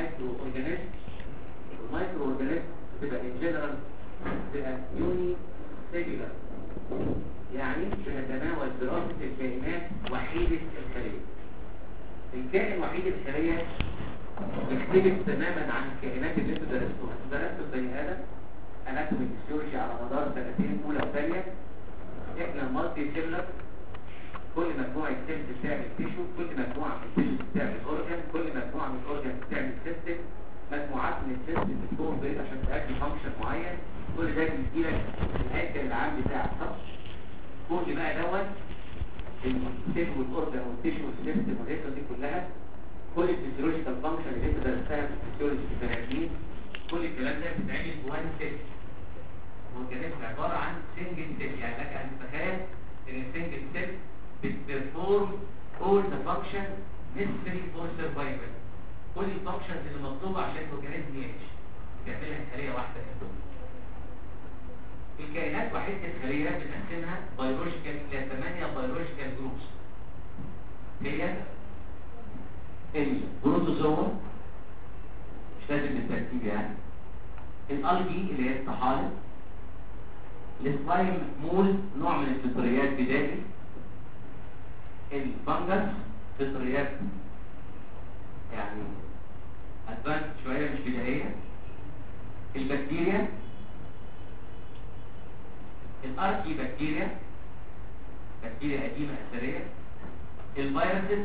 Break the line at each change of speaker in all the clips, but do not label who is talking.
مايكرو اورجانيزم المايكرو اورجانيزم بتبقى ان جنرال بتبقى يوني سيلولار يعني بنتناول دراسة الكائنات وحيدة الخلية الكائن وحيد الخلية يختلف تماما عن الكائنات اللي انتوا درستوها انتوا درستوا البني ادم اناتومي فيسيولوجي على مدار سنتين اولى وثانيه احنا المالتي سيلر كل مجموعه سيلز بتعمل تيشو كل مجموعه من التيشو بتعمل اورجان كل مجموعه من الاورجان بتعمل سيستم مجموعات من السيستم بتكون بيض عشان تأدي فانكشن معين كل ده بيديلك الهيكل العام بتاعك صح كل بقى دوت السيل والاورجان والتيشو والسيستم والهيكل دي كلها كل الفيزيولوجيكال فانكشن اللي انت درستها في الفيزيولوجي في البني ادمين كل الكلام ده بيتعمل بوان سيل اورجانيزم عباره عن سنجل سيل يعني لك ان تتخيل ان السنجل سيل بتبرفورم all the function necessary for survival كل الفانكشنز اللي مطلوبه عشان الاورجانيزم يعيش بتعملها خليه واحده كده الكائنات وحيده الخليه بنقسمها بيولوجيكال الى 8 بيولوجيكال جروبس هي البروتوزوا مش لازم بالترتيب يعني الالجي اللي هي الطحالب السلايم مول نوع من الفطريات بدائي الفنجس فطريات يعني ادفانس شويه مش بدائيه البكتيريا الاركي بكتيريا بكتيريا قديمه اثريه الفيروسز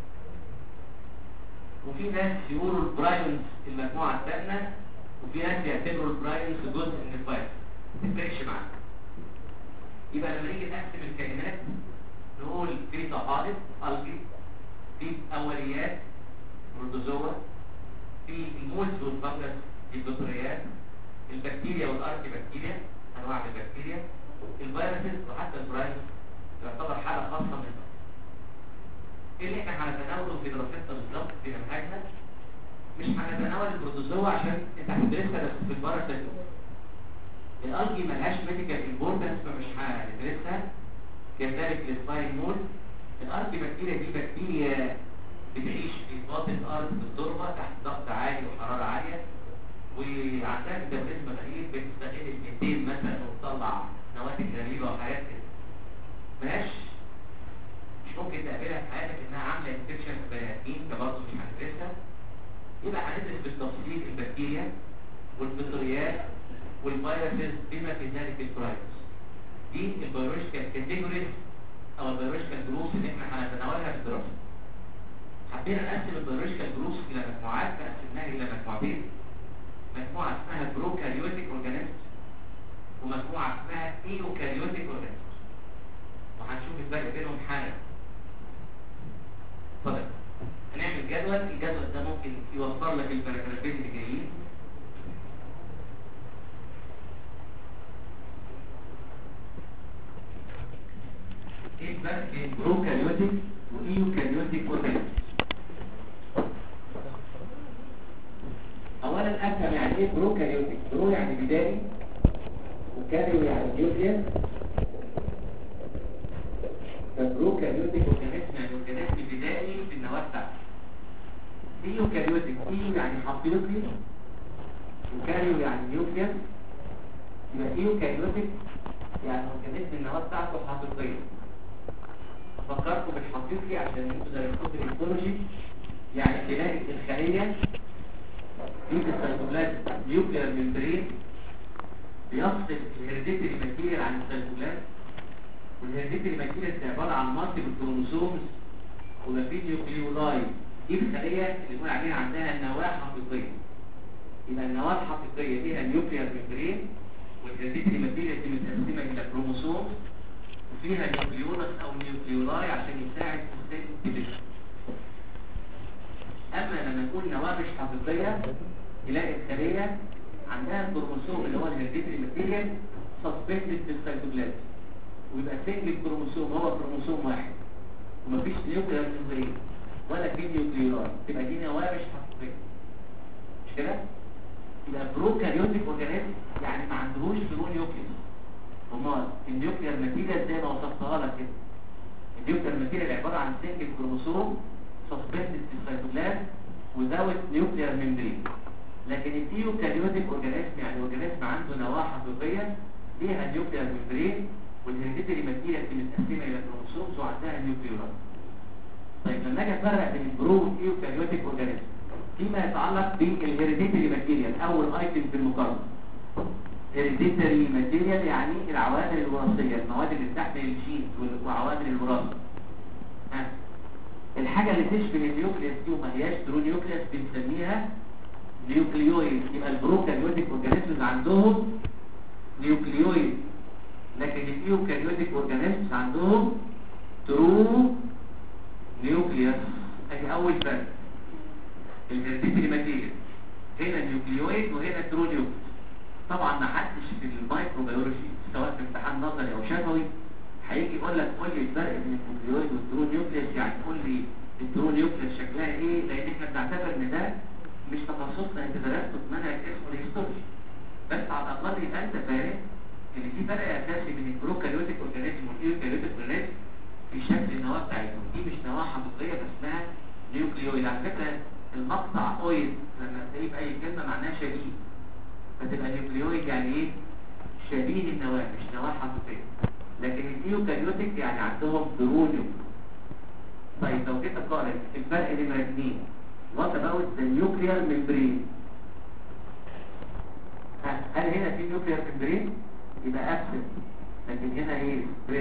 وفي ناس يقولوا البرايونز المجموعه الثانيه وفي ناس يعتبروا البرايونز جزء من الفيروس ما تفرقش معانا يبقى لما نيجي نقسم الكائنات نقول في طحالب الجي في اوليات بروتوزوا في المولز والفنجس البطريات البكتيريا والاركي بكتيريا انواع من البكتيريا الفيروسز وحتى البرايونز يعتبر حاله خاصه منهم ايه اللي احنا هنتناوله في دراستنا بالظبط في منهجنا مش هنتناول البروتوزوا عشان انت هتدرسها بس في الباراسيتوم الالجي ملهاش ميديكال امبورتنس فمش هندرسها كذلك السباين مول الارض بكتيريا دي بكتيريا بتعيش في باطن الارض في التربه تحت ضغط عالي وحراره عاليه وعندها ميتابوليزم غريب بتستغل الميتين مثلا وتطلع نواتج غريبه وحاجات كده ملهاش مش ممكن تقابلها في حياتك انها عامله انفكشن في بني ادمين فبرضه مش هندرسها يبقى هندرس بالتفصيل البكتيريا والفطريات والفيروسز بما في ذلك الفيروس دي البيولوجيكال كاتيجوريز او البيولوجيكال جروبس اللي احنا هنتناولها في الدراسه حبينا نقسم البيولوجيكال جروبس الى مجموعات فقسمناها الى مجموعتين مجموعه اسمها بروكاريوتيك اورجانيزم ومجموعه اسمها ايوكاريوتيك اورجانيزم وهنشوف الفرق بينهم حالا اتفضل هنعمل جدول الجدول ده ممكن يوفر لك الباراجرافين اللي جايين ايه الفرق بين بروكاريوتيك وايوكاريوتيك اورجانيزم اولا افهم يعني ايه بروكاريوتيك برو يعني بدائي وكاريو يعني نيوكليس فبروكاريوتيك اورجانيزم يعني اورجانيزم بدائي في النواه بتاعته ايوكاريوتيك ايو يعني حقيقي وكاريو يعني نيوكليس يبقى ايوكاريوتيك يعني اورجانيزم النواه بتاعته حقيقيه فكرتوا بالحقيقي عشان انتوا درستوا في الهيستولوجي يعني تلاقي الخليه في السيتوبلازم نيوكلير ممبرين بيفصل الهيريديتري ماتيريال عن السيتوبلازم والهيريديتري ماتيريال دي عباره عن مالتي بالكروموسومز ومفيش نيوكليولاي دي الخليه اللي بنقول عليها عندها النواه حقيقيه يبقى النواه الحقيقيه فيها نيوكلير ممبرين والهيريديتري ماتيريال دي متقسمه الى كروموسومز وفيها نيوكليولس او نيوكليولاي عشان يساعد في السيل ديفيجن اما لما نقول نواه مش حقيقيه يلاقي الخليه عندها الكروموسوم اللي هو الهيريديتري ماتيريال سسبندد في السيتوبلازم ويبقى سنجل كروموسوم هو كروموسوم واحد ومفيش نيوكلير ممبرين ولا في نيوكليولاي تبقى دي نواه مش حقيقيه مش كده يبقى بروكاريوتيك اورجانيزم يعني ما عندهوش فرو نيوكليس امال النيوكلير ماتيريال زي ما وصفتها لك كده النيوكلير ماتيريال عباره عن سنجل كروموسوم سسبندد في السيتوبلازم وده without nuclear membrane لكن الإيوكاريوتيك أورجانيزم يعني أورجانيزم عنده نواة حقيقية ليها نيوكلير ممبرين والهيريديتري ماتيريال دي متقسمة إلى كروموسومز وعندها نيوكليورات طيب لما اجي افرق بين البرو والايوكاريوتيك اورجانيزم فيما يتعلق بالهيريديتري ماتيريال اول ايتم في المقارنه هيريديتري ماتيريال يعني العوامل الوراثيه المواد اللي بتحمل الجين وعوامل الوراثه ها الحاجه اللي تشبه النيوكليوس دي وما هياش ترو نيوكليوس بنسميها نيوكليويد يبقى البروكاريوتيك اورجانيزمز عندهم نيوكليويد لكن الايوكاريوتيك اورجانيزمز عندهم ترو نيوكليوس ادي اول فرق الهيريديتري ماتيريال هنا نيوكليويد وهنا ترو نيوكليوس طبعا ما حدش في الميكروبيولوجي سواء في امتحان نظري او شفوي هيجي يقول لك قول لي الفرق بين النيوكليويد والترو نيوكليوس يعني قول لي الترو نيوكليوس شكلها ايه لان احنا بنعتبر ان ده مش تخصصنا انت درسته في منهج اسمه الهيستولوجي بس على الاقل يبقى انت فاهم ان في فرق اساسي بين البروكاريوتيك اورجانيزم والايوكاريوتيك اورجانيزم في شكل النواه بتاعتهم دي مش نواه حقيقيه بس اسمها نيوكليويد على فكره المقطع اويد لما تلاقيه في اي كلمه معناها شبيه فتبقى نيوكليويد يعني ايه شبيه النواه مش نواه حقيقيه لكن الايوكاريوتيك يعني عندهم درونيوم طيب لو جيت اقارن الفرق نمره اثنين وات اباوت ذا نيوكليير ممبرين هل هنا في نيوكليير ممبرين يبقى ابسنت لكن هنا ايه بريد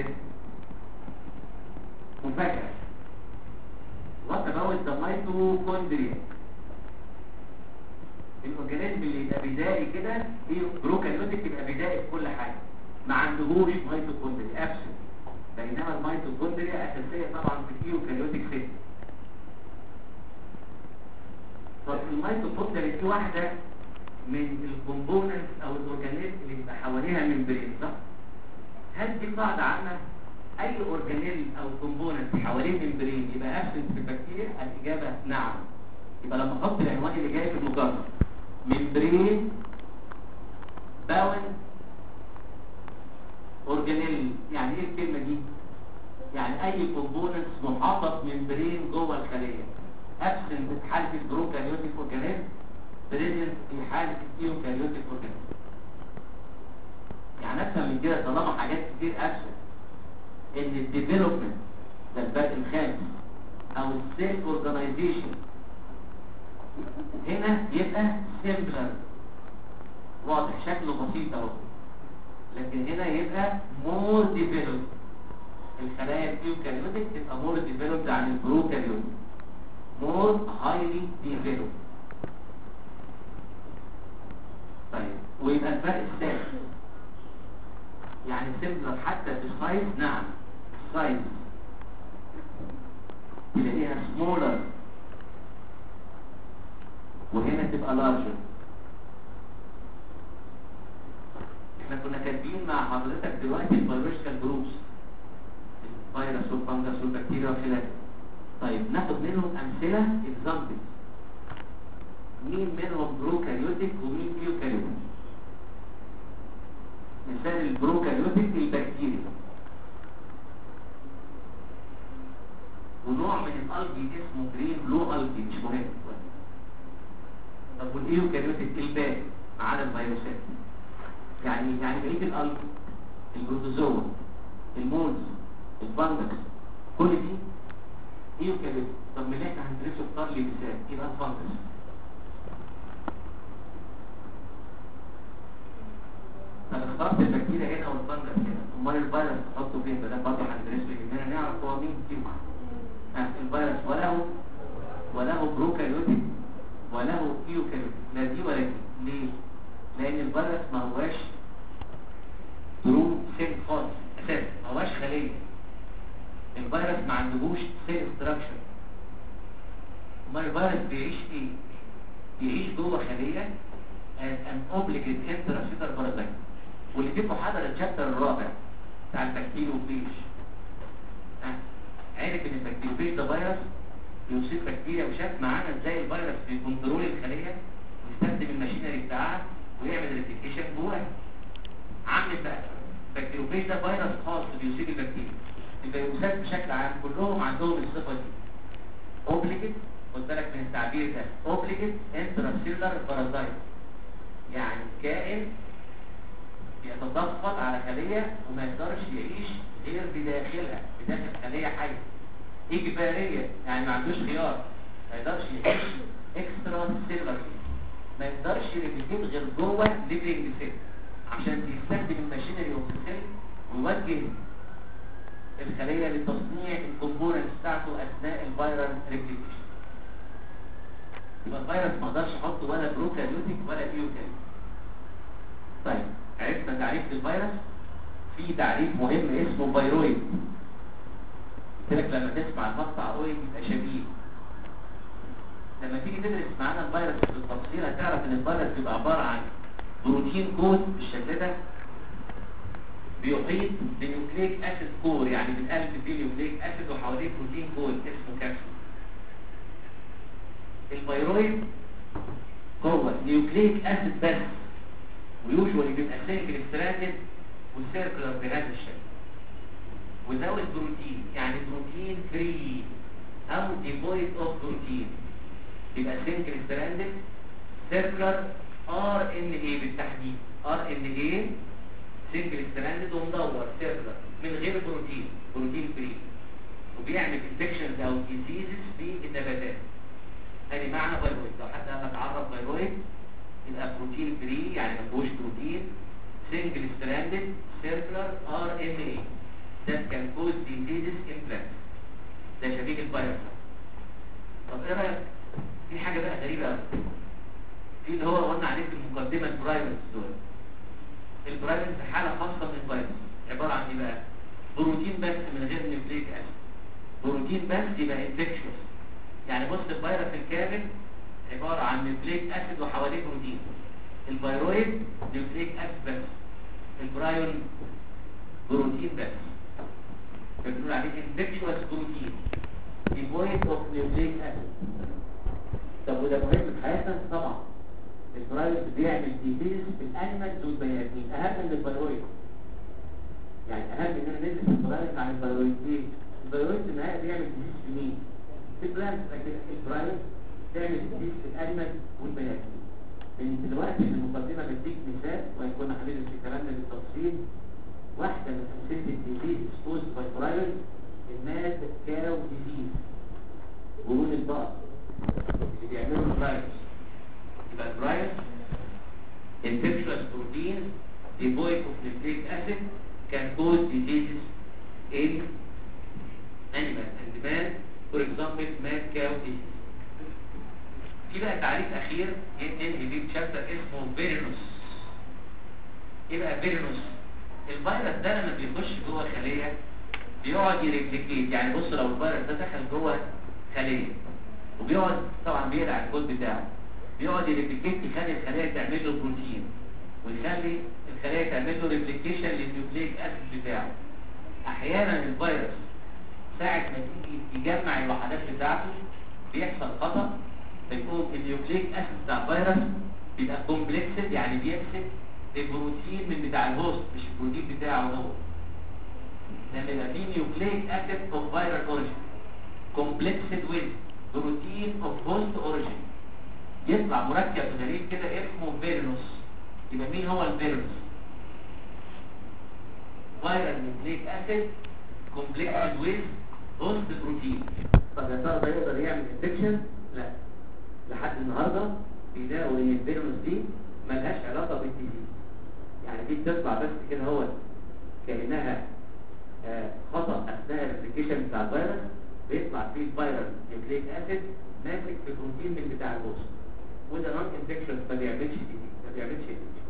مفاجأة وات اباوت ذا ميتوكوندريا الاورجانيزم اللي يبقى بدائي كده ايه بروكاريوتيك يبقى بدائي في كل حاجه ما عندهوش ميتوكوندريا ابسنت بينما الميتوكوندريا اساسيه طبعا في الايوكاريوتيك سيستم طب الميتوكوندريا دي واحده من الكومبوننتس او الاورجانيزم اللي بيبقى حواليها ممبرين صح هل دي قاعده عامه اي اورجانيل او كومبوننت حوالين ممبرين يبقى ابسنت في البكتيريا الاجابه نعم يبقى لما احط العنوان اللي جاي في المقارنه ممبرين باون اورجانيل يعني ايه الكلمه دي يعني اي كومبوننتس محاطه بممبرين جوه الخليه ابسنت في حاله البروكاريوتيك اورجانيزم بريزنت في حاله الايوكاريوتيك اورجانيزم يعني افهم من كده طالما حاجات كتير ابسنت ان الديفلوبمنت ده الباب الخامس او السيلف اورجانيزيشن هنا يبقى سيمبلر واضح شكله بسيط اهو لكن هنا يبقى مور ديفلوب الخلايا اليوكاريوتيك تبقى مور ديفلوبد عن البروكاريوتيك مور هايلي ديفلوب طيب ويبقى الفرق الثالث يعني سيمبلر حتى في السايز نعم السايز تلاقيها سمولر وهنا تبقى لارجر احنا كنا كاتبين مع حضرتك دلوقتي البيولوجيكال جروبس الفيروس والفنجس والبكتيريا وخلافه طيب ناخد منهم امثله اكزامبلز مين منهم بروكاريوتيك ومين ايوكاريوتيك مثال البروكاريوتيك البكتيريا ونوع من الالجي اسمه جرين بلو الجي مش مهم طب والايوكاريوتيك الباقي ما عدا الفيروسات يعني يعني بقيه الالجي البروتوزوا المولز الفانجس كل دي ايوكاريوتيك طب من اللي احنا هندرسه اختار لي مثال يبقى الفانجس طب اخترت البكتيريا هنا والفنجس هنا امال الفيروس تحطه فين ده برضه هندرسه يهمنا نعرف هو مين فيهم آه الفيروس وله وله بروكاريوتيك وله ايوكاريوتيك لا دي ولا دي ليه لان الفيروس ما هواش ترو سيل خالص اساسا ما هواش خليه الفيروس ما عندهوش سيل ستراكشر امال الفيروس بيعيش ايه بيعيش جوه خليه as an obligate intracellular parasite واللي فيكم حضر الشابتر الرابع بتاع البكتيريوفيج عرف ان البكتيريوفيج ده فيروس بيصيب بكتيريا وشاف معانا ازاي الفيروس بيكنترول الخليه ويستخدم الماشينري بتاعها ويعمل ريبليكيشن جواها عامل بقى البكتيريوفيج ده فيروس خاص بيصيب البكتيريا الفيروسات بشكل عام كلهم عندهم الصفه دي اوبليجيت خد بالك من التعبير التعبير ده اوبليجيت انتراسيلر بارازايت يعني كائن بيتضغط على خلية وما يقدرش يعيش غير بداخلها بداخل خلية حية إجبارية يعني ما عندوش خيار ما يقدرش يعيش اكسترا سيلر ما يقدرش يريبليكيت غير جوه ليفنج سيل عشان يستخدم الماشينري اوف سيل ويوجه الخلية لتصنيع الكومبوننتس بتاعته أثناء الفيرال ريبليكيشن يبقى الفيروس ما اقدرش احطه ولا بروكاريوتيك ولا ايوكاريوتيك طيب عرفنا تعريف للفيروس في تعريف مهم اسمه فيرويد قلت لك لما تسمع المقطع اويد يبقى شبيه لما تيجي تدرس معانا الفيروس بالتفصيل هتعرف ان الفيروس بيبقى عباره عن بروتين كود بالشكل ده بيحيط بنيوكليك اسيد كور يعني بتقلب فيه نيوكليك اسيد وحواليه بروتين كود اسمه كابسول الفيرويد هو نيوكليك اسيد بس ويوجوالي بيبقى سنجل ستراندد وسيركلر بهذا الشكل وزود بروتين يعني بروتين فري او ديفويد اوف بروتين يبقى سنجل ستراندد سيركلر ار ان اي بالتحديد ار ان اي سنجل ستراندد ومدور سيركلر من غير بروتين بروتين فري وبيعمل انفكشنز او ديزيزز في النباتات ادي معنى فيرويد لو حد قال لك عرف فيرويد يبقى بروتين فري يعني ما فيهوش بروتين سنجل ستراندد سيركلر ار ان اي ده كان كوز ديزيزز ان بلانت ده شبيه الفيروس طب ايه رايك في حاجه بقى غريبه قوي في اللي هو قلنا عليه في المقدمه البرايمرز دول البرايمرز حاله خاصه من الفيروس عباره عن ايه بقى بروتين بس من غير نيوكليك اسيد بروتين بس يبقى انفكشوس يعني بص الفيروس الكامل عبارة عن نيوكليك اسيد وحواليه بروتين الفيرويد نيوكليك اسيد بس البرايون بروتين بس فبنقول عليه انفكشوس بروتين devoid of nucleic acid طب وده مهم في حياتنا طبعا الفيروس بيعمل ديزيز في الانيمالز والبني ادمين اهم من الفيرويد يعني اهم ان انا ندرس الفيروس عن الفيرويد ليه؟ الفيرويد في النهايه بيعمل ديزيز في مين؟ في البلانت لكن الفيروس تعمل ديزيز في الانيمال والبني ادمين من دلوقتي في المقدمه بديك مثال وان كنا هندرس في كلامنا بالتفصيل واحده من امثله الديزيز كوز باي فيروس الماد كاو ديزيز قولون البقر اللي بيعملوا الفيروس يبقى الفيروس infectious proteins devoid of nucleic acid can cause diseases in animals and man for example mad cow disease في بقى تعريف اخير ننهي بيه تشابتر اسمه فيرينوس ايه بقى فيرينوس الفيروس ده لما بيخش جوه خليه بيقعد يريبليكيت يعني بص لو الفيروس ده دخل جوه خليه وبيقعد طبعا بيقلع الكود بتاعه بيقعد يريبليكيت يخلي الخليه تعمل له بروتين ويخلي الخليه تعمل له ريبليكيشن للنيوكليك اسيد بتاعه احيانا الفيروس ساعه ما تيجي يجمع الوحدات بتاعته بيحصل خطأ فيكون النيوكليك اسيد بتاع الفيروس بيبقى كومبلكسد يعني بيمسك البروتين من بتاع الهوست مش البروتين بتاعه هو لما يبقى فيه نيوكليك اسيد اوف فيرال اوريجين كومبلكسد ويز بروتين اوف هوست اوريجين يطلع مركب غريب كده اسمه فيرنوس يبقى مين هو الفيرنوس فيرال نيوكليك اسيد كومبلكسد ويز هوست بروتين طب يا ترى ده يقدر يعمل انفكشن لا لحد النهارده بيلاقوا ان الفيرنوس دي ملهاش علاقه بالديزيز يعني دي بتطلع بس كده هو كانها آه خطا اثناء الابلكيشن بتاع الفيروس بيطلع فيه الفيروس نيوكليك اسيد ماسك في بروتين من بتاع الهوست وده نون انفكشن ما بيعملش ديزيز ما بيعملش انفكشن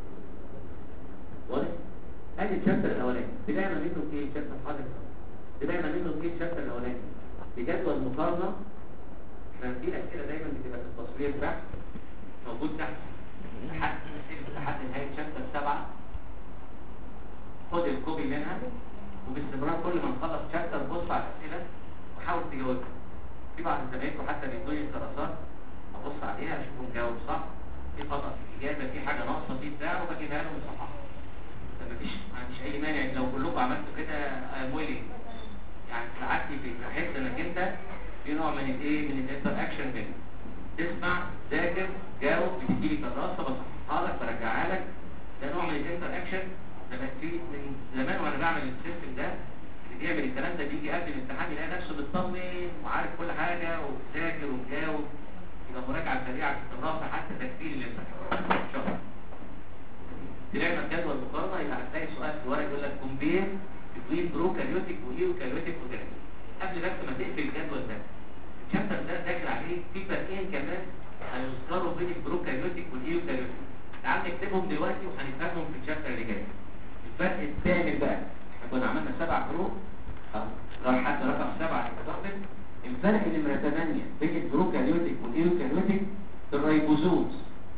واضح ادي الشابتر الاولاني بدايه منه ايه الشابتر حاضر بدايه منه ايه الشابتر الاولاني بجدول مقارنه احنا في اسئله دايما بتبقى في التصوير تحت موجود تحت لحد لحد نهايه شابتر سبعه خد الكوبي منها وباستمرار كل ما نخلص شابتر بص على الاسئله وحاول تجاوبها في بعض زمايلكم حتى بيدوني الدراسات ابص عليها اشوفه مجاوب صح في خطا في الاجابه في حاجه ناقصه في بتاع وبجيبها لهم صححها فمفيش ما عنديش اي مانع لو كلكم عملتوا كده ويلي يعني ساعات بحس انك انت في نوع من الايه من الانتر اكشن بينك تسمع ذاكر جاوب بتديلي كراسه بصححها لك برجعها لك ده نوع من الانتر اكشن لما في من زمان وانا بعمل السيستم ده اللي بيعمل الكلام ده بيجي قبل الامتحان يلاقي نفسه مطمن وعارف كل حاجه وبيذاكر ومجاوب يبقى مراجعه سريعه في الكراسه حتى تكفير الامتحان شكرا تلاقي جدول مقارنه يبقى هتلاقي سؤال في الورق يقول لك كومبير بين بروكاريوتيك وايوكاريوتيك اورجانيزم قبل بس ما تقفل الجدول ده الشابتر ده داخل عليه في فرقين كمان هيذكروا بين البروكاريوتيك والايوكاريوتيك تعال نكتبهم دلوقتي وهنفهمهم في الشابتر اللي جاي الفرق الثامن بقى احنا كنا عملنا سبع فروق اه راح حتى رقم سبعه اتفقنا الفرق نمره 8 بين البروكاريوتيك والايوكاريوتيك الريبوزومز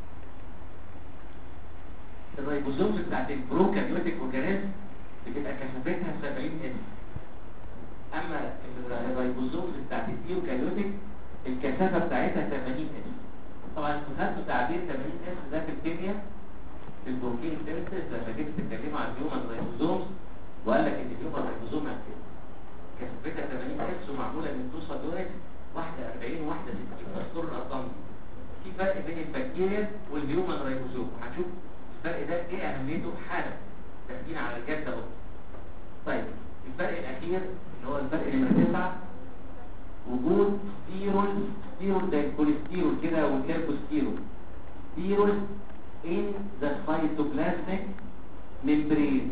الريبوزومز بتاعت البروكاريوتيك اورجانيزم بتبقى كثافتها 70 اس اما الريبوزومز بتاعت الايوكاريوتيك الكثافه بتاعتها 80 اس طبعا خدتوا تعبير 80 اس ده في الكيمياء في البروتين سينثيز لما جيت تتكلموا عن الهيومن ريبوزومز وقال لك ان الهيومن ريبوزوم كثافتها 80 اس ومعموله من تو صدورات واحده 40 وواحده 60 مذكور الارقام في فرق بين البكتيريا والهيومن ريبوزوم هنشوف الفرق ده ايه اهميته حالا تأكيد على الجد اهو طيب الفرق الاخير اللي هو الفرق نمرة تسعة وجود ستيرول ستيرول زي الكوليستيرول كده والكيربوستيرول ستيرول in the cytoplasmic membrane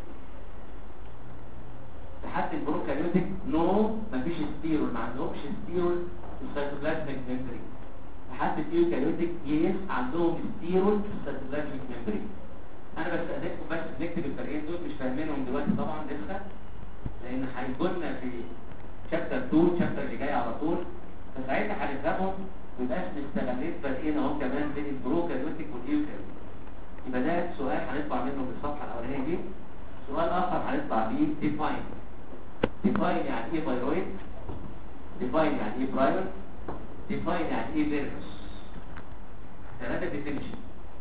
لحد البروكاريوتيك نو مفيش ستيرول ما عندهمش ستيرول في السيتوبلازميك ممبرين لحد اليوكاريوتيك يس عندهم ستيرول في السيتوبلازميك ممبرين انا بستأذنكم بس نكتب الفرقين دول مش فاهمينهم دلوقتي طبعا لسه لان هيكوننا في شابتر 2 شابتر اللي جاي على طول فساعتها هنفهمهم ويبقى اسم استغليت فرقين اهو كمان بين البروكاريوتيك والايوكاريوتيك يبقى ده سؤال هنطلع منه في الصفحه الاولانيه دي سؤال اخر هنطلع بيه ديفاين ديفاين يعني ايه فيرويد ديفاين يعني ايه برايون ديفاين يعني ايه فيروس ثلاثه ديفينيشن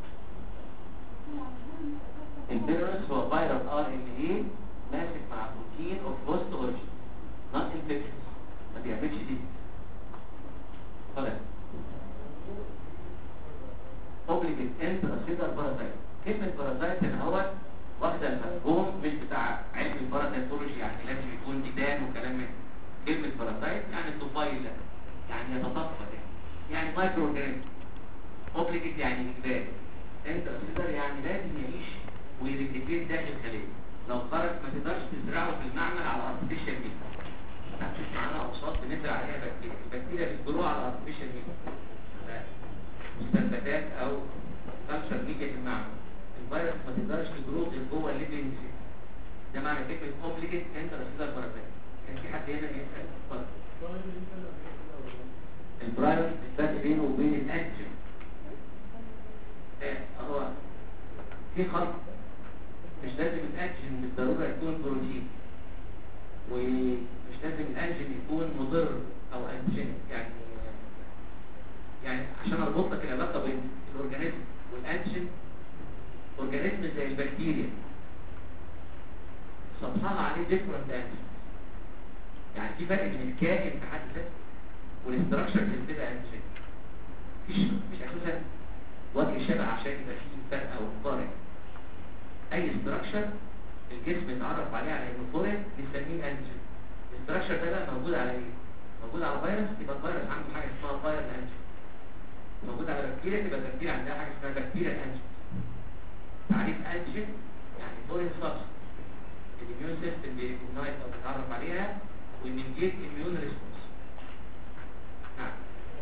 الفيروس هو فيروس ار ان ايه ماسك مع بروتين اوف بوست اوريجين نوت انفكشن ما بيعملش دي خلاص اوبليجيت انتراسيدر بارازايت كلمه بارازايت هنا هو واخده المفهوم مش بتاع علم البارازيتولوجي يعني لازم يكون ديدان وكلام من كلمه بارازايت يعني طفيله يعني يتطفل يعني يعني مايكرو اورجانيزم اوبليجيت يعني اجباري انتراسيدر يعني لازم يعيش ويريكتير داخل الخليه لو خرج ما تقدرش تزرعه في المعمل على ارتفيشال ميت هتشوف معانا اوساط بنزرع عليها بكتيريا البكتيريا بتجروها على ارتفيشال ميت مستنبتات او كانسر ميديا في المعمل الفيروس ما تقدرش تجروه غير جوه الليفنج سيل ده معنى كلمه اوبليجيت انتراسيدر بارازايت كان في حد هنا يسال اتفضل البرايون الفرق بينه وبين الانتيجين هو في خلط مش لازم الانتيجين بالضروره يكون بروتين ومش لازم الانتيجين يكون مضر او انتيجين يعني يعني عشان اربط لك العلاقه بين الاورجانيزم والانتيجين اورجانيزم زي البكتيريا سطحها عليه ديفرنت انتيجين يعني في فرق بين الكائن في حد ذاته والاستراكشر اللي بتبقى انتيجين مفيش مش اساسا وجه شبه عشان يبقى فيه فرق او مقارن اي استراكشر الجسم يتعرف عليه على انه فورين بنسميه انتيجين الاستراكشر ده بقى موجود على ايه موجود على فيروس يبقى الفيروس عنده حاجه اسمها فايرال انتيجين موجود على بكتيريا يبقى البكتيريا عندها حاجه اسمها بكتيريا انتيجين تعريف انتيجين يعني فورين سبستنس الاميون سيستم بيريكوجنايز او بيتعرف عليها ويمنجيت اميون ريسبونس نعم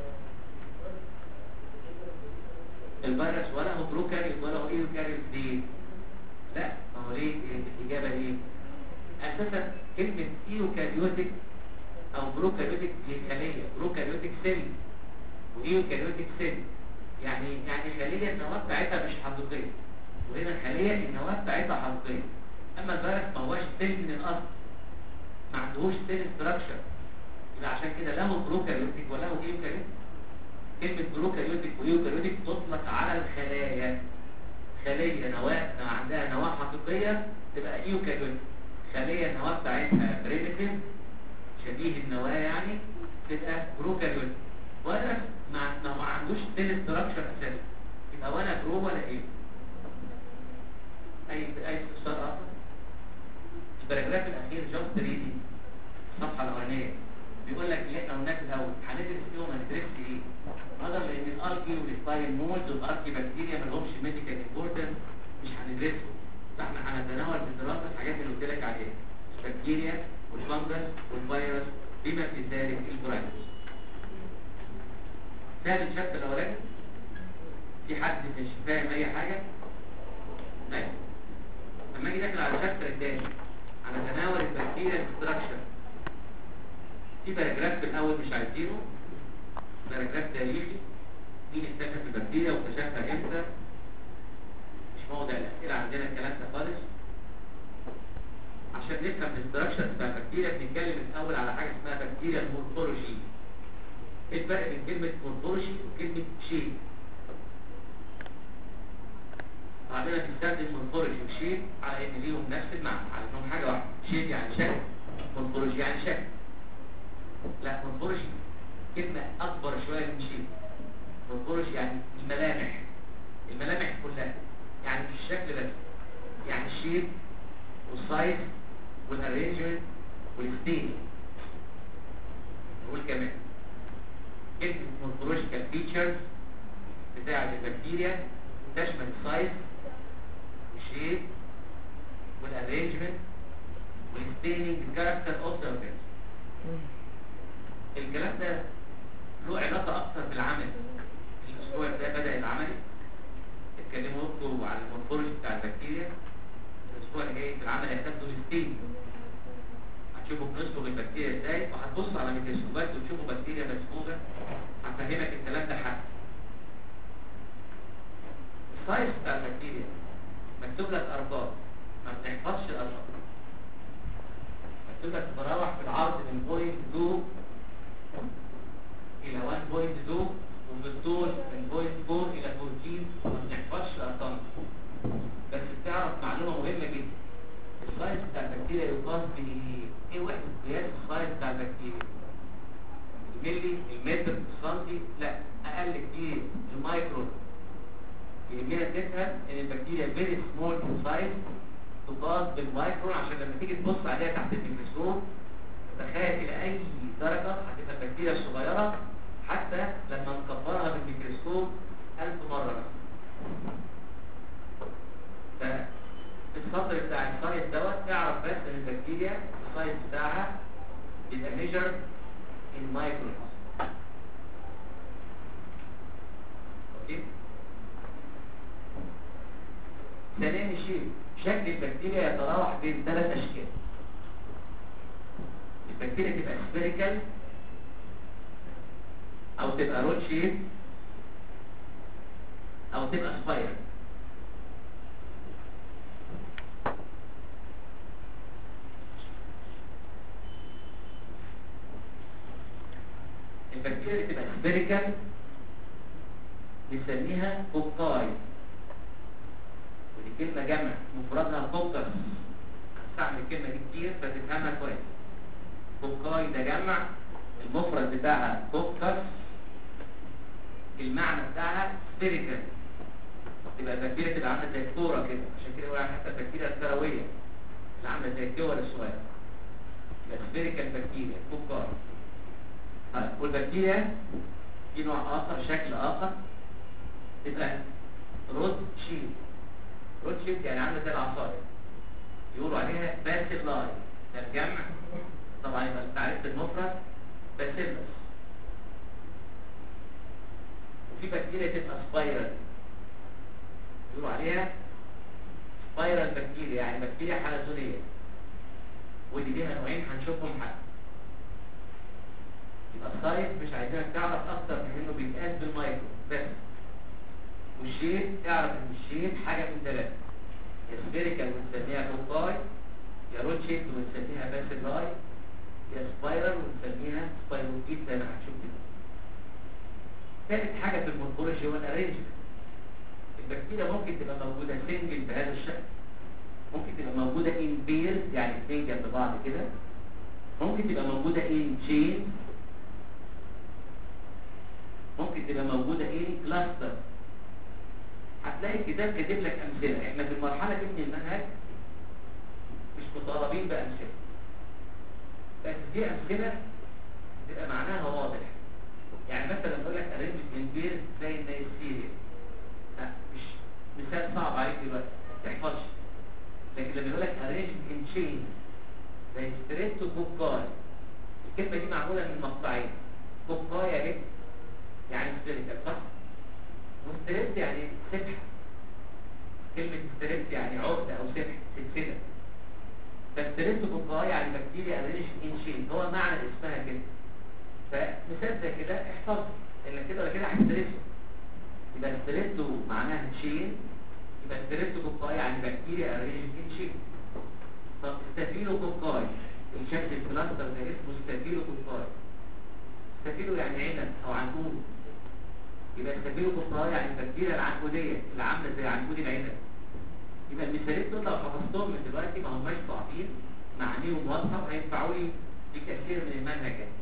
الفيروس ولا هو بروكاريوت ولا هو ايوكاريوت ليه لا ما هو ليه الاجابه ليه اساسا كلمه ايوكاريوتيك او بروكاريوتيك هي خليه بروكاريوتيك سيل وايوكاريوتيك سيل يعني يعني خليه النواه بتاعتها مش حقيقيه وهنا خليه النواه بتاعتها حقيقيه اما الفيروس ما هوش سيل من الاصل ما عندهوش سيل ستراكشر يبقى عشان كده لا هو بروكاريوتيك ولا هو ايوكاريوتيك كلمة بروكاريوتيك ويوكاريوتيك تطلق على الخلايا خلية نواة عندها نواة حقيقية تبقى ايوكاريوتيك خلية النواة بتاعتها بريمتيف شبيه النواة يعني تبقى بروكاريوتيك فيروس ما ما سيل ستراكشر اساسا يبقى وانا برو ولا ايه اي اي استفسار اخر الباراجراف الاخير جوب 3 دي الصفحه الاولانيه بيقول لك اللي احنا قلناه في الاول هندرس ايه وما ندرسش ايه نظرا لان الاركي والستاين مولز والاركي بكتيريا ما لهمش ميديكال امبورتنس مش هندرسهم فاحنا هنتناول في الدراسه الحاجات اللي قلت لك عليها البكتيريا والفنجس والفيروس بما في ذلك الفيروس فاهم الشابتر الاولاني في حد مش فاهم اي حاجه طيب لما اجي داخل على الشابتر الثاني على تناول البكتيريا ستراكشر في باراجراف في الاول مش عايزينه باراجراف تاريخي مين اكتشف البكتيريا واكتشفها امتى مش موضع الاسئله عندنا الكلام ده خالص عشان نفهم الاستراكشر بتاع البكتيريا بنتكلم الاول على حاجه اسمها بكتيريا المورفولوجي ايه الفرق بين كلمه مورفولوجي وكلمه شيء بعدين بنستخدم مورفولوجي وشيء على ان ليهم نفس المعنى على انهم حاجه واحده شيء يعني شكل مورفولوجي يعني شكل لا مورفولوجي كلمه اكبر شويه من شيء مورفولوجي يعني الملامح الملامح كلها يعني مش الشكل بس يعني الشيب والسايز والارينجمنت والستيل نقول كمان كلمة مورفولوجيكال فيتشرز بتاعة البكتيريا تشمل السايز والشيب والارينجمنت والستيلينج كاركتر اوف ذا الكلام ده له علاقة أكثر بالعمل الأسبوع ده بدأ العملي اتكلموا لكم على المورفولوجي بتاع البكتيريا الاسبوع اللي جاي في العمل هتاخدوا الستين هتشوفوا بنصبغ البكتيريا ازاي وهتبصوا على ميكروسكوبات وتشوفوا بكتيريا مسبوغه هفهمك الكلام ده حق السايز بتاع البكتيريا مكتوب لك ارقام ما بتحفظش الارقام مكتوب لك تتراوح في العرض من بوينت 2 الى 1.2 وفي الطول من بوينت 4 الى 14 ما بنحفظش الارقام بس بتعرف معلومة مهمة جدا السايز بتاع البكتيريا يقاس بايه؟ ايه وحدة قياس السايز بتاع البكتيريا؟ الملي المتر السنتي لا اقل كتير المايكرون يهمنا تفهم ان البكتيريا فيري سمول ان سايز تقاس بالمايكرون عشان لما تيجي تبص عليها تحت الميكروسكوب تتخيل الى اي درجة هتبقى البكتيريا الصغيرة حتى لما نكبرها بالميكروسكوب ألف مرة بس فالسطر بتاع السايز دوت اعرف بس ان البكتيريا السايز بتاعها بيبقى ميجر ان مايكرون اوكي ثانيا الشيء شكل البكتيريا يتراوح بين ثلاث اشكال البكتيريا تبقى سفيريكال او تبقى رود شيب او تبقى سبايرال البكتيريا اللي تبقى سبيريكال بنسميها كوكاي ودي كلمة جمع مفردها كوكس هستعمل الكلمة دي كتير فتفهمها كويس كوكاي ده جمع المفرد بتاعها كوكس المعنى بتاعها سبيريكال تبقى البكتيريا تبقى عامله زي الكوره كده عشان كده بقول حتى البكتيريا الكرويه اللي عامله زي الكور الصغيره يبقى سبيريكال بكتيريا كوكاي طيب والبكتيريا في نوع اخر شكل اخر تبقى رود شيب رود شيب يعني عامله زي العصايه يقولوا عليها باسيلاي ده الجمع طبعا يبقى التعريف بالمفرد باسيلس وفي بكتيريا تبقى سبايرال يقولوا عليها سبايرال بكتيريا يعني بكتيريا حلزونيه ودي ليها نوعين هنشوفهم حاجه يبقى السايز مش عايزينك تعرف اكتر من انه بيتقاس بالمايكرو بس والشيب اعرف ان الشيب حاجه من ثلاثه يا سبيريكال ونسميها كوكاي يا رود شيب ونسميها باسيلاي يا سبايرال ونسميها سبايروكيت زي ما هنشوف كده ثالث حاجه في المورفولوجي هو الارينجمنت البكتيريا ممكن تبقى موجوده سنجل بهذا الشكل ممكن تبقى موجوده ان بير يعني اثنين جنب بعض كده ممكن تبقى موجوده ان تشين ممكن تبقى موجودة ايه كلاستر هتلاقي الكتاب كاتب لك امثله احنا في المرحله دي من المنهج مش مطالبين بامثله بس دي امثله تبقى معناها واضح يعني مثلا اقول لك ارينجمنت بير زي النيسيريا مش مثال صعب عليك دلوقتي ما تحفظش لكن لما يقول لك arrangement in chain زي ستريت بوكاي الكلمه دي معموله من مقطعين بوكاي اهي يعني ستريت صح وستريت يعني سبحه كلمه ستريت يعني عقده او سبحه سلسله فستريت بوكاي يعني بكتيريا arrangement in chain هو معنى اسمها كده فمثال زي كده احفظه انك كده ولا كده هتدرسه يبقى ستريتو معناها تشين يبقى ستريتو كوكاي يعني بكتيريا ارينجمنت تشين طب ستافيلو كوكاي الشكل الكلاستر ده اسمه ستافيلو كوكاي ستافيلو يعني عنب او عنقود يبقى ستافيلو كوكاي يعني البكتيريا العنقوديه اللي عامله زي عنقود العنب يبقى المثالين دول لو حفظتهم من دلوقتي ما هماش صعبين معانيهم واضحه وهينفعوا لي في كثير من المنهج يعني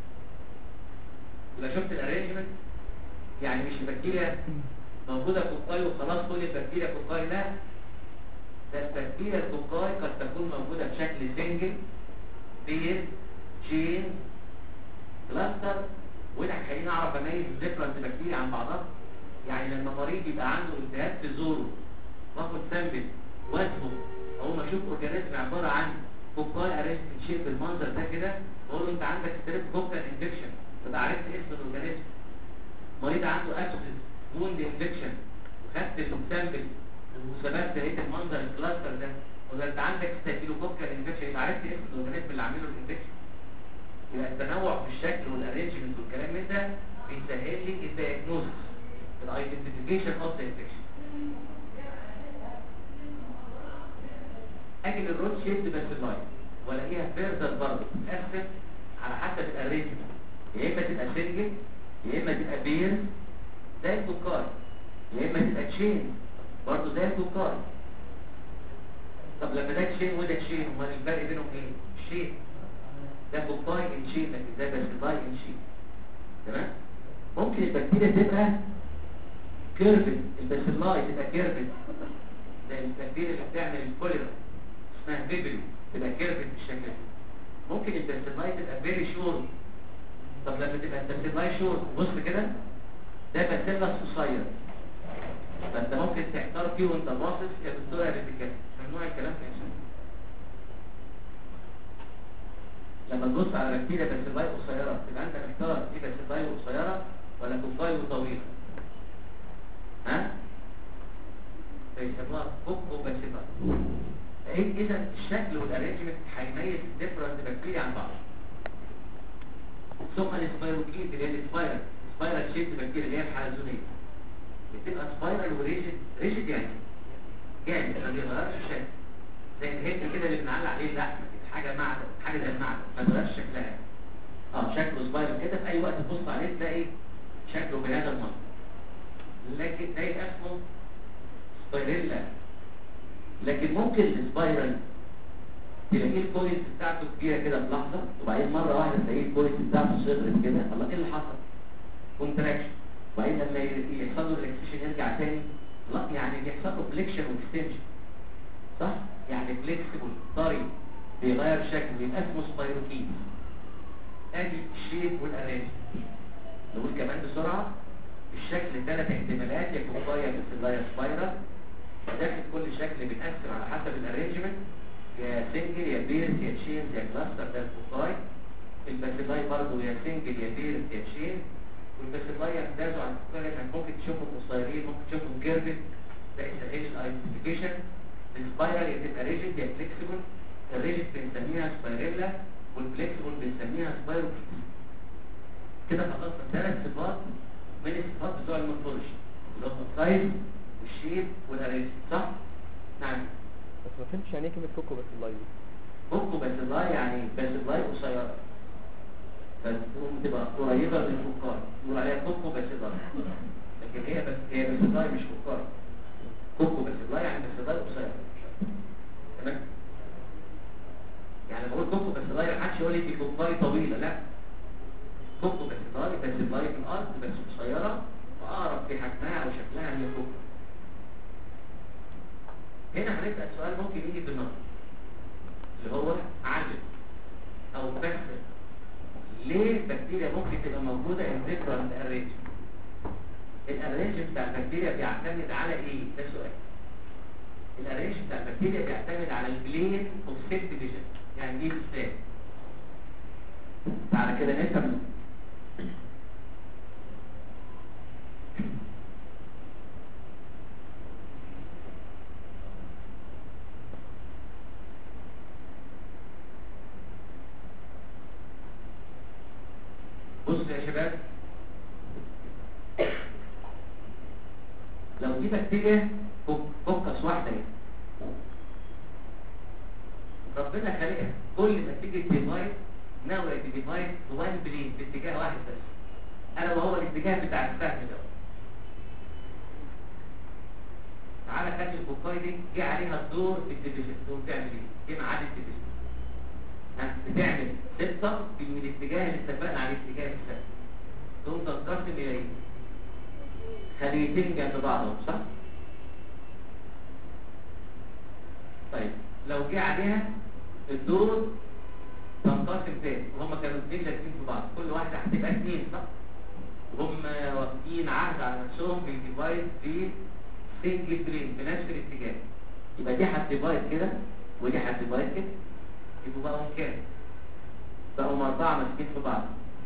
يبقى شفت الارينجمنت يعني مش البكتيريا موجودة كوكاي وخلاص كل البكتيريا كوكاي لا ده البكتيريا الكوكاي قد تكون موجودة بشكل سنجل بير تشين كلاستر وده هيخليني اعرف اميز الديفرنت بكتيريا عن بعضها يعني لما مريض يبقى عنده التهاب في زوره واخد سامبل واسمه اول ما اشوف اورجانيزم عباره عن كوكاي اريست تشين بالمنظر ده كده بقول له انت عندك ستريب كوكال انفكشن تبقى عرفت اسم الاورجانيزم مريض عنده اسوسس ووند انفكشن وخدت السامبل وثبت لقيت المنظر الكلاستر ده ولا انت عندك ستافيلوكوكال انفكشن يبقى عرفت اسم الاورجانيزم اللي عامله الانفكشن يبقى التنوع في الشكل والارينجمنت والكلام من ده بيسهل لي الدايجنوستس الايدنتيفيكيشن اوف ذا انفكشن اجي للروت شيفت بس اللاين والاقيها فيرزر برضه تتقسم على حسب الارينجمنت يا اما تبقى سنجل يا اما تبقى بير زي الكوكاي يا اما تبقى تشين برضه زي الكوكاي طب لما ده تشين وده تشين امال الفرق بينهم ايه شين ده كوكاي ان شين لكن ده باسيلاي ان شين تمام ممكن البكتيريا تبقى كيرفد الباسيلاي تبقى كيرفد زي البكتيريا اللي بتعمل الكوليرا اسمها فيبري تبقى كيرفد بالشكل ده ممكن الباسيلاي تبقى فيري شورت طب لما تبقى الباسيلاي شورت بص كده ده باسيلاس قصير فانت ممكن تحتار فيه وانت باصص يا دكتور يا بتتكلم ممنوع الكلام في الانسان لما تبص على بكتيريا باسيلاي قصيره تبقى انت محتار دي باسيلاي قصيره ولا كوكاي طويله ها فيسموها كوكو باسيلاي ايه اذا الشكل والارينجمنت هيميز الديفرنت بكتيريا عن بعض ثم السبايروكيت اللي هي السبايرال سبايرال شيب بكتيريا اللي هي الحلزونيه بتبقى سبايرال وريجيد ريجيد يعني جامد ما بيغيرش الشكل زي الهيد كده اللي بنعلق عليه اللحمه كده حاجه معدن حاجه زي المعدن ما بيغيرش شكلها اه شكله سبايرال كده في اي وقت تبص عليه تلاقي شكله بهذا المنظر لكن ده يبقى اسمه سبايريلا لكن ممكن السبايرال تلاقيه الكويس بتاعته كبيره كده في لحظه وبعدين مره واحده تلاقيه الكويس بتاعته صغرت كده الله ايه اللي حصل كونتراكشن وبعدين لما يحصل له ريلاكسيشن يرجع تاني لا يعني بيحصل له فليكشن واكستنشن صح يعني فليكسبل طري بيغير شكله يبقى اسمه سبايروكيت ادي الشيب والارانج نقول كمان بسرعه الشكل ثلاث احتمالات يا كوبايا بسلايا سبايرال داخل كل شكل بيتقسم على حسب الارينجمنت يا سنجل يا بيرس يا تشينز يا كلاستر ده الكوكاي الباسيلاي برضه يا سنجل يا بيرس يا تشين والباسيلاي يمتازوا عن الكوكاي لانك ممكن تشوفهم قصيرين ممكن تشوفهم كيرفد ده يسهل الايدنتيفيكيشن السبايرال يا تبقى ريجيد يا فليكسبل الريجيد بنسميها سبايريلا والفليكسبل بنسميها سبايروكيت كده خلصنا ثلاث صفات من الصفات بتوع المورفولوجي اللي هم السايز والشيب والارينج صح؟ نعم
بس ما فهمتش يعني ايه كلمه كوكو بس الله دي
كوكو باسيلاي يعني باسيلاي قصيرة فتقوم تبقى قريبة من الفقار نقول عليها كوكو باسيلاي لكن هي بس هي باسيلاي مش فقار كوكو باسيلاي يعني باسيلاي قصيرة تمام يعني بقول كوكو باسيلاي ما حدش يقول لي دي كوكاي طويلة لا كوكو باسيلاي باسيلاي في الأرض بس قصيرة وأقرب في حجمها او شكلها من فوق هنا هنسال سؤال ممكن يجي في النظر اللي هو علم او بس ليه البكتيريا ممكن تبقى موجوده ان ديفرنت ارينج الارينج بتاع البكتيريا بيعتمد على ايه ده سؤال الارينج بتاع البكتيريا بيعتمد على البلين اوف سيل ديفيجن يعني ايه ازاي تعالى كده نفهم بص يا شباب لو دي بكتيريا فوك- فوكس واحدة هنا ربنا خلقها كل ما تيجي ديفايس ناوي ديفايس وان بلين باتجاه واحد بس انا وهو الاتجاه بتاع السهم ده تعالى خلي الفوكاي دي جه عليها الدور في الديفيجن تقوم تعمل ايه؟ جه معاد الديفيجن ها بتعمل خطه من الاتجاه اللي اتفقنا على اتجاه السهم تقوم تنقسم الى ايه؟ خليتين جنب بعضهم صح؟ طيب لو جه عليها الدور تنقسم تاني وهم كانوا اثنين لازمين في بعض كل واحده هتبقى اثنين صح؟ وهم واخدين عهد على نفسهم بالديفايس في سنجل برين بنفس الاتجاه يبقى دي هتديفايس كده ودي هتديفايس كده يبقوا بقوا كام؟ بقوا أربعة ماسكين في بعض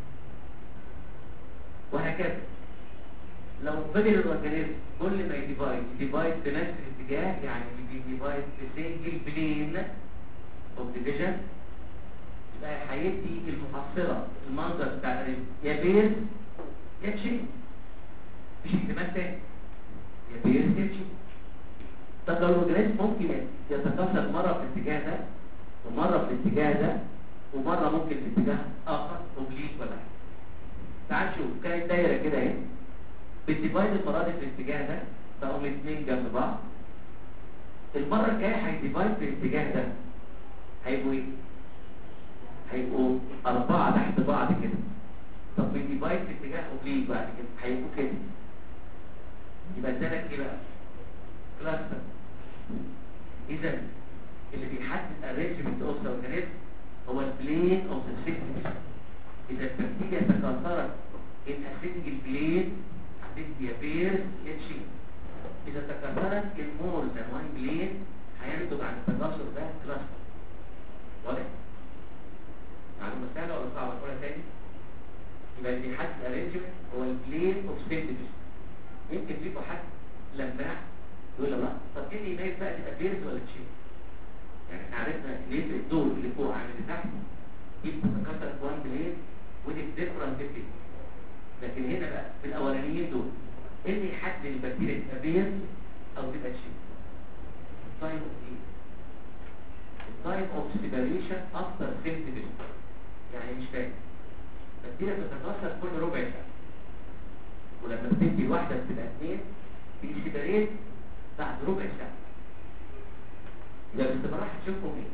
وهكذا لو فضل الاورجانيزم كل ما يديفايس يديفايس بنفس الاتجاه يعني يديفايس بسنجل بلين اوف ديفيجن يبقى هيدي المحصلة المنظر بتاع الريم يا بيز يا تشين مش احتمال تاني يا بيز يا تشين طب لو الاورجانيزم ممكن يتكاثر مرة في الاتجاه ده ومرة في الاتجاه ده ومرة ممكن في اتجاه آخر اوبليك ولا حاجة تعال شوف كانت دايرة كده اهي بالديفايد المرة دي في الاتجاه ده بقوا الاثنين جنب بعض المرة الجاية هيديفايد في الاتجاه ده هيبقوا ايه؟ هيبقوا أربعة تحت بعض كده طب بالديفايد في اتجاه اوبليك بعد كده هيبقوا كده يبقى ادالك ايه بقى؟ كلاستر اذا اللي بيحدد الريجمنت اوف ذا اورجانيزم هو البلين اوف ذا سيستم اذا البكتيريا تكاثرت ان اسنجل بلين هتدي بير يتشي اذا تكاثرت ان مور ذان وان بلين هينتج عن التكاثر ده كلاستر واضح؟ معلومة سهلة ولا صعبة أقولها تاني؟ يبقى اللي بيحدد الريجمنت هو البلين اوف سيستم يمكن فيكم حد لماح يقول لا طب ايه اللي يميز بقى تبقى بيرز ولا تشين يعني احنا عرفنا ليه في الدور اللي فوق عن اللي تحت دي بتتكسر في وان بلين ودي ديفرنت بلين لكن هنا بقى في الاولانيين دول ايه اللي يحدد البكتيريا تبقى بيرز او تبقى تشين التايم اوف ايه التايم اوف سيبريشن افتر سيل ديفيجن يعني مش فاهم البكتيريا بتتكسر كل ربع ساعه ولما بتدي واحده بتبقى اثنين بيسيبريت بعد ربع ساعة يبقى باستمرار هتشوفهم ايه؟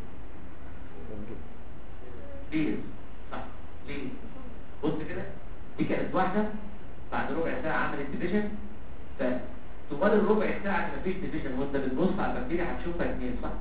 ليه؟ صح ليه؟ بص كده دي كانت واحدة بعد ربع ساعة عملت ديفيجن فطوال الربع ساعة اللي مفيش ديفيجن وانت بتبص على البكتيريا هتشوفها اثنين صح؟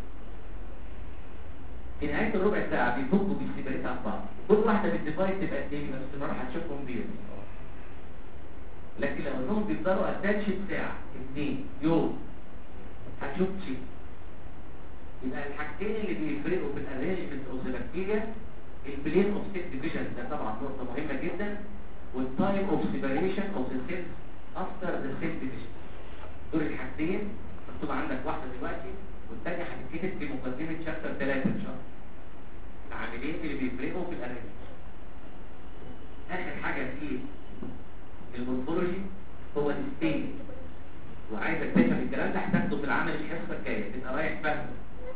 في نهاية الربع ساعة بيفكوا بيسيبريت عن بعض كل واحدة بالديفايس تبقى اثنين يبقى باستمرار هتشوفهم بيرز لكن لو انهم بيفضلوا اتاتش ساعة اثنين يوم هتشوف شيء يبقى الحاجتين اللي بيفرقوا في الارينجمنت اوف ذا بكتيريا البلين اوف سيل ديفيجن ده طبعا نقطة مهمة جدا والتايم اوف سيبريشن اوف ذا سيلز افتر ذا سيل ديفيجن دول الحاجتين مكتوب عندك واحدة دلوقتي والثانية هتتكتب في مقدمة شابتر 3 ان شاء الله العاملين اللي بيفرقوا في الارينجمنت اخر حاجة في المورفولوجي هو الستيج وعايزك تفهم الكلام ده هتاخده في العمل الحصه الجايه تبقى رايح فاهم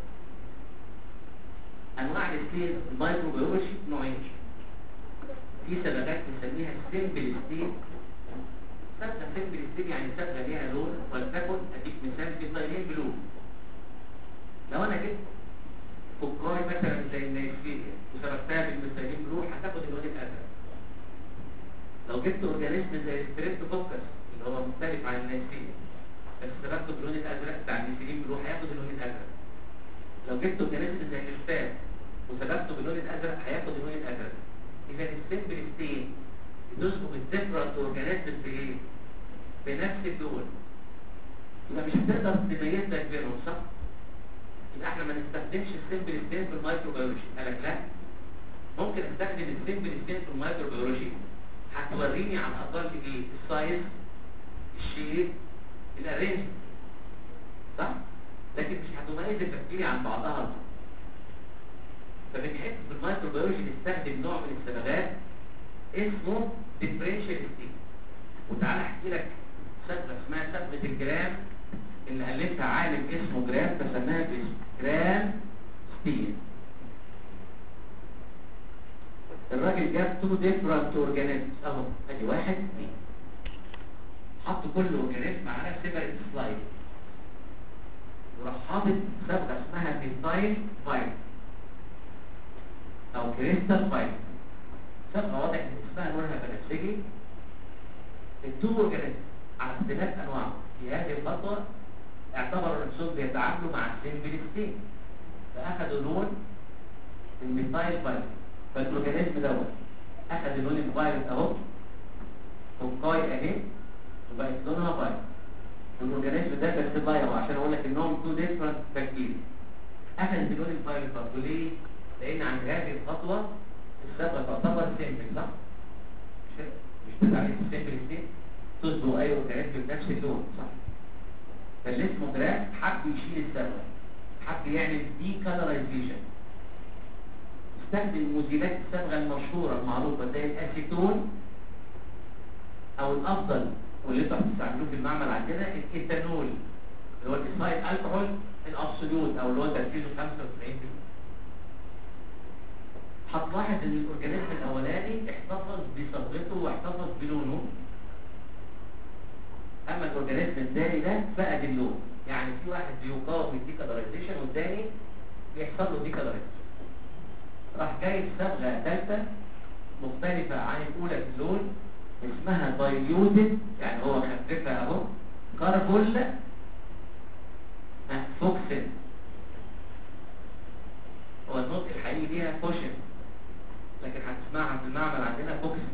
انواع الستيج المايكروبيولوجي نوعين في سببات بنسميها سيمبل ستيج ثابته سيمبل ستيج يعني ثابته ليها لون ولتكن اديك مثال في طيلين بلو لو انا جبت فكاي مثلا زي النيسيريا وسببتها بالمثالين بلو هتاخد اللون الازرق لو جبت اورجانيزم زي ستريبتوكوكس اللي هو اللون الازرق هياخد اللون الازرق اذا السمبل ستين بتسبق الديفرنت اورجانيزم بايه بنفس اللون يبقى مش هتقدر تميز لك بينهم صح يبقى احنا ما نستخدمش السمبل ستين في المايكروبيولوجي قالك لا ممكن استخدم السمبل ستين في المايكروبيولوجي هتوريني على الاقل ايه السايز الشيب الارينج صح لكن مش هتميز التفكيري عن بعضها فبنحب في المايكروبيولوجي نستخدم نوع من الصبغات اسمه differential ستيل وتعالى احكي لك صبغه اسمها صبغه الجرام اللي الفها عالم اسمه جرام فسماها باسم جرام ستيل الراجل جاب تو ديفرنت اورجانيزمز اهو ادي واحد اثنين حط كل اورجانيزم على سيبريت سلايد وراح حاطط صبغه اسمها ميثايل فايل او كريستال فايل صبغه واضح ان اسمها لونها بنفسجي التو اورجانيزم على اختلاف انواعه في هذه الخطوه اعتبروا نفسهم بيتعاملوا مع السيمبلستين فاخذوا لون الميثايل فايل فالاورجانيزم دوت اخذ اللون الفايلت اهو فكاي اهي وبقت لونها فايلت والاورجانيزم ده بس فايل عشان اقول لك انهم تو ديفرنت بكتيريا اخذ اللون الفايلت برضه ليه؟ لان عند هذه الخطوه الصبغه تعتبر سيمبل صح؟ مش كده؟ مش بتاع السيمبل ستيت تصبغ اي اورجانيزم بنفس اللون صح؟ فاللي اسمه جراف حب يشيل الصبغه حب يعمل دي كالرايزيشن استخدم مزيلات الصبغه المشهوره المعروفه زي الاسيتون او الافضل واللي انتوا هتستعملوه في المعمل عندنا الايثانول اللي هو الاسمايل الكحول الابسوليوت او اللي هو تركيزه 95% هتلاحظ ان الاورجانيزم الاولاني احتفظ بصبغته واحتفظ بلونه اما الاورجانيزم الثاني ده فقد اللون يعني في واحد بيقاوم الديكالرايزيشن والثاني بيحصل له ديكالرايزيشن راح جايب صبغه ثالثه مختلفه عن الاولى في اللون اسمها دايليوتد يعني هو خففها اهو كاربول فوكسن هو النطق الحقيقي ليها فوشن لكن هتسمعها في المعمل عندنا فوكسن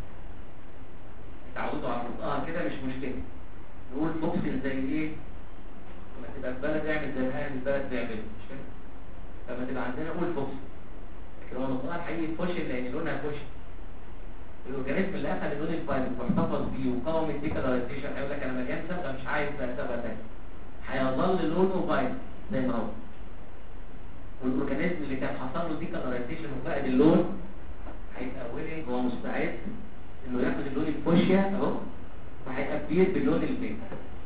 اتعودوا على نطقها كده مش مشكله نقول فوكسن زي ايه لما تبقى في بلد اعمل زي ما البلد بيعمله مش كده لما تبقى عندنا قول فوكسن لكن هو نطقها الحقيقي فوشن لان لونها فوشن الاورجانيزم اللي اخذ اللون الفايلت واحتفظ بيه وقاوم الديكالرايزيشن هيقول لك انا مليان صبغه مش عايز بقى صبغه ثانيه هيظل لونه فايلت زي ما هو والاورجانيزم اللي كان حصل له ديكالرايزيشن وفقد اللون هيبقى ويلنج هو مستعد انه ياخد اللون الفوشيا اهو وهيبقى كبير باللون البينك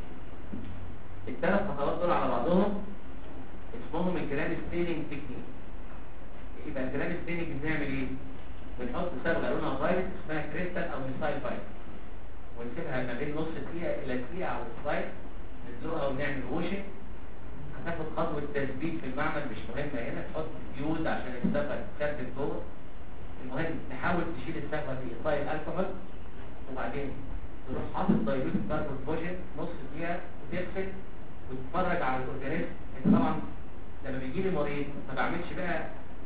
الثلاث خطوات دول على بعضهم اسمهم الجرام ستيننج تكنيك يبقى الجرام ستيننج بنعمل ايه؟ بنحط صبغه لونها فايلت اسمها كريستال او ميثايل فايلت ونسيبها ما بين نص دقيقه الى دقيقه على السلايد ندلقها ونعمل ووشنج هتاخد خطوه تثبيت في المعمل مش مهمه هنا تحط فيوز عشان الصبغه تثبت جوه المهم تحاول تشيل الصبغه بايثايل الكحول وبعدين تروح حاطط دايلوت كاربون فوجن نص دقيقه وتغسل وتتفرج على الاورجانيزم انت طبعا لما بيجي لي مريض ما بعملش بقى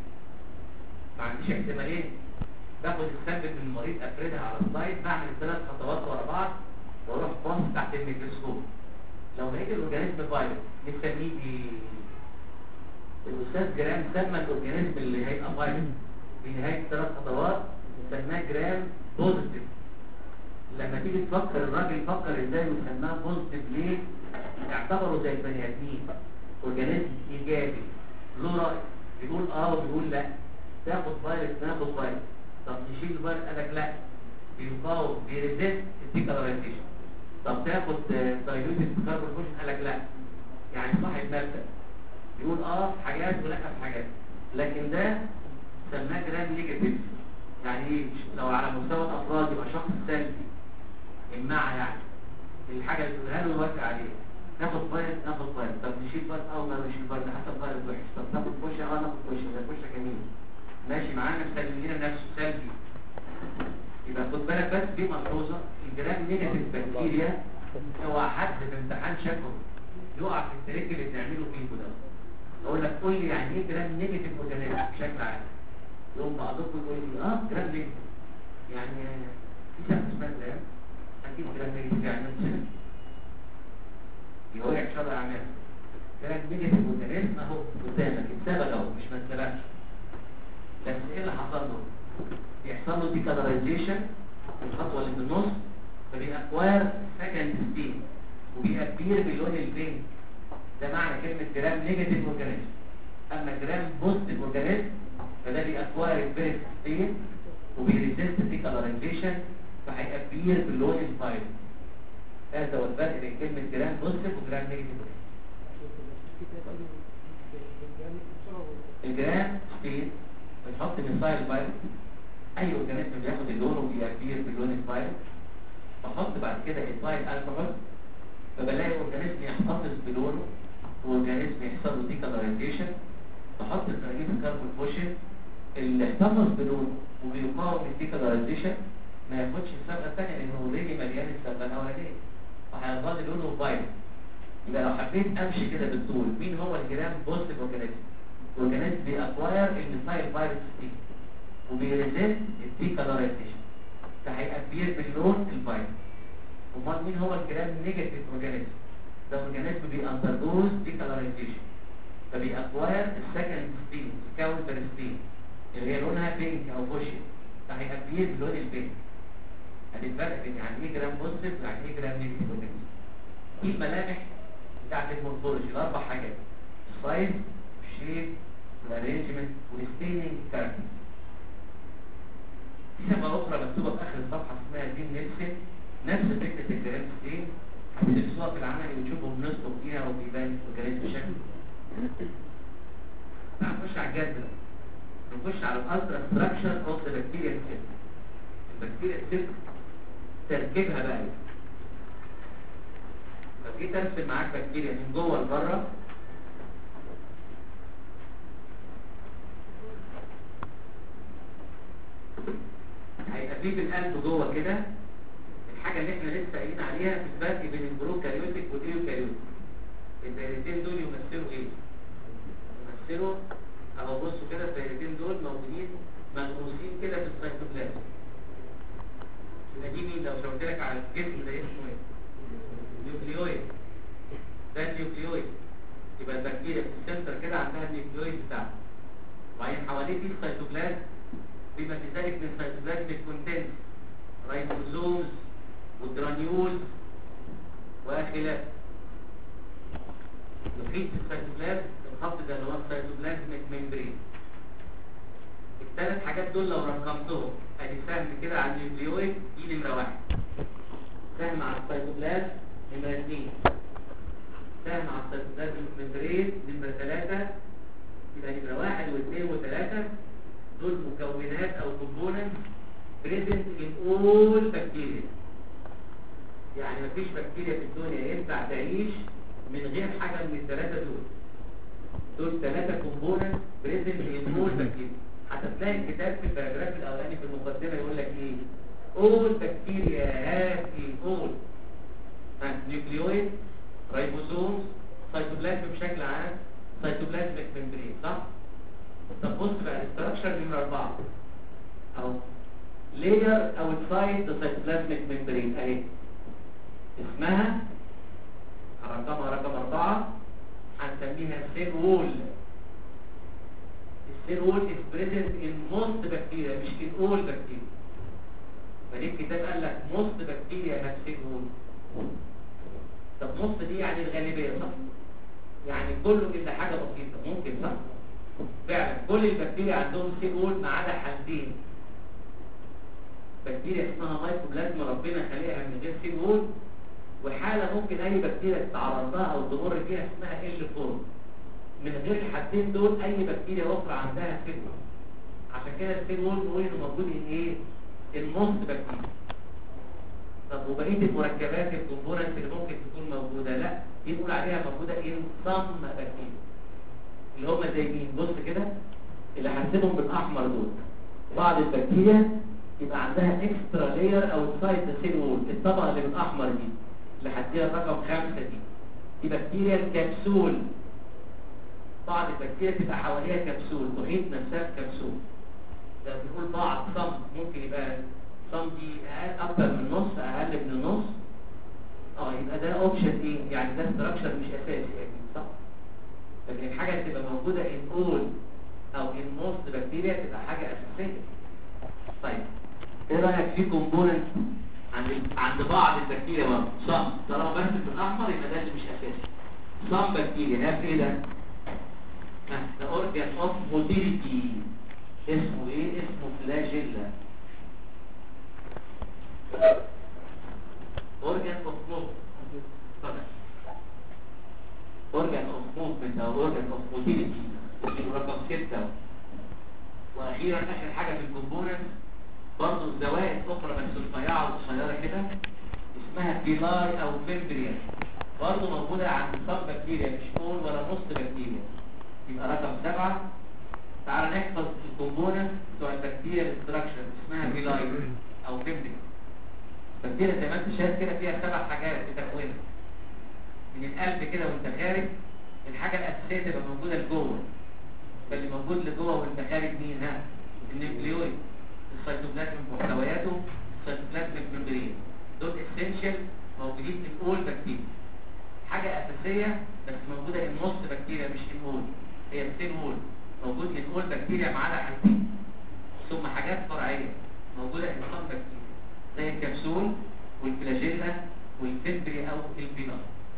ما عنديش احتمالين باخد السامبل من المريض افردها على السلايد بعمل الثلاث خطوات ورا بعض واروح باص تحت الميكروسكوب لو لقيت الاورجانيزم فايروس نسميه دي الاستاذ جرام سمى الاورجانيزم اللي هيبقى فايروس في نهايه الثلاث خطوات سماه جرام بوزيتيف لما تيجي تفكر الراجل يفكر ازاي ويسماه بوزيتيف ليه اعتبره زي البني ادمين اورجانيزم ايجابي له راي بيقول اه وبيقول لا تاخد فايروس ناخد فايروس طب نشيل الفايروس قال لك لا بيقاوم بيريزيست الديكالرايزيشن طب تاخد دايلوتد كاربون فوشن قال لك لا يعني صاحب مبدا يقول اه في حاجات ولا في حاجات لكن ده سماه جرام نيجاتيف يعني ايه لو على مستوى الافراد يبقى شخص سلبي امنعها يعني الحاجه اللي تقولها له يوافق عليها ناخد فايروس ناخد فايروس طب نشيل فايروس او ما نشيل فايروس حسب فايروس وحش طب ناخد فوشه اه ناخد فوشه ده فوشه جميل ماشي معانا مسلمين نفسه سلبي يبقى خد بالك بس دي ملحوظه الجرام نيجاتيف بكتيريا هو حد في امتحان شكله يقع في التريك اللي بنعمله فيه ده اقول لك قول لي يعني ايه جرام نيجاتيف اورجانيزم بشكل عام يوم بعضكم يقول لي اه جرام ليه يعني في شخص اسمها جرام اكيد جرام ليه يعني من يقول لك شر اعمال كلام بيجي في المدرس اهو قدامك اتسبق اهو مش ما اتسبقش بس ايه اللي حصل له يحصل له ديكالرايزيشن الخطوه اللي في النص فبيأكوار سكند ستيت وبيأبير باللون البينك ده معنى كلمة جرام نيجاتيف اورجانيزم اما جرام بوزيتيف اورجانيزم فده بيأكوار الفيرست ستيت وبيريزيست ديكالرايزيشن فهيأبير باللون الفايل هذا هو الفرق بين كلمة جرام بوزيتيف وجرام نيجاتيف الجرام ستيت بنحط ميثايل فايروس اي اورجانيزم بياخد اللون وبيأبير باللون الفايل بحط بعد كده ايثايل الكحول فبلاقي اورجانيزم يحتفظ بلونه واورجانيزم يحصل له ديكالرايزيشن بحط التراجيف الكربون فوشن اللي احتفظ بلونه وبيقاوم الديكالرايزيشن ما ياخدش الصبغه الثانيه لانه اوريدي مليان الصبغه الاولانيه فهيظل لونه فايروس يبقى لو حبيت امشي كده بالطول مين هو الجرام بوزيتيف اورجانيزم اورجانيزم بيأكواير الميثايل فايروس دي وبيريزيست الديكالرايزيشن فهيأبير باللون الفايروس امال مين هو الجرام نيجاتيف اورجانيزم ده اورجانيزم بيأندرجوز ديكالرايزيشن فبيأكواير السكند ستين الكاونتر ستين اللي هي لونها بينك او فوشيا فهيأبير باللون البينك ادي الفرق بين يعني ايه جرام بوزيتيف ويعني ايه جرام نيجاتيف اورجانيزم دي الملامح بتاعت المورفولوجي الاربع حاجات السايز الشيب والارينجمنت والستيننج كاركتر في صفحه اخرى مكتوبه في اخر الصفحه اسمها دين نيلسون نفس فكره الجرام ستين هتدرسوها في العمل وتشوفوا بنسبه فيها وبيبان الجرام بشكل نخش على الجهاز ده نخش على الالترا ستراكشر اوف ذا بكتيريا سيل البكتيريا سيل تركيبها بقى ايه لو جيت ارسم معاك بكتيريا من جوه لبره هيبقى فيه بالقلب جوه كده الحاجه اللي احنا لسه قايلين عليها في الفرق بين البروكاريوتيك والايوكاريوتيك الدايرتين دول يمثلوا ايه يمثلوا اهو بصوا كده الدايرتين دول موجودين مغروسين كده في السيتوبلازم يبقى دي مين لو شاورت لك على الجسم ده اسمه ايه نيوكليويد ده النيوكليويد يبقى البكتيريا في السنتر كده عندها النيوكليويد بتاعها وبعدين حواليه في السيتوبلازم بما في ذلك من السيتوبلازم الكونتنت رايبوزومز والجرانيولز وخلافه محيط السيتوبلازم الخط ده اللي هو السيتوبلازميك ممبرين الثلاث حاجات دول لو رقمتهم ادي سهم كده على النيوكليويد دي نمره واحد سهم على السيتوبلازم نمره اثنين سهم على السيتوبلازم ممبرين نمره ثلاثه يبقى نمره واحد واثنين وثلاثه دول مكونات او كومبوننت بريزنت ان اول بكتيريا يعني مفيش بكتيريا في الدنيا ينفع تعيش من غير حاجه من الثلاثه دول دول ثلاثه كومبوننت بريزنت ان اول بكتيريا هتلاقي الكتاب في الباراجراف الاولاني في المقدمه يقول لك ايه اول بكتيريا هاف اول نيوكليويد رايبوزومز سيتوبلازم بشكل عام سيتوبلازميك ممبرين صح طب بص بقى الاستراكشر نمره اربعه اهو layer outside the cytoplasmic membrane اهي اسمها رقمها رقم اربعة هنسميها cell wall السيل وول is present in most bacteria مش in all bacteria فليه الكتاب قال لك most bacteria have cell wall طب most دي يعني الغالبية صح؟ يعني كله إلا حاجة بسيطة ممكن صح؟ فعلا كل البكتيريا عندهم سيل وول ما عدا حالتين بكتيريا اسمها مايكوبلازما ربنا خلقها من غير سيل وول وحالة ممكن أي بكتيريا تتعرض لها أو تمر فيها اسمها ال فورم من غير الحاجتين دول أي بكتيريا أخرى عندها سيل وول عشان كده السيل وول نقول إنه موجود إن إيه؟ الموست بكتيريا طب وبقية المركبات الكومبوننت اللي ممكن تكون موجودة لا دي نقول عليها موجودة إن صم بكتيريا اللي هم زي مين بص كده اللي هنسيبهم بالأحمر دول بعض البكتيريا يبقى عندها اكسترا لاير او سايد سيل وول الطبقه اللي بالاحمر دي اللي هديها رقم خمسة دي دي بكتيريا الكبسول بعض البكتيريا تبقى حواليها كبسول تحيط نفسها بكبسول لو بنقول بعض صم ممكن يبقى صم دي اقل اكتر من نص اقل من النص اه يبقى ده اوبشن ايه يعني ده ستراكشر مش اساسي اكيد صح لكن الحاجه اللي تبقى موجوده ان اول او ان موست بكتيريا تبقى حاجه اساسيه طيب ايه رايك في كومبوننت عند عند بعض البكتيريا برضه صم طالما بس في الاحمر يبقى ده اللي مش اساسي صم بكتيريا ده ايه ده ده اورجان اوف موتيليتي اسمه ايه اسمه فلاجيلا اورجان اوف موفمنت اورجان اوف موفمنت او اورجان اوف موتيليتي اسمه رقم 6 واخيرا اخر حاجه في الكومبوننت برضه زوائد اخرى بس رفيعه وقصيره كده اسمها بيلاي او فيمبريا برضه موجوده عند صب بكتيريا مش اول ولا نص بكتيريا يبقى رقم سبعة تعال نحفظ الكومبوننت بتوع البكتيريا الاستراكشر اسمها بيلاي او فيمبريا البكتيريا زي ما انت شايف كده فيها سبع حاجات في تكوينها من القلب كده وانت خارج الحاجه الاساسيه تبقى موجوده لجوه فاللي موجود لجوه وانت خارج مين ها النيوكليويد السيتوبلازم محتوياته السيتوبلازم ممبرين دول اسينشال موجودين في الاول بكتيريا حاجه اساسيه بس موجوده ان نص بكتيريا مش ان اول هي 200 وول موجود ان اول بكتيريا ما عدا حاجتين ثم حاجات فرعيه موجوده ان نص بكتيريا زي الكبسول والفلاجيلا والفيبري او البينار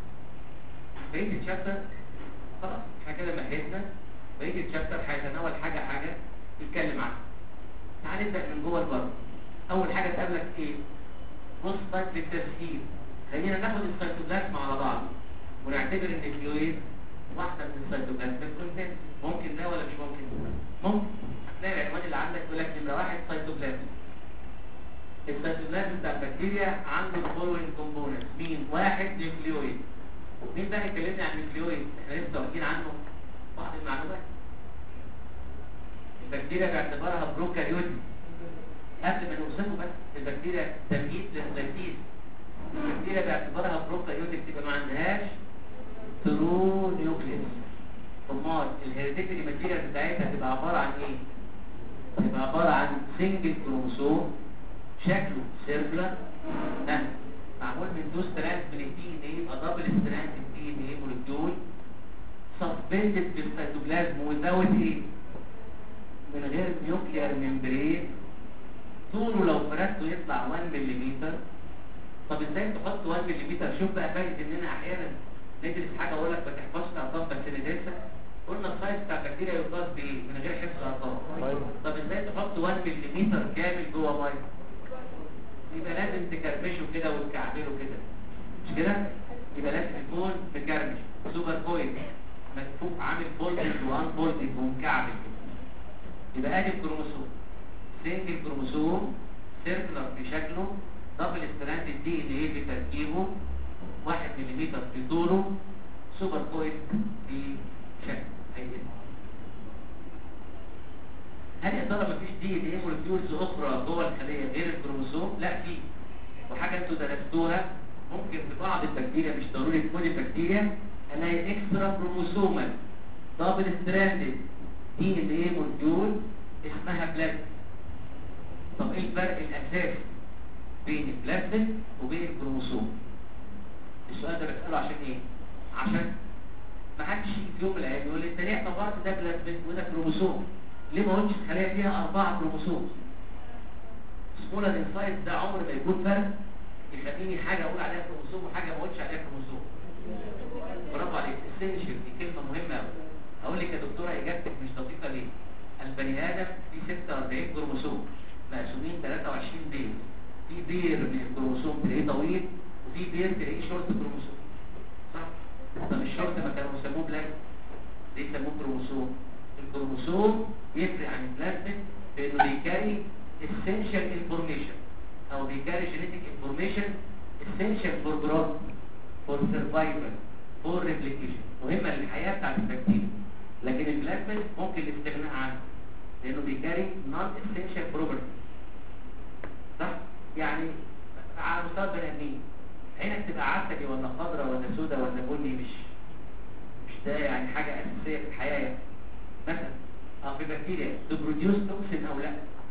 بقيه الشابتر خلاص احنا كده مهدنا بقيه الشابتر هيتناول حاجه حاجه يتكلم عنها تعال نبدا من جوه البر اول حاجه تقابلك ايه بص طيب للتسهيل خلينا ناخد السيتوبلازم على بعض ونعتبر ان الفلويد واحده من السيتوبلازم بالكونتنت ممكن ده ولا مش ممكن ممكن هتلاقي العنوان اللي عندك يقول لك نمره واحد سيتوبلازم السيتوبلازم بتاع البكتيريا عنده الفولوينج كومبوننت مين واحد نيوكليويد مين بقى يكلمني عن النيوكليويد احنا لسه واخدين عنه بعض المعلومات البكتيريا باعتبارها بروكاريوتي قبل ما نوصفه بس البكتيريا تمهيد للسيتيز البكتيريا باعتبارها بروكاريوتيك تبقى ما عندهاش ترو نيوكليس امال الهيريديتري ماتيريال بتاعتها تبقى عباره عن ايه تبقى عباره عن سنجل كروموسوم شكله سيركلر ها معمول من دو ستراند من الدي ان ايه يبقى دبل ستراند الدي ان ايه مولكيول سسبندد في السيتوبلازم وزود ايه من غير نيوكليار ممبرين طوله لو فردته يطلع 1 ملم طب ازاي تحط 1 ملم شوف بقى فايده اننا احيانا ندرس حاجه اقول لك ما تحفظش ارقام بس ندرسها قلنا السايز بتاع البكتيريا يقاس بايه من غير حفظ ارقام طب ازاي تحط 1 ملم كامل جوه بايظ يبقى لازم تكرمشه كده وتكعبله كده مش كده يبقى لازم يكون مكرمش سوبر كويل مدفوق عامل فولدنج وان فولدنج ومكعبل كده يبقى ادي الكروموسوم سنجل كروموسوم سيركلر في شكله دبل ستراند دي ان ايه في تركيبه 1 ملم في طوله سوبر كويل في شكل هيئته هل يا ترى مفيش دي ان ايه مولكيولز اخرى جوه الخليه غير الكروموسوم لا في وحاجه انتوا درستوها ممكن في بعض البكتيريا مش ضروري تكون البكتيريا الاقي اكسترا كروموسومال دبل ستراندد دي ان ايه مولكيول اسمها بلازم طب ايه الفرق الاساسي بين البلازم وبين الكروموسوم السؤال ده بساله عشان ايه عشان ما حدش في يوم من الايام يقول لي انت ليه اعتبرت ده بلازم وده كروموسوم ليه ما قلتش الخليه فيها اربعه كروموسوم سمولر السايز ده عمر ما يكون فرق يخليني حاجه اقول عليها كروموسوم وحاجه ما اقولش عليها كروموسوم برافو عليك السنشر دي كلمه مهمه قوي اقول لك يا دكتوره اجابتك مش دقيقه ليه البني ادم فيه 46 كروموسوم مقسومين 23 بير في بير من الكروموسوم تلاقيه طويل وفي بير تلاقيه شورت كروموسوم صح طب الشورت ما كانوا بيسموه بلاك ليه سموه كروموسوم الكروموسوم يفرق عن البلازميد بانه بيكاري essential information او بيكاري genetic information essential for growth for survival for replication مهمة للحياة بتاعت البكتيريا لكن البلازميد ممكن الاستغناء عنه لانه بيكاري non essential property صح؟ يعني على مستوى البني ادمين عينك تبقى عسلي ولا خضراء ولا سوداء ولا بني مش مش ده يعني حاجة أساسية في الحياة يعني. مثلا اه في بكتيريا تبروديوس توكسين او لا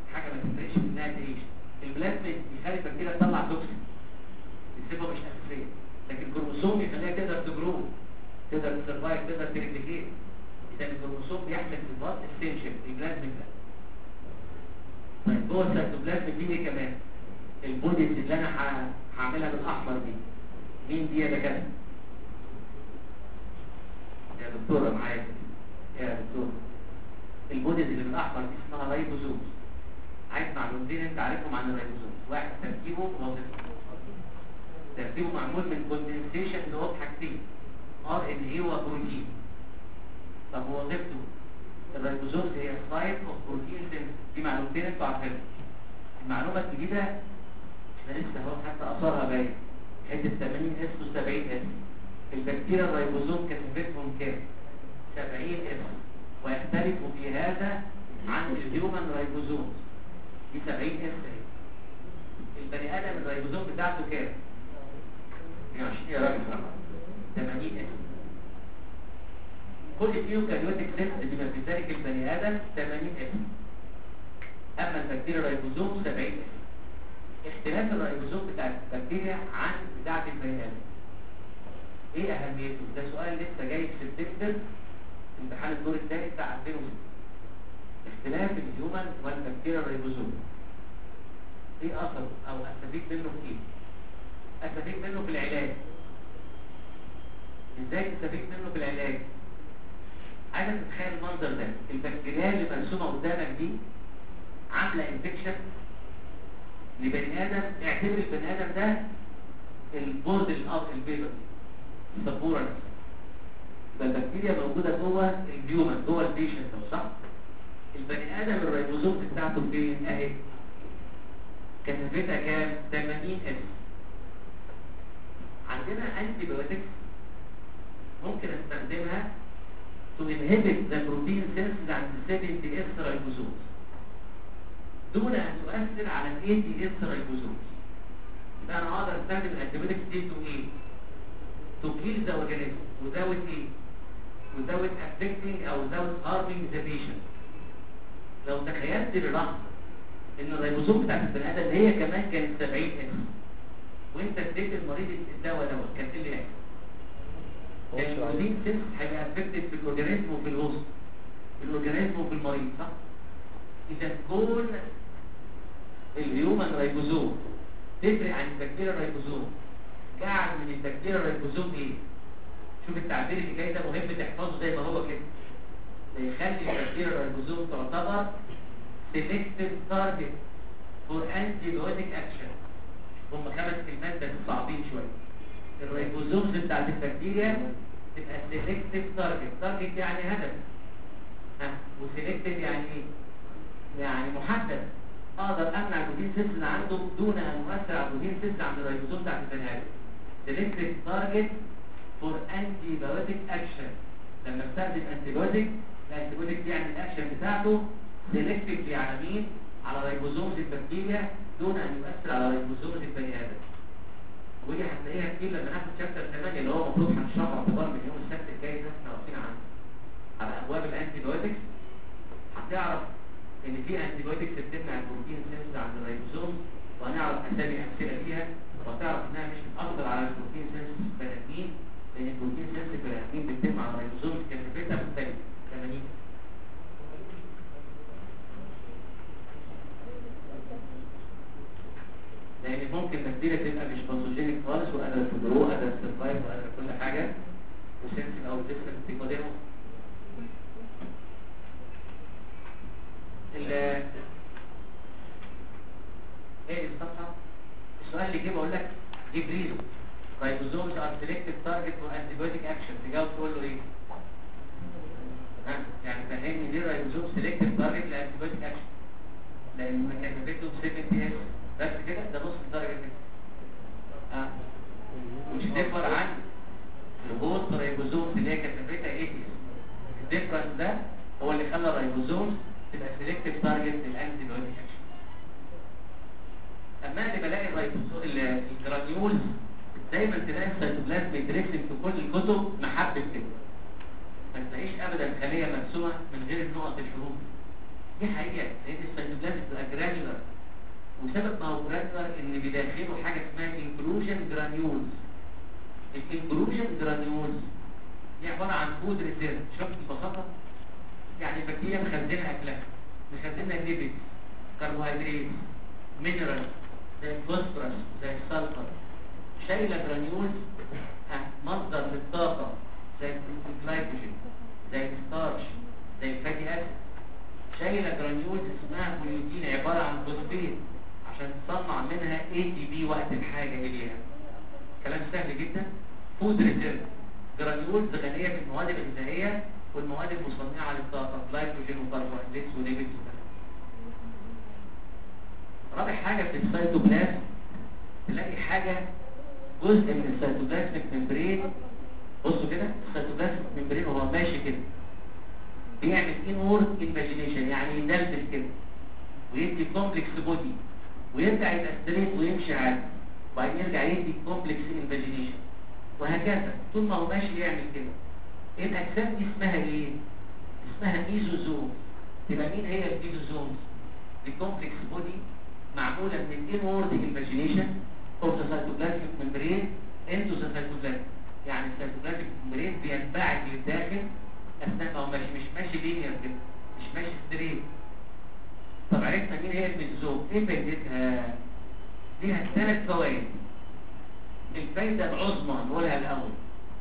حاجه ما تفرقش انها تعيش البلازميد يخلي البكتيريا تطلع توكسين الصفه مش اساسيه لكن الكروموسوم يخليها تقدر تجرو تقدر تسرفايف تقدر تريبليكيت اذا الكروموسوم بيحمل صفات اسينشال البلازميد ده طيب جوه السيتوبلازم دي ايه كمان البوديز اللي انا ه- هعملها بالاحمر دي مين دي يا دكاتره يا دكتوره معايا يا دكتوره البوديز اللي بالاحمر دي اسمها رايبوزوم عايز معلومتين انت عارفهم عن الرايبوزوم واحد تركيبه وظيفته تركيبه معمول من كوندنسيشن اللي هو حاجتين ار ان اي وبروتين طب وظيفته الرايبوزوم هي سايت اوف بروتين سينث دي معلومتين انتوا عارفينها المعلومه الجديده احنا لسه اهو حتى اثرها باين حته 80 اس و70 اس البكتيريا الرايبوزوم كثافتهم كام 70 اس ويختلف في هذا عن الهيومن رايبوزوم دي 70 اس اهي البني ادم الرايبوزوم بتاعته كام 120 يا راجل 80 اس كل ايوكاريوتيك سيست بما في ذلك البني ادم 80 اس اما البكتيريا الرايبوزوم 70 اس اختلاف الرايبوزوم بتاع البكتيريا عن بتاعه البني ادم ايه اهميته ده سؤال لسه جاي في سبتمبر امتحان الدور الثاني بتاع 2006 اختلاف الهيومن والبكتيريا الرايبوزوم ايه اثره او استفيد منه في ايه استفيد منه في العلاج ازاي تستفيد منه في العلاج عايزك تتخيل المنظر ده البكتيريا اللي مرسومه قدامك دي عامله انفكشن لبني ادم اعتبر البني ادم ده البورد الاب البيضه السبوره نفسها يبقى البكتيريا موجوده جوه الهيومن جوه البيشنت صح البني ادم الريبوزوم بتاعته فين اهي كثافتها كام 80 اس عندنا انتي بايوتكس ممكن استخدمها to inhibit the protein synthesis عند 70 s ribosomes دون ان تؤثر على ال 80 s ribosomes يبقى انا اقدر استخدم الانتيبيوتكس دي تو ايه to kill the organism without ايه without affecting او without harming the patient لو تخيلت للحظه ان الريبوزوم بتاعت البني ادم هي كمان كانت 70 اس وانت اديت المريض الدواء دوت كان ايه اللي هيحصل؟
هو مش عارف.
البروتين سيلز هيبقى افكتد في الاورجانيزم وفي الهوست في الاورجانيزم وفي المريض صح؟ اذا كون الهيومن رايبوزوم تفرق عن البكتيريا الرايبوزوم جعل من البكتيريا الرايبوزوم ايه؟ شوف التعبير اللي جاي ده مهم تحفظه زي ما هو كده ده يخلي البكتيريا الرايبوزوم تعتبر selective target for antibiotic action هم خمس كلمات بس صعبين شويه الريبوزومز بتاعت البكتيريا تبقى سيلكتيف تارجت تارجت يعني هدف ها وسيلكتيف يعني ايه يعني محدد اقدر امنع البروتين سيلز اللي عنده دون ان اؤثر على البروتين سيلز عند الريبوزوم بتاعت البني ادم سيلكتيف تارجت فور انتي بايوتيك اكشن لما استخدم انتي بايوتيك الانتي بايوتيك دي يعني الاكشن بتاعته سيلكتيف على مين على ريبوزومز البكتيريا دون ان يؤثر على ريبوزومز البني ادم ودي هتلاقيها كتير لما ناخد شابتر 8 اللي هو المفروض هنشرحه اعتبار من يوم السبت الجاي ده احنا واقفين عنه على ابواب الانتي بايوتكس هتعرف ان في انتي بايوتكس بتمنع البروتين سيلز عند الريبوزوم وهنعرف اسامي امثله ليها وهتعرف انها مش بتاثر على البروتين سيلز في البني ادمين لان البروتين سيلز في البني ادمين بتتم على الريبوزوم كثافتها مختلفه 80 لان ممكن بكتيريا تبقى مش باثوجينيك خالص وقادره تجرو قادره تسرفايف وقادره كل حاجه وسنسيف او ديفرنت تيكوديمو ال ايه الصفحه السؤال اللي جه بقول لك جبريلو رايبوزومز ار سيلكتيف تارجت فور انتيبيوتيك اكشن تجاوب تقول له ايه ها يعني فهمني ليه رايبوزوم سيلكتيف تارجت لانتيبيوتيك اكشن لان كثافته 70 اس بس كده ده نص الدرجه كده اه مش تكبر عن الهوست رايبوزوم اللي هي كثافتها 80 الديفرنس ده هو اللي خلى الرايبوزوم تبقى سيلكتيف تارجت للانتي بايوتيك اكشن اما اللي بلاقي الرايبوزوم ال- الجرانيولز دايما تلاقي السيتوبلازم يترسم في كل الكتب محبب كده ما تلاقيش ابدا خليه مرسومه من غير النقط الحروف دي حقيقه لان السيتوبلازم بتبقى جرانيولار وسبب ما هو جرانيولار ان بداخله حاجه اسمها انكلوجن جرانيولز الانكلوجن جرانيولز دي عباره عن فود ريزيرف شفت ببساطه يعني البكتيريا مخزنه اكلها مخزنه ليبيد كربوهيدرات مينرال زي الفوسفورس زي السلفر شايله جرانيولز مصدر للطاقه زي الجلايكوجين زي الستارش زي الفاتي اسيد شايله جرانيولز اسمها بروتين عباره عن فوسفيت عشان تصنع منها اي تي بي وقت الحاجه اليها كلام سهل جدا فود ريزيرف جرانيولز غنيه في المواد الغذائيه والمواد المصنعه للطاقه جلايكوجين وكربوهيدرات وليبيد وكذا رابع حاجه في السيتوبلازم تلاقي حاجه جزء من السيتوبلازميك ممبرين بصوا كده السيتوبلازميك ممبرين وهو ماشي كده بيعمل انورد انفاجينيشن يعني يدلدل كده ويدي كومبلكس بودي ويرجع يبقى ستريت ويمشي عادي وبعدين يرجع يدي كومبلكس انفاجينيشن وهكذا طول ما هو ماشي يعمل كده الاجسام دي اسمها ايه اسمها ميزوزوم تبقى مين هي الميزوزومز دي كومبلكس بودي معموله من الانورد انفاجينيشن اوف ذا سيتوبلازميك ممبرين انتو ذا سيتوبلازم يعني السيتوبلازميك ممبرين بينبعث للداخل اثناء ما هو ماشي مش ماشي لينير كده مش ماشي ستريت طب عرفنا مين هي الميزوزوم ايه فايدتها ليها ثلاث فوائد الفايده العظمى نقولها الاول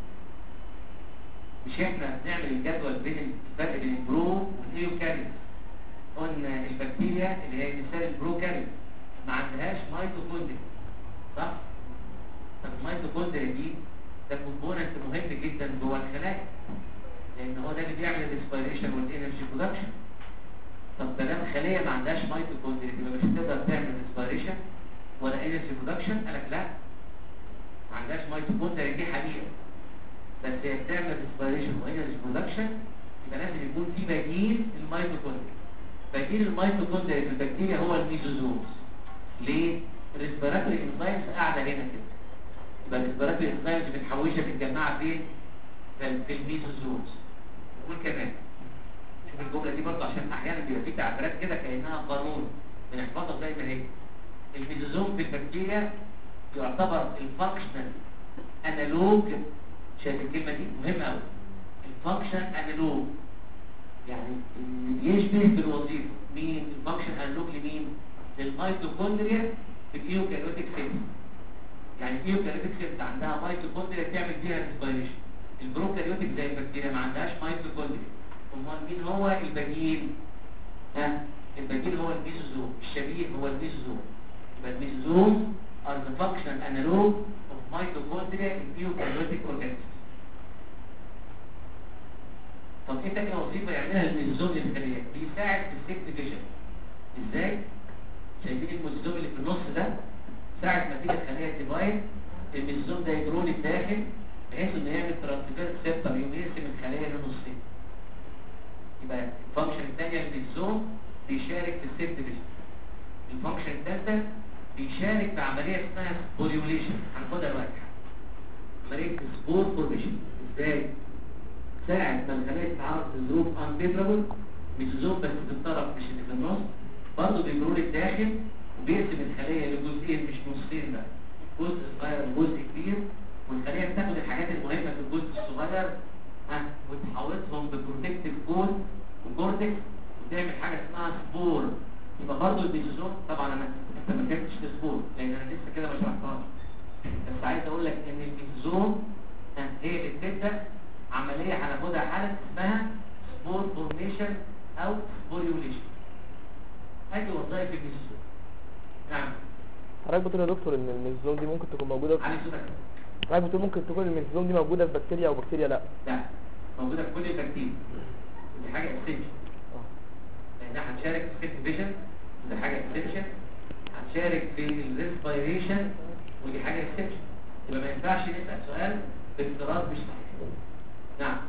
مش احنا بنعمل الجدول بين الفرق بين البرو والايوكاريوت قلنا البكتيريا اللي هي مثال البروكاريوت ما عندهاش ميتوكوندريا صح طب الميتوكوندريا دي ده كومبوننت مهم جدا جوه الخلايا لان هو ده اللي بيعمل الريسبيريشن والانرجي برودكشن طب ده خليه ما عندهاش ميتوكوندريا يبقى مش هتقدر تعمل ريسبيريشن ولا انرجي برودكشن قالك لا ما عندهاش ميتوكوندريا دي حقيقه بس هي بتعمل ريسبيريشن وانرجي برودكشن يبقى لازم يكون في بديل للميتوكوندريا بديل الميتوكوندريا في البكتيريا هو الميزوزومز ليه؟ الريسبيراتوري انزيمز قاعده هنا كده يبقى الريسبيراتوري انزيمز بنحوشها بتتجمع فين؟ في الميزوزومز نقول كمان شوف الجمله دي برضه عشان احيانا بيبقى في تعبيرات كده كانها قانون بنحفظها زي ما هي الميزوزوم في البكتيريا يعتبر الفانكشنال انالوج شايف الكلمه دي مهمه قوي الفانكشن انالوج يعني يشبه بالوظيفه مين الفانكشن انالوج لمين للميتوكوندريا في الايوكاريوتيك سيل يعني الايوكاريوتيك سيل عندها ميتوكوندريا بتعمل بيها ريسبيريشن البروكاريوتيك زي البكتيريا ما عندهاش ميتوكوندريا امال مين هو البديل ها البديل هو الميزوزوم الشبيه هو الميزوزوم يبقى الميزوزوم are the functional analog of mitochondria in eukaryotic organisms طب ايه تاني وظيفه يعملها الميزوزوم للخليه بيساعد في السيك ديفيجن ازاي شايفين الميزوزوم اللي في النص ده ساعه ما تيجي الخليه ديفايد الميزوزوم ده يجرون للداخل بحيث انه يعمل ترانسفير سيبتر يقسم الخليه لنصين يبقى الفانكشن الثانيه للميزوزوم بيشارك في السيك ديفيجن الفانكشن الثالثه بيشارك في عمليه اسمها سبوريوليشن هناخدها دلوقتي عمليه سبور فورميشن ازاي ساعة ما الخلايا تتعرض لظروف انفيفرابل ميزوزوم بس في الطرف مش اللي في النص برضه بيجروا للداخل وبيقسم الخلية لجزئين مش نصين بقى جزء صغير وجزء كبير والخلية بتاخد الحاجات المهمة في الجزء الصغير ها وتحوطهم ببروتكتيف كود وكورتكس وتعمل حاجة اسمها سبور يبقى برضه الميزوزوم طبعا انا انت ما فهمتش السبور لان انا لسه كده ما شرحتهاش بس عايز اقول لك ان الميزوزوم هي اللي بتبدا عملية هناخدها حالة اسمها سبور فورميشن او سبوريوليشن ادي وظائف الميزوزوم نعم
حضرتك بتقول يا دكتور ان الميزوزوم دي ممكن تكون موجوده في
علي صوتك
حضرتك بتقول ممكن تكون الميزوزوم دي موجوده في بكتيريا او بكتيريا لا
لا موجودة في كل البكتيريا دي حاجة اسينشال
اه
لانها هتشارك في السيت فيجن ودي حاجة اسينشال هتشارك في الريسبيريشن ودي حاجة اسينشال يبقى ما ينفعش نسأل سؤال بافتراض مش صحيح نعم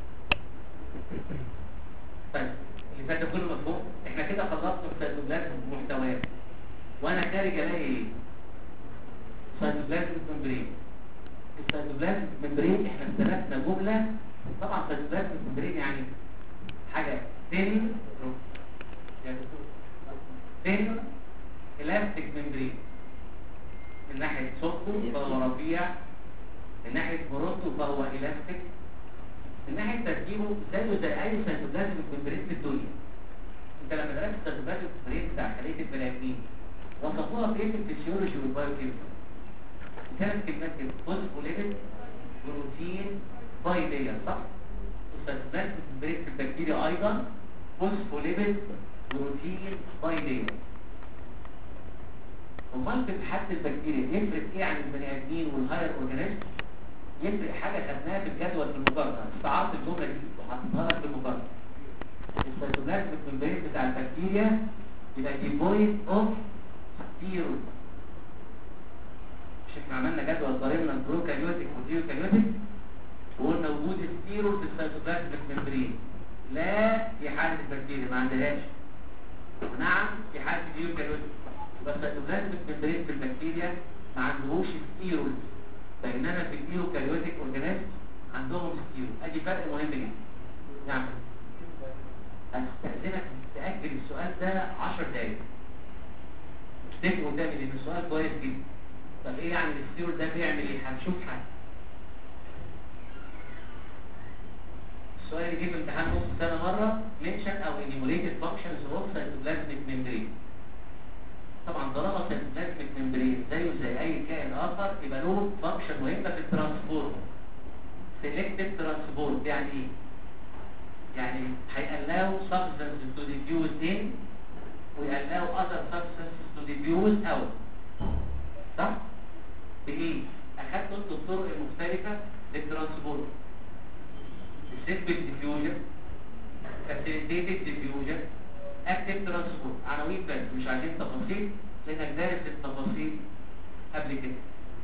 طيب اللي فات ده كله مفهوم احنا كده خلصنا السيتوبلازم محتواه وانا خارج الاقي ايه سيتوبلازم ممبرين السيتوبلازم ممبرين احنا استلفنا جمله طبعا السيتوبلازم ممبرين يعني حاجه تن يا دكتور تاني الاستيك ممبرين من ناحيه صوته فهو رفيع من ناحيه مرونته فهو الاستيك من ناحيه تركيبه زيه زي اي سيتوبلازم ممبرين في الدنيا انت لما درست السيتوبلازم ممبرين بتاع خليه البني ادمين وصفوها بايه في الفسيولوجي والبايوكيمستري ثلاث كلمات كده فوسفوليبيد بروتين باي لاير صح السيتوبلازم ممبرين في البكتيريا ايضا فوسفوليبيد بروتين باي لاير امال في حد البكتيريا يفرق ايه عن البني ادمين والهاير اورجانيزم يفرق حاجه خدناها في الجدول في المقارنه استعرضت الجمله دي وحطيتها لك في المقارنه السيتوبلازم الممبرين بتاع البكتيريا يبقى ديفويد اوف ستيرويد مش احنا عملنا جدول ضربنا البروكاريوتيك والديوكاريوتيك وقلنا وجود ستيرويد في السيتوبلازم الممبرين لا في حاله البكتيريا ما عندهاش نعم في حاله الديوكاريوتيك بس السيتوبلازم الممبرين في البكتيريا ما عندهوش ستيرويد بينما في الديوكاريوتيك اورجانيزم عندهم ستيرويد ادي فرق مهم جدا نعم استاذنك تاجل السؤال ده 10 دقايق افتكر قدامي لان السؤال كويس جدا طب ايه يعني الستيرويد ده بيعمل ايه هنشوف حاجه السؤال اللي جه في امتحان نص سنه مره منشن او انيموليتد فانكشنز اوف سيتوبلازميك ممبرين طبعا طالما سيتوبلازميك ممبرين زيه زي اي كائن اخر يبقى له فانكشن مهمه في الترانسبورت سيلكتيف ترانسبورت يعني ايه يعني هيقلاو substances to diffuse in ويقلاو other substances to diffuse out صح؟ بإيه؟ أخدت انتوا الطرق المختلفة للترانسبورت السيمبل ديفيوجن facilitated diffusion active transport عناوين بس مش عايزين تفاصيل لأنك دارس التفاصيل قبل كده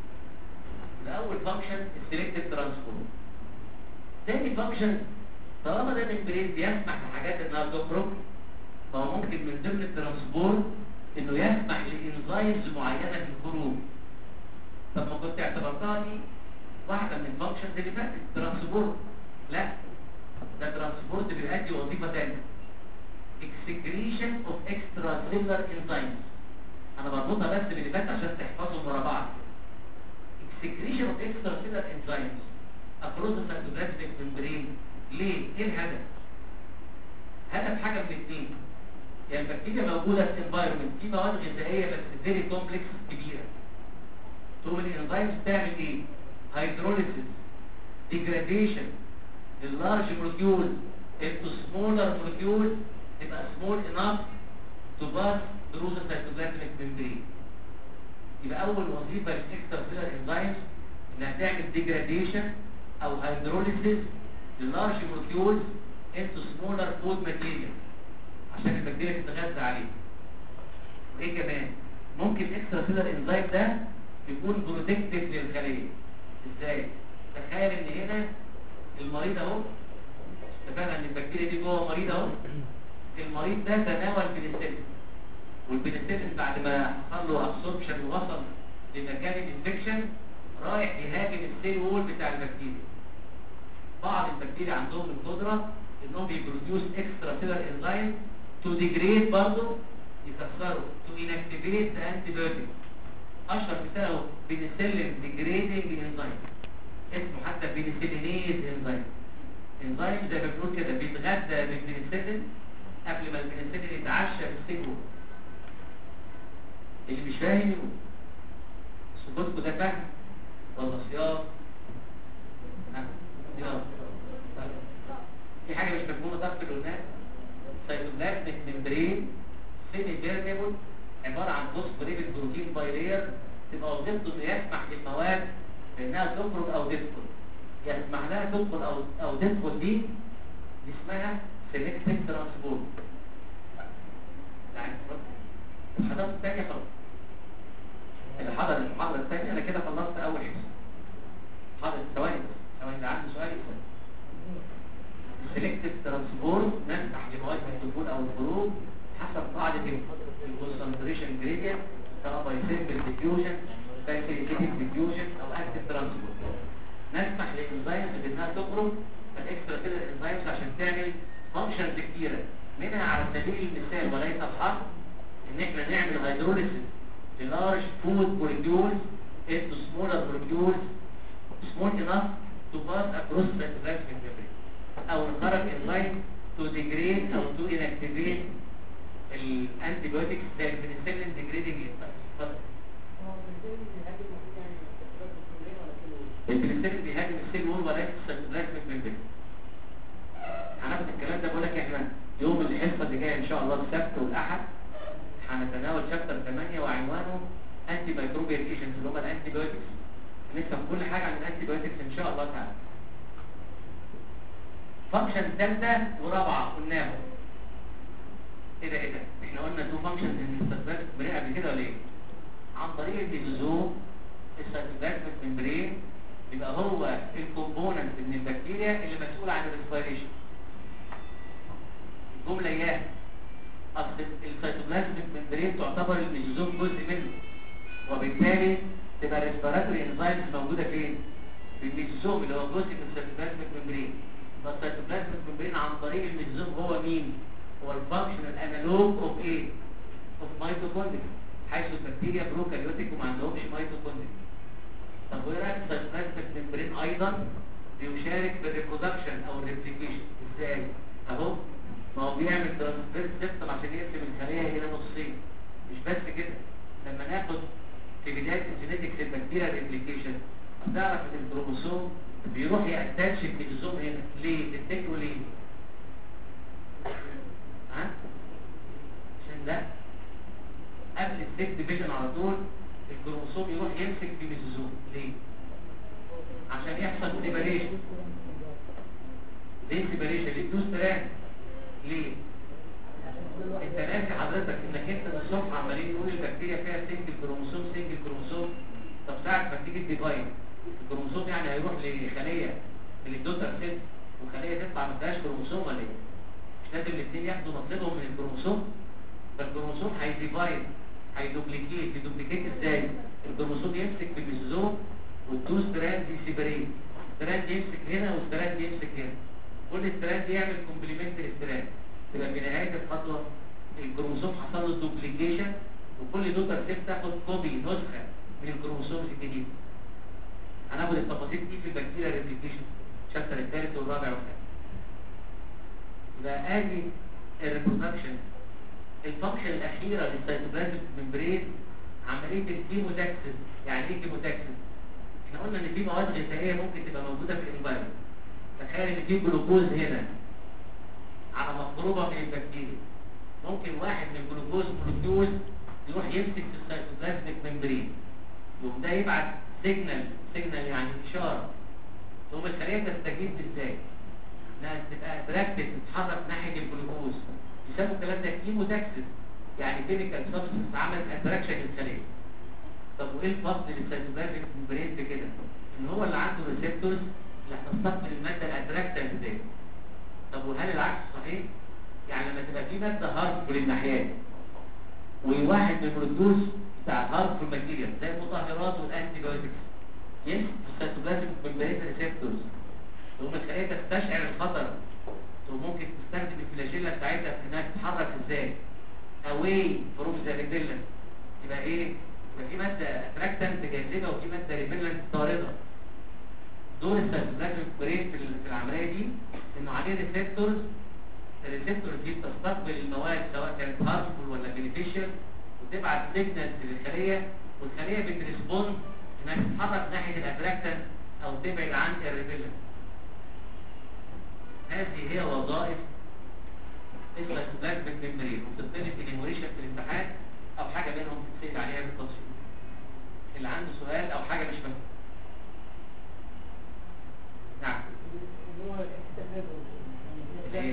ده أول فانكشن السيلكتيف ترانسبورت تاني فانكشن طالما ده البرين بيسمح لحاجات انها تخرج فهو ممكن من ضمن الترانسبورت انه يسمح لانزايمز معينه في الخروج طب ما كنت اعتبرتها دي واحده من الفانكشنز اللي فاتت ترانسبورت لا ده ترانسبورت بيؤدي وظيفه ثانيه excretion of extracellular enzymes انا بربطها بس باللي فات عشان تحفظهم ورا بعض excretion of extracellular enzymes across the cytoplasmic membrane ليه؟ ايه الهدف؟ هدف حاجة من الاثنين يعني البكتيريا موجودة في environment في مواد غذائية بس فيري كومبلكس كبيرة تقوم الانزيمز تعمل ايه؟ هيدروليسيس degradation لللارج مولكيول into smaller molecules تبقى small enough to pass through the cytoplasmic membrane يبقى أول وظيفة للإكسترا سيلر انزيمز إنها تعمل degradation أو hydrolysis للارج مولكيولز into smaller food material عشان البكتيريا تتغذى عليه وايه كمان ممكن اكسترا سيلر انزيم ده يكون بروتكتيف للخليه ازاي تخيل ان هنا المريض اهو اتفقنا ان البكتيريا دي جوه مريض اهو المريض ده تناول بنسلين والبنسلين بعد ما حصل له ابسوربشن ووصل لمكان الانفكشن رايح يهاجم السيل وول بتاع البكتيريا بعض البكتيريا عندهم القدرة انهم بيبروديوس اكسترا سيلر انزيم تو ديجريد برضه يكسروا تو انكتيفيت ذا انتي بايوتيك اشهر مثال اهو بنسلين ديجريدنج انزيم اسمه حتى بنسلينيز انزيم انزيم زي ما بنقول كده بيتغذى بالبنسلين قبل ما البنسلين يتعشى في السيل اللي مش فاهم يقول سكوتكم ده فاهم ولا صياغ في حاجة مش مفهومة طب في القلناء سيتوبلازميك ممبرين سيمي بيرميبل عبارة عن فوسفوريبل بروتين بايلير تبقى وظيفته انه يسمح للمواد انها تخرج او تدخل يسمح لها تدخل او او تدخل دي دي اسمها سيلكتيف ترانسبورت يعني الحضارة الثانية خلاص اللي حضر المحاضرة الثانية انا كده خلصت اول حصة حاضر ثواني بس ثواني اللي عنده سؤال يسأل السلكتيف ترانسبورت نفتح لمواد الدخول او الخروج حسب قاعدة الكونسنتريشن جريدينت سواء باي سيمبل ديفيوجن فاسيليتيف ديفيوجن او اكتيف ترانسبورت نسمح للانزيمز بانها تخرج الاكسترا سيلر انزيمز عشان تعمل فانكشنز كتيره منها على سبيل المثال وليس الحصر ان احنا نعمل هيدروليسيس للارج فود مولكيولز into smaller molecules small enough to pass across the cytoplasmic membrane او نخرج enzyme to degrade او to inactivate الانتيبيوتكس زي البنسلين degrading enzyme اتفضل البنسلين بيهاجم السيل وول وليس السيتوبلازميك ممبرين هناخد الكلام ده بقول لك احنا يوم الحصه اللي جايه ان شاء الله السبت والاحد هنتناول شابتر 8 وعنوانه انتي مايكروبيال ايجنتس اللي هم الانتي بايوتكس نفهم كل حاجه عن الانتي بايوتكس ان شاء الله تعالى فانكشن ثالثه ورابعه قلناهم ايه ده ايه ده احنا قلنا تو فانكشنز ان السيتوبلازميك ممبرين قبل كده ولا ايه عن طريق الليزوزوم السيتوبلازميك ممبرين يبقى هو الكومبوننت من البكتيريا اللي مسؤول عن الريسبيريشن الجمله اياها اصل السيتوبلازميك ممبرين تعتبر الليزوزوم جزء منه وبالتالي تبقى الريسبيراتوري انزايمز موجوده فين في الميزوزوم اللي هو جزء من السيتوبلازميك ممبرين فالسيتوبلازميك ممبرين عن طريق الميزوزوم هو مين هو الفانكشنال انالوج اوف ايه اوف ميتوكوندريا حيث البكتيريا بروكاريوتيك وما عندهمش ميتوكوندريا طب وايه رايك السيتوبلازميك ممبرين ايضا بيشارك في الريبرودكشن او الريبليكيشن ازاي اهو ما هو بيعمل ترانسفير سيستم عشان يقسم الخليه الى نصين مش بس كده لما ناخد في بدايه الجينيتكس البكتيريا ريبليكيشن هتعرف ان الكروموسوم بيروح ياتاتش الكروموسوم هنا ليه تفتكروا ليه ها عشان ده قبل السيك ديفيجن على طول الكروموسوم يروح يمسك في ميزوزوم ليه عشان يحصل سيبريشن ليه سيبريشن ليه تو ستراند ليه انت ناسي حضرتك انك انت من الصبح عمالين نقول البكتيريا فيها سنجل كروموسوم سنجل كروموسوم طب ساعه ما تيجي الديفاين الكروموسوم يعني هيروح لخليه اللي الدوتر سيل وخليه تطلع ما فيهاش كروموسوم ولا ايه مش لازم الاثنين ياخدوا نصيبهم من الكروموسوم فالكروموسوم هيديفاين هيدوبليكيت يدوبليكيت ازاي الكروموسوم يمسك في الميزوزوم والتو ستراند يسيبريت ستراند يمسك هنا وستراند يمسك هنا كل ستراند يعمل كومبليمنتري ستراند تبقى في نهايه الخطوه الكروموسوم حصل له دوبليكيشن وكل دوتر سيل تاخد كوبي نسخه من الكروموسوم الجديد هناخد التفاصيل دي في البكتيريا ريبليكيشن الشابتر الثالث والرابع والخامس يبقى ادي الريبرودكشن الفانكشن الاخيره للسيتوبلازميك ممبرين عمليه الكيموتاكسس يعني ايه كيموتاكسس احنا قلنا ان في مواد غذائيه ممكن تبقى موجوده في الانفايرمنت تخيل ان في جلوكوز هنا على مقربه من البكتيريا ممكن واحد من الجلوكوز مولكيول يروح يمسك في السيتوبلازميك ممبرين يقوم ده يبعت سيجنال سيجنال يعني اشاره تقوم الخليه تستجيب ازاي انها تبقى اتراكتد تتحرك ناحيه الجلوكوز يسموا الكلام ده كيموتاكسس يعني كيميكال سبستنس عملت اتراكشن للخليه طب وايه الفصل للسيتوبلازميك ممبرين في كده ان هو اللي عنده ريسبتورز اللي هتستقبل الماده الاتراكتنت دي طب وهل العكس صحيح يعني لما تبقى في ماده هارمفول للناحيات وواحد من البروتوز بتاع الهارمفول ماتيريال زي المطهرات والانتي بايوتكس يمسك في السيتوبلازميك ممبرين ريسبتورز تقوم الخليه تستشعر الخطر وممكن تستخدم الفلاجيلا بتاعتها في انها تتحرك ازاي away from the repellent يبقى ايه يبقى في ماده اتراكتنت جاذبه وفي ماده ريبلنت طارده دور السيتوبلازميك ممبرين في في العمليه دي انه عليه ريسبتورز الريسبتورز دي بتستقبل المواد سواء كانت هارمفول ولا بينيفيشال وتبعت سيجنال للخليه والخليه بتريسبوند انها تتحرك ناحيه الاتراكتنت او تبعد عن الريبلنت هذه هي وظائف السيتوبلازميك ممبرين وبتطلب انيموريشن في الامتحان او حاجه منهم تتسال عليها بالتفصيل اللي عنده سؤال او حاجه مش فاهمها نعم ليه؟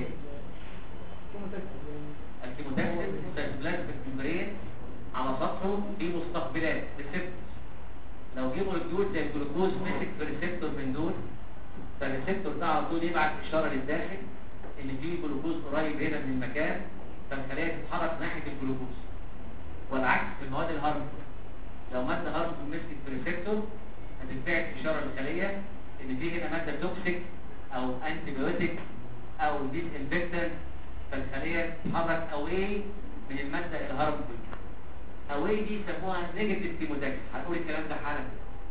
الكيموتاكسين السيتوبلازميك ممبرين على سطحه في مستقبلات ريسبتورز لو جه مولكيول زي الجلوكوز مسك في ريسبتور من دول فالريسبتور ده على طول يبعت اشاره للداخل ان في جلوكوز قريب هنا من المكان فالخليه تتحرك ناحيه الجلوكوز والعكس في المواد الهارمفول لو ماده هارمفول مسكت في ريسبتور هتتبعت اشاره للخليه ان في هنا ماده توكسيك او انتي بايوتيك او ديس انفكتنت فالخليه تتحرك اواي من الماده الهارمفول اواي دي يسموها نيجاتيف كيموتاكس هنقول الكلام ده حالا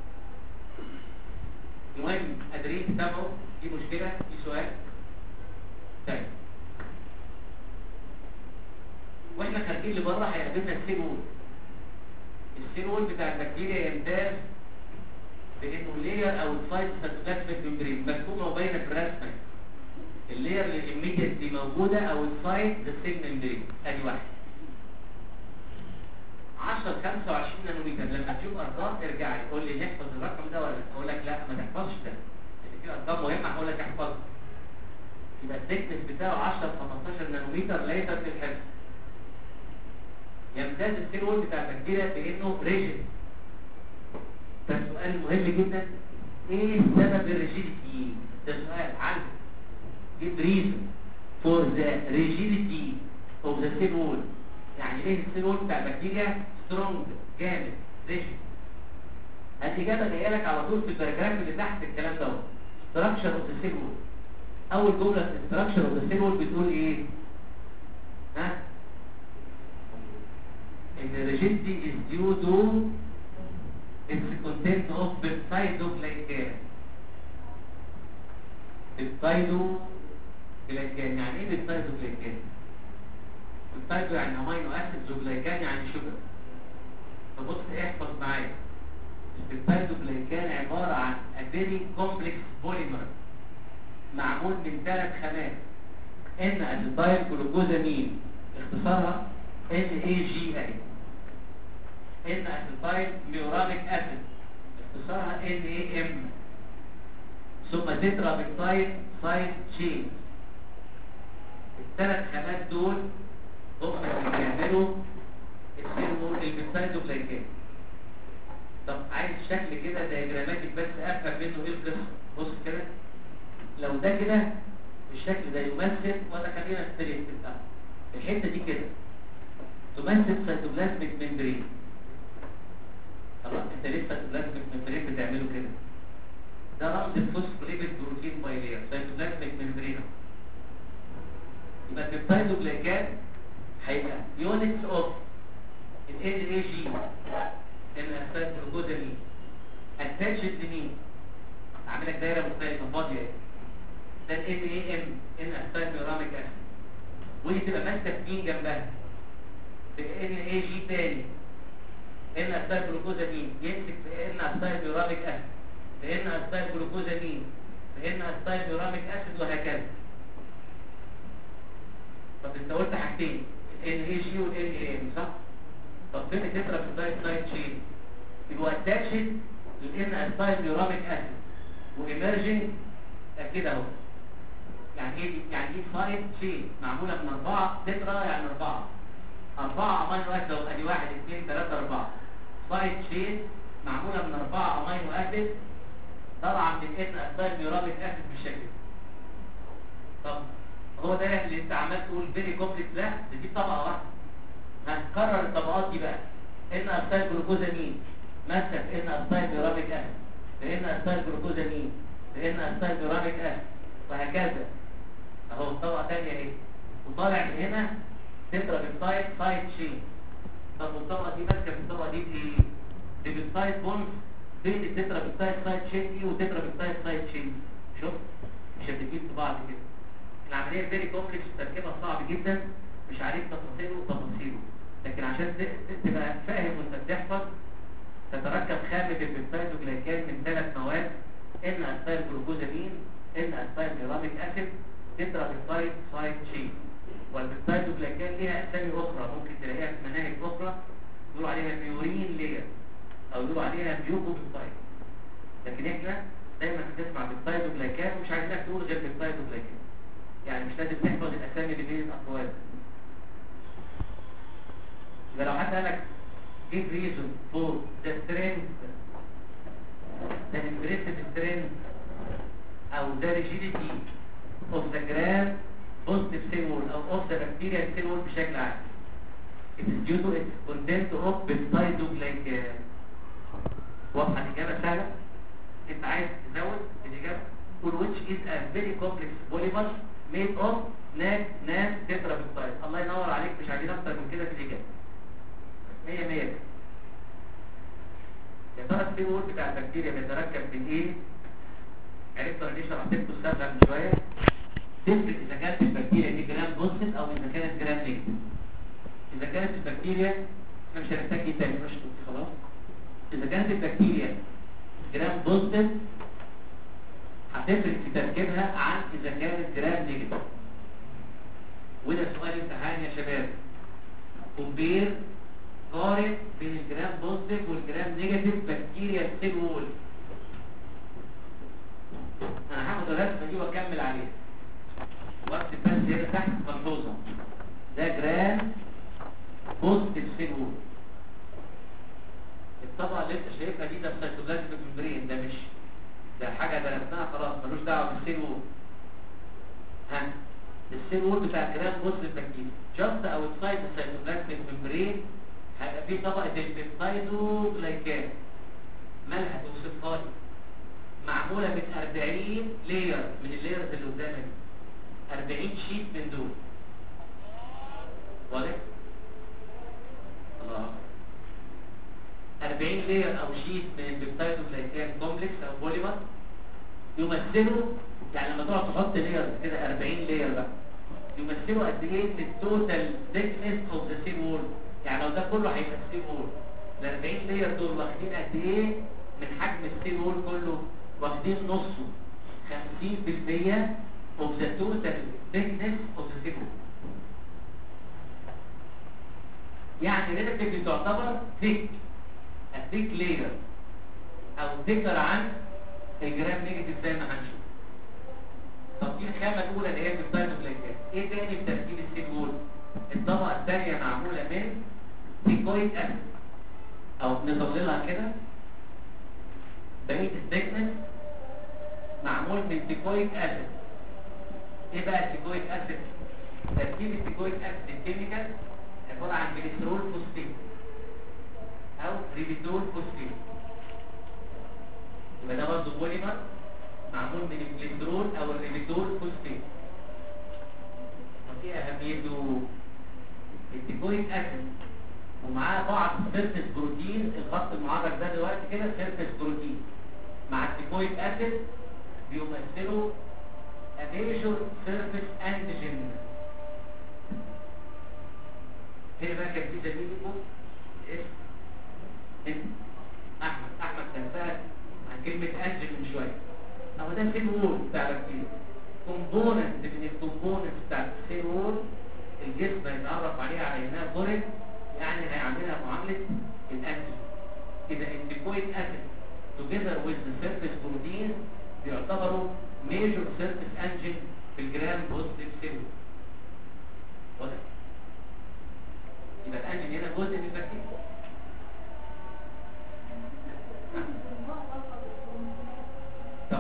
المهم قادرين تتابعوا دي مشكله دي سؤال طيب واحنا خارجين لبره هيقابلنا السيل وول السيل وول بتاع البكتيريا يمتاز بانه لير او سايت ساتوبلازميك ممبرين مكتوبه وباينه في الرسمه اللير اللي immediately موجوده او السايت ذا سيل ممبرين ادي واحد 10 25 نانومتر لما تشوف ارقام ارجع لي قول لي نحفظ الرقم ده ولا لا اقول لك لا ما تحفظش ده لان في ارقام مهمه هقول لك احفظها يبقى الثيكنس بتاعه 10 15 نانومتر ليس في الحفظ يمتاز السيل وول بتاع البكتيريا بانه ريجيد فالسؤال مهم جدا ايه سبب الريجيديتي ده سؤال عنه give reason for the rigidity of the cell wall يعني ايه السيل وول بتاع البكتيريا سترونج جامد ريجيد الاجابه جايه لك على طول في الباراجراف اللي تحت الكلام ده structure of the cell wall اول جمله في structure of the cell wall بتقول ايه ها ان rigidity is due to its content of peptidoglycan peptidoglycan يعني ايه peptidoglycan peptido يعني امينو اسيد وجلايكان يعني شوجر فبص احفظ معايا البيبتيدوجلايكان عبارة عن a very complex polymer معمول من ثلاث خامات ان اسيتايل جلوكوزامين اختصارها ان اي جي اي ان اسيتايل ميوراميك اسيد اختصارها ان اي ام ثم تترا بيبتايد سايد تشين الثلاث خامات دول هم اللي بيعملوا السيرمو البيبتيدوجلايكان طب عايز شكل كده دايجراماتيك بس افهم منه ايه القصه بص كده لو ده كده الشكل ده يمثل ولا خلينا نستريح بتاع الحته دي كده تمثل سيتوبلازميك ممبرين خلاص انت ليه سيتوبلازميك ممبرين بتعمله كده ده رمز الفوسفوليبيد بروتين بايلير سيتوبلازميك ممبرين يبقى البيبتيدوجلايكان هيبقى يونتس اوف ال اي جي الاسيد الجلوكوزامين اتاتشد لمين اعمل لك دايره مختلفه فاضيه اهي ده ال اي ام ان اسيد ميوراميك اسيد ودي تبقى ماسكه مين جنبها ان اي جي تاني ان اسيد جلوكوزامين يمسك في ان اسيد ميوراميك اسيد في ان اسيد جلوكوزامين في ان اسيد ميوراميك اسيد وهكذا طب انت قلت حاجتين ان اي جي والان اي ام صح طب فين التترا في سايد تشين يبقى اتاتشد للان اسايد يوراميك اسيد وايمرجنج كده اهو يعني ايه يعني ايه سايد تشين معموله من اربعه تترا يعني اربعه اربعه امينو اسيد اهو ادي واحد اثنين ثلاثه اربعه سايد تشين معموله من اربعه امينو اسيد طالعه من الان اسايد يوراميك اسيد بالشكل طب هو ده اللي انت عمال تقول فيري كومبلكس لا ده دي طبقه واحده هنكرر الطبقات دي بقى ان اسيد جلوكوزامين مثل ان اسيد يوراميك اسيد لان اسيد جلوكوزامين لان اسيد يوراميك اسيد وهكذا اهو طبقه ثانيه اهي وطالع من هنا تترا بيبتايد سايد تشين طب والطبقه دي ماسكه في الطبقه دي بايه؟ دي بيبتايد بوند بين التترا بيبتايد سايد تشين دي وتترا بيبتايد سايد تشين شوف مش هتجيب في بعض كده العمليه فيري كومبلكس تركيبها صعب جدا مش عارف تفاصيله وتفاصيله لكن عشان تبقى فاهم وانت بتحفظ تتركب خامة البيبتيدوجلايكان من ثلاث مواد ان اسيل جلوكوزامين ان اسيل ميراميك اسيد تترا بيبتايد سايد تشين والبيبتيدوجلايكان ليها اسامي اخرى ممكن تلاقيها في مناهج اخرى يقولوا عليها ميورين لير او يقولوا عليها بيوكو بيبتايد لكن احنا دايما بتسمع بيبتيدوجلايكان ومش عايزينك تقول غير بيبتيدوجلايكان يعني مش لازم تحفظ الاسامي اللي بين الاقوال يبقى لو حد قالك give reason for the strength the impressive strength او the rigidity of the gram positive cell wall او of the bacterial cell wall بشكل عام it is due to its content of peptidoglycan واضحة الإجابة سهلة انت عايز تزود الإجابة قول which is a very complex polymer ميد اوف ناس ناس تترا بالسايد الله ينور عليك مش عايزين اكتر من كده في الاجابه 100 100 يا ترى السي وول بتاع البكتيريا بيتركب من ايه عرفت ولا ليه شرحت لكم السبب من شويه تفرق اذا كانت البكتيريا دي جرام بوزيتيف او اذا كانت جرام نيجاتيف اذا كانت البكتيريا احنا مش هنحتاج ايه تاني مش خلاص اذا كانت البكتيريا جرام بوزيتيف هتفرق في تركيبها عن اذا كانت جرام نيجاتيف وده سؤال امتحان يا شباب كومبير قارن بين الجرام بوزيتيف والجرام نيجاتيف بكتيريا سيل وول انا هاخد الرسمه دي واكمل عليها واكتب بس هنا تحت ملحوظه ده جرام بوزيتيف سيل وول الطبقه اللي انت شايفها دي ده السيتوبلازم ممبرين ده مش ده حاجه درسناها خلاص ملوش دعوه بالسيل وول ها السيل وول بتاع الجرام بوزيتيف بكتيريا جاست اوتسايد السيتوبلازم ممبرين هيبقى في طبقه البيبتايدوجلايكان مالها توصفها لي معموله من 40 لير من الليرز اللي قدامك دي 40 شيت من دول واضح الله 40 لير او شيت من البيبتايدوجلايكان كومبلكس او بوليمر يمثلوا يعني لما تقعد تحط لير كده 40 لير بقى يمثلوا قد ايه التوتال thickness اوف ذا سيل وول يعني لو ده كله هيبقى السيل وول ال 40 لير دول واخدين قد ايه من حجم السيل وول كله واخدين نصه 50% of the total thickness of the سيل وول يعني relatively تعتبر thick a thick layer او thicker عن الجرام نيجاتيف زي ما هنشوف طب دي الخامه الاولى اللي هي البيبتايدوجلايكان ايه تاني في تركيب السيل وول الطبقه الثانيه معموله من تيكويك اسيد او نظللها كده بقيه الثيكنس معمول من تيكويك اسيد ايه بقى التيكويك اسيد تركيب التيكويك اسيد الكيميكال عباره عن جليسرول فوسفيت او ريبيتول فوسفيت يبقى ده برضه بوليمر معمول من الجليسرول او الريبيتول فوسفيت وفي اهميته التيكويك اسيد ومعاه بعض سيرفيس بروتين الخط المعرض ده دلوقتي كده سيرفيس بروتين مع التيكويك اسيد بيمثلوا اديشور سيرفيس انتيجين هنا بقى كان في زميلكم اسم احمد احمد كان سال عن كلمه انتيجين من شويه اهو ده سيل وول بتاع البكتيريا كومبوننت من الكومبوننت بتاع السيل وول الجسم هيتعرف عليها على انها فورين يعني هيعملها معاملة الأنتي إذا التيكويك أسيد together with the surface protein بيعتبروا major surface engine في الجرام بوزيتيف سيل واضح؟ يبقى الأنجين هنا جزء من البكتيريا طب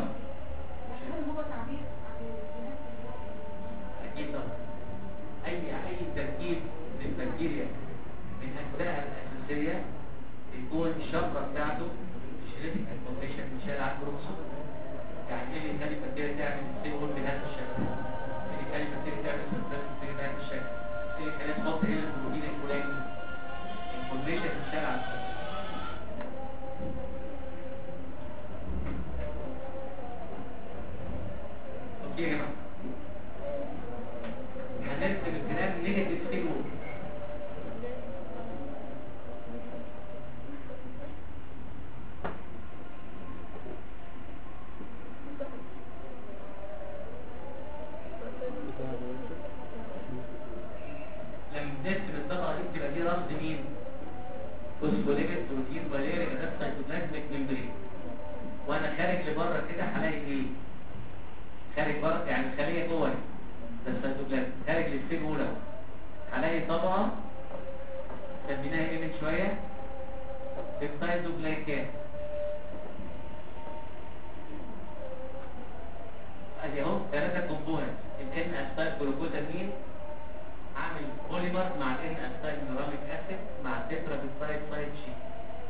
أكيد طبعا أي أي تركيب للبكتيريا من أجزائها الأساسية يكون الشفرة بتاعته جينيتك انفورميشن بتشال على الكروموسوم يعني ايه اللي يخلي البكتيريا تعمل سيل بهذا الشكل؟ ايه اللي يخلي البكتيريا تعمل سيل بهذا الشكل؟ ايه اللي يخليها تحط ايه البروتين الفلاني؟ انفورميشن بتشال على الكروموسوم اوكي يا جماعه هنرسم الكلام نيجاتيف سيل لما بنرسم الطبقه دي بتبقى دي رمز مين؟ فوسفوليبيد بروتين فاليريك ده سايتوبلازميك ممبرين وانا خارج لبره كده هلاقي ايه؟ خارج بره يعني الخليه جوه ده السيتوبلازم خارج للسيل الاولى اهو. هلاقي طبقه سميناها ايه من شويه؟ بيبتايدوجلايكان ادي اهو ثلاثه كومبوننت الان اسيتايل جلوكوزامين عامل بوليمر مع الان اسيتايل ميراليك اسيد مع التترا بيبتايد سايد شيت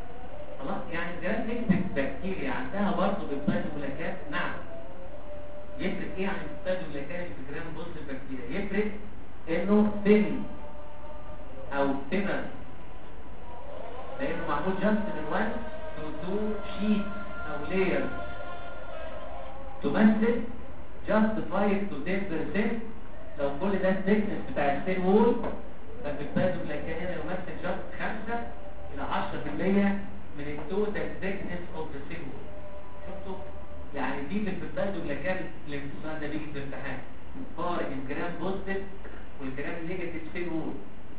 خلاص يعني جرام نسبه بكتيريا عندها برضه بيبتايدوجلايكان نعم يفرق ايه عن البيبتايدوجلايكان اللي في جرام بوست البكتيريا يفرق انه ثين او ثينر لانه معمول جاست من 1 تو 2 شيت او لاير تمثل جاست 5 تو 10% لو كل ده الثيكنس بتاع السيل وول ففي البيبتايدوجلايكان هنا يمثل جاست 5 الى 10% من التوتال ثيكنس اوف ذا سيل وول شفتوا يعني دي في البيبتايدوجلايكان اللي السؤال ده بيجي في الامتحان فارق الجرام بوزيتيف والجرام نيجاتيف سيل وول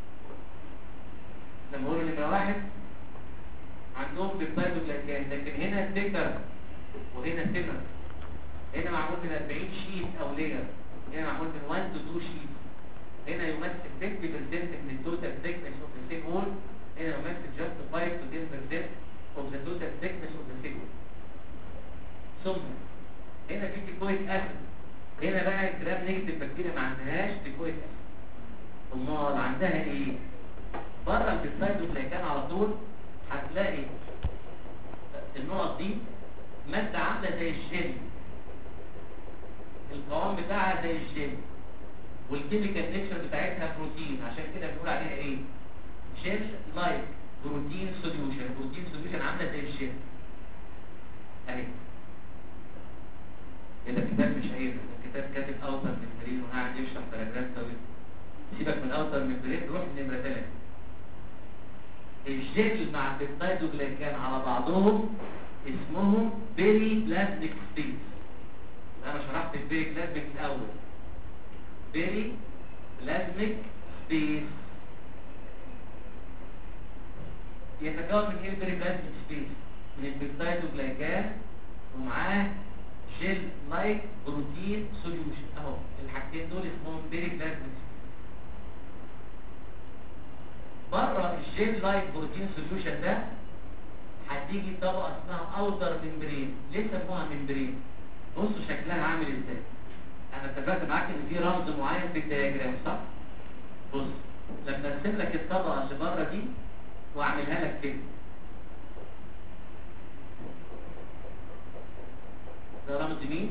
لما اقول نمره واحد عندهم بيبتايدوجلايكان لكن هنا ثيكر وهنا ثينر هنا معمول من 40 شيت او لير هنا معمول من 1 تو 2 شيت هنا يمثل 50% من التوتال thickness of the thick wall هنا يمثل just 5 to 10% of the total thickness of the thick wall ثم هنا في تيكويك اسيد هنا بقى الجرام نيجاتيف بكتيريا ما عندهاش تيكويك اسيد امال عندها ايه بره البيبتايدوجلايكان على طول هتلاقي النقط دي ماده عامله زي الجيل القوام بتاعها زي الجيل والكيميكال نيتشر بتاعتها بروتين عشان كده بنقول عليها ايه جيل لايك بروتين سوليوشن بروتين سوليوشن عامله زي الجيل اهي كده الكتاب مش عيب الكتاب كاتب اوتر ممبرين وقاعد يشرح باراجراف طويل سيبك من اوتر ممبرين روح لنمره ثلاثه الجيل مع البيبتايدوجلايكان على بعضهم اسمهم بيري بلازميك سبيس انا شرحت البيري بلازميك الاول بيري بلازميك سبيس يتكون من ايه البيري بلازميك سبيس من البيبتايدوجلايكان ومعاه جيل لايك بروتين سوليوشن اهو الحاجتين دول اسمهم بيري بلازميك بره الجيل لايك بروتين سوليوشن ده هتيجي طبقه اسمها اوتر ممبرين ليه سموها ممبرين بصوا شكلها عامل ازاي انا اتفقت معاك ان في رمز معين في الدياجرام صح بص لما ارسم لك الطبقه اللي بره دي واعملها لك كده ده رمز مين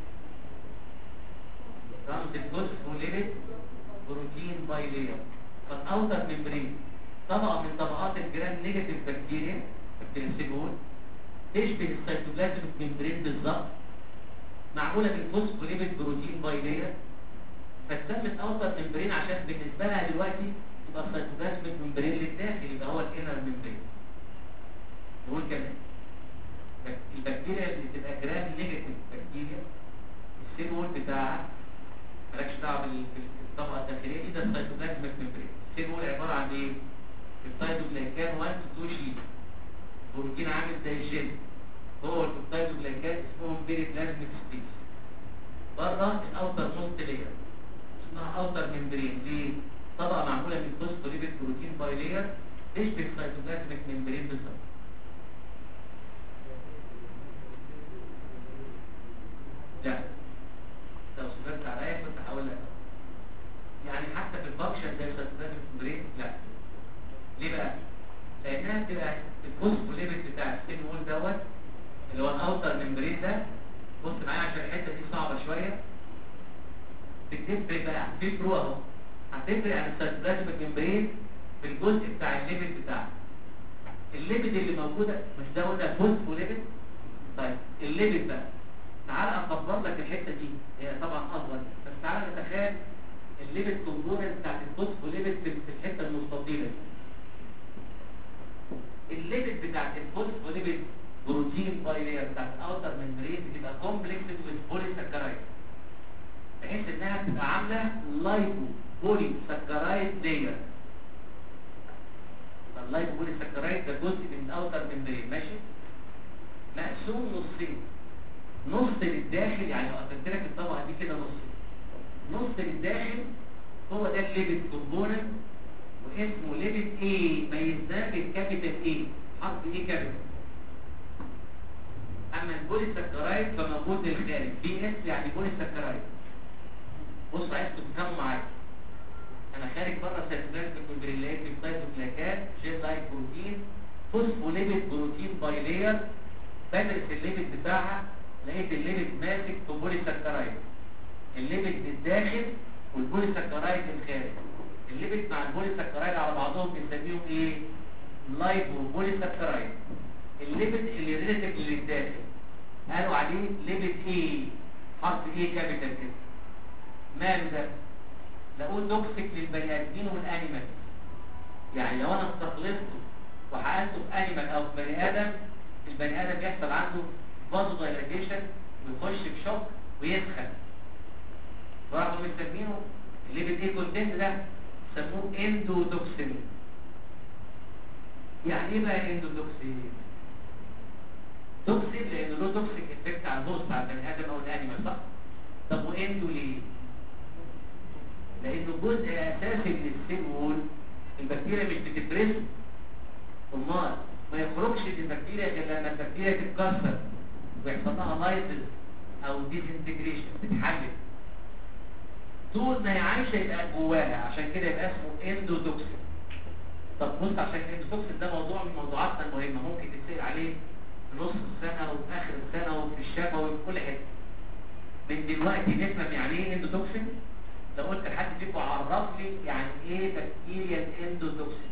رمز الفوسفوليبيد بروتين باي لاير فالاوتر ممبرين طبقه من طبقات الجرام نيجاتيف بكتيريا بكتيريا تشبه السيتوبلازميك ممبرين بالظبط معموله من فوسفوليبيد بروتين باي لاير فاتسمت اوتر ممبرين عشان بالنسبه لها دلوقتي يبقى السيتوبلازميك ممبرين للداخل يبقى هو الانر ممبرين نقول كمان البكتيريا اللي بتبقى جرام نيجاتيف بكتيريا السيل وول بتاعها مالكش دعوه بالطبقه الداخليه دي ده السيتوبلازميك ممبرين السيل وول عباره عن ايه السيتوبلازميك 1 تو 2 شيت بروتين عامل زي الجل هو البيبتايدوجلايكان اسمهم بيري بلازميك سبيس بره الاوتر موست لاير اسمها اوتر ممبرين ليه طبقه معموله من فوسفوليبيد بروتين باي لاير تشبه السيتوبلازميك ممبرين بالظبط لا لو سمعت عليا كنت هقول لك يعني حتى في الفانكشن زي السيتوبلازميك ممبرين لا ليه بقى لانها بتبقى الفوسفوليبيد بتاع السين وول دوت اللي هو الاوتر ممبرين ده بص معايا عشان الحته دي صعبه شويه بتفرق بقى في برو اهو هتفرق عن السيتوبلازميك ممبرين في الجزء بتاع الليبيد بتاعه الليبيد اللي موجوده مش ده قلنا فوسفوليبيد طيب الليبيد بقى تعال اكبر لك الحته دي هي طبعا اصغر بس تعال نتخيل الليبيد كومبوننت بتاعت الفوسفوليبيد في الحته المستطيله دي الليبيد بتاعت الفوسفوليبيد بروتين بايلير بتاعت الاوتر ممبرين بتبقى كومبلكس ويز بولي سكرايد بحيث انها بتبقى عامله لايبو بولي سكرايد لاير اللايبو بولي سكرايد ده جزء من الاوتر ممبرين ماشي مقسوم نصين نص للداخل يعني لو قسمت لك الطبقه دي كده نص نص للداخل هو ده الليبيد كومبوننت واسمه ليبيد ايه ميزناه بالكابيتال ايه حرف ايه كابيتال اما البوليساكرايد فموجود للخارج بي اس يعني بوليساكرايد بص عايز تفهموا معايا انا خارج بره سيتوبلازميك ممبرينات بيبتايدوجلايكات جيل لايك بروتين فوسفوليبيد بروتين باي لاير بدرس الليبيد بتاعها لقيت الليبت ماسك في بوليساكرايد الليبت الداخل والبوليساكرايد الخارج الليبت مع البوليساكرايد على بعضهم بنسميهم ايه لايبو بوليساكرايد الليبت اللي ريليتيف للداخل قالوا عليه ليبت ايه حرف ايه كابيتال كده ماله ده لقوه توكسيك للبني ادمين والانيمال يعني لو انا استخلصته وحقنته في انيمال او في بني ادم البني ادم يحصل عنده فازو دايلاتيشن ويخش في شوك ويسخن فراحوا مسمينه الليبت ايه كونتنت ده سموه اندوتوكسين يعني ايه بقى اندوتوكسين توكسين لانه له توكسيك افكت على الهوست على البني ادم او الانيمال صح طب واندو ليه لانه جزء اساسي من السيل وول البكتيريا مش بتفرزه امال ما يخرجش البكتيريا غير لما البكتيريا تتكسر ويحصل لها لايزز او ديسنتجريشن تتحلل طول ما هي عايشه يبقى جواها عشان كده يبقى اسمه اندوتوكسين طب بص عشان الاندوتوكسين ده موضوع من موضوعاتنا المهمه ممكن تتسال عليه في نص السنه وفي اخر السنه وفي الشفا وفي كل حته من دلوقتي نفهم يعني ايه اندوتوكسين لو قلت لحد فيكم عرف لي يعني ايه بكتيريا اندوتوكسين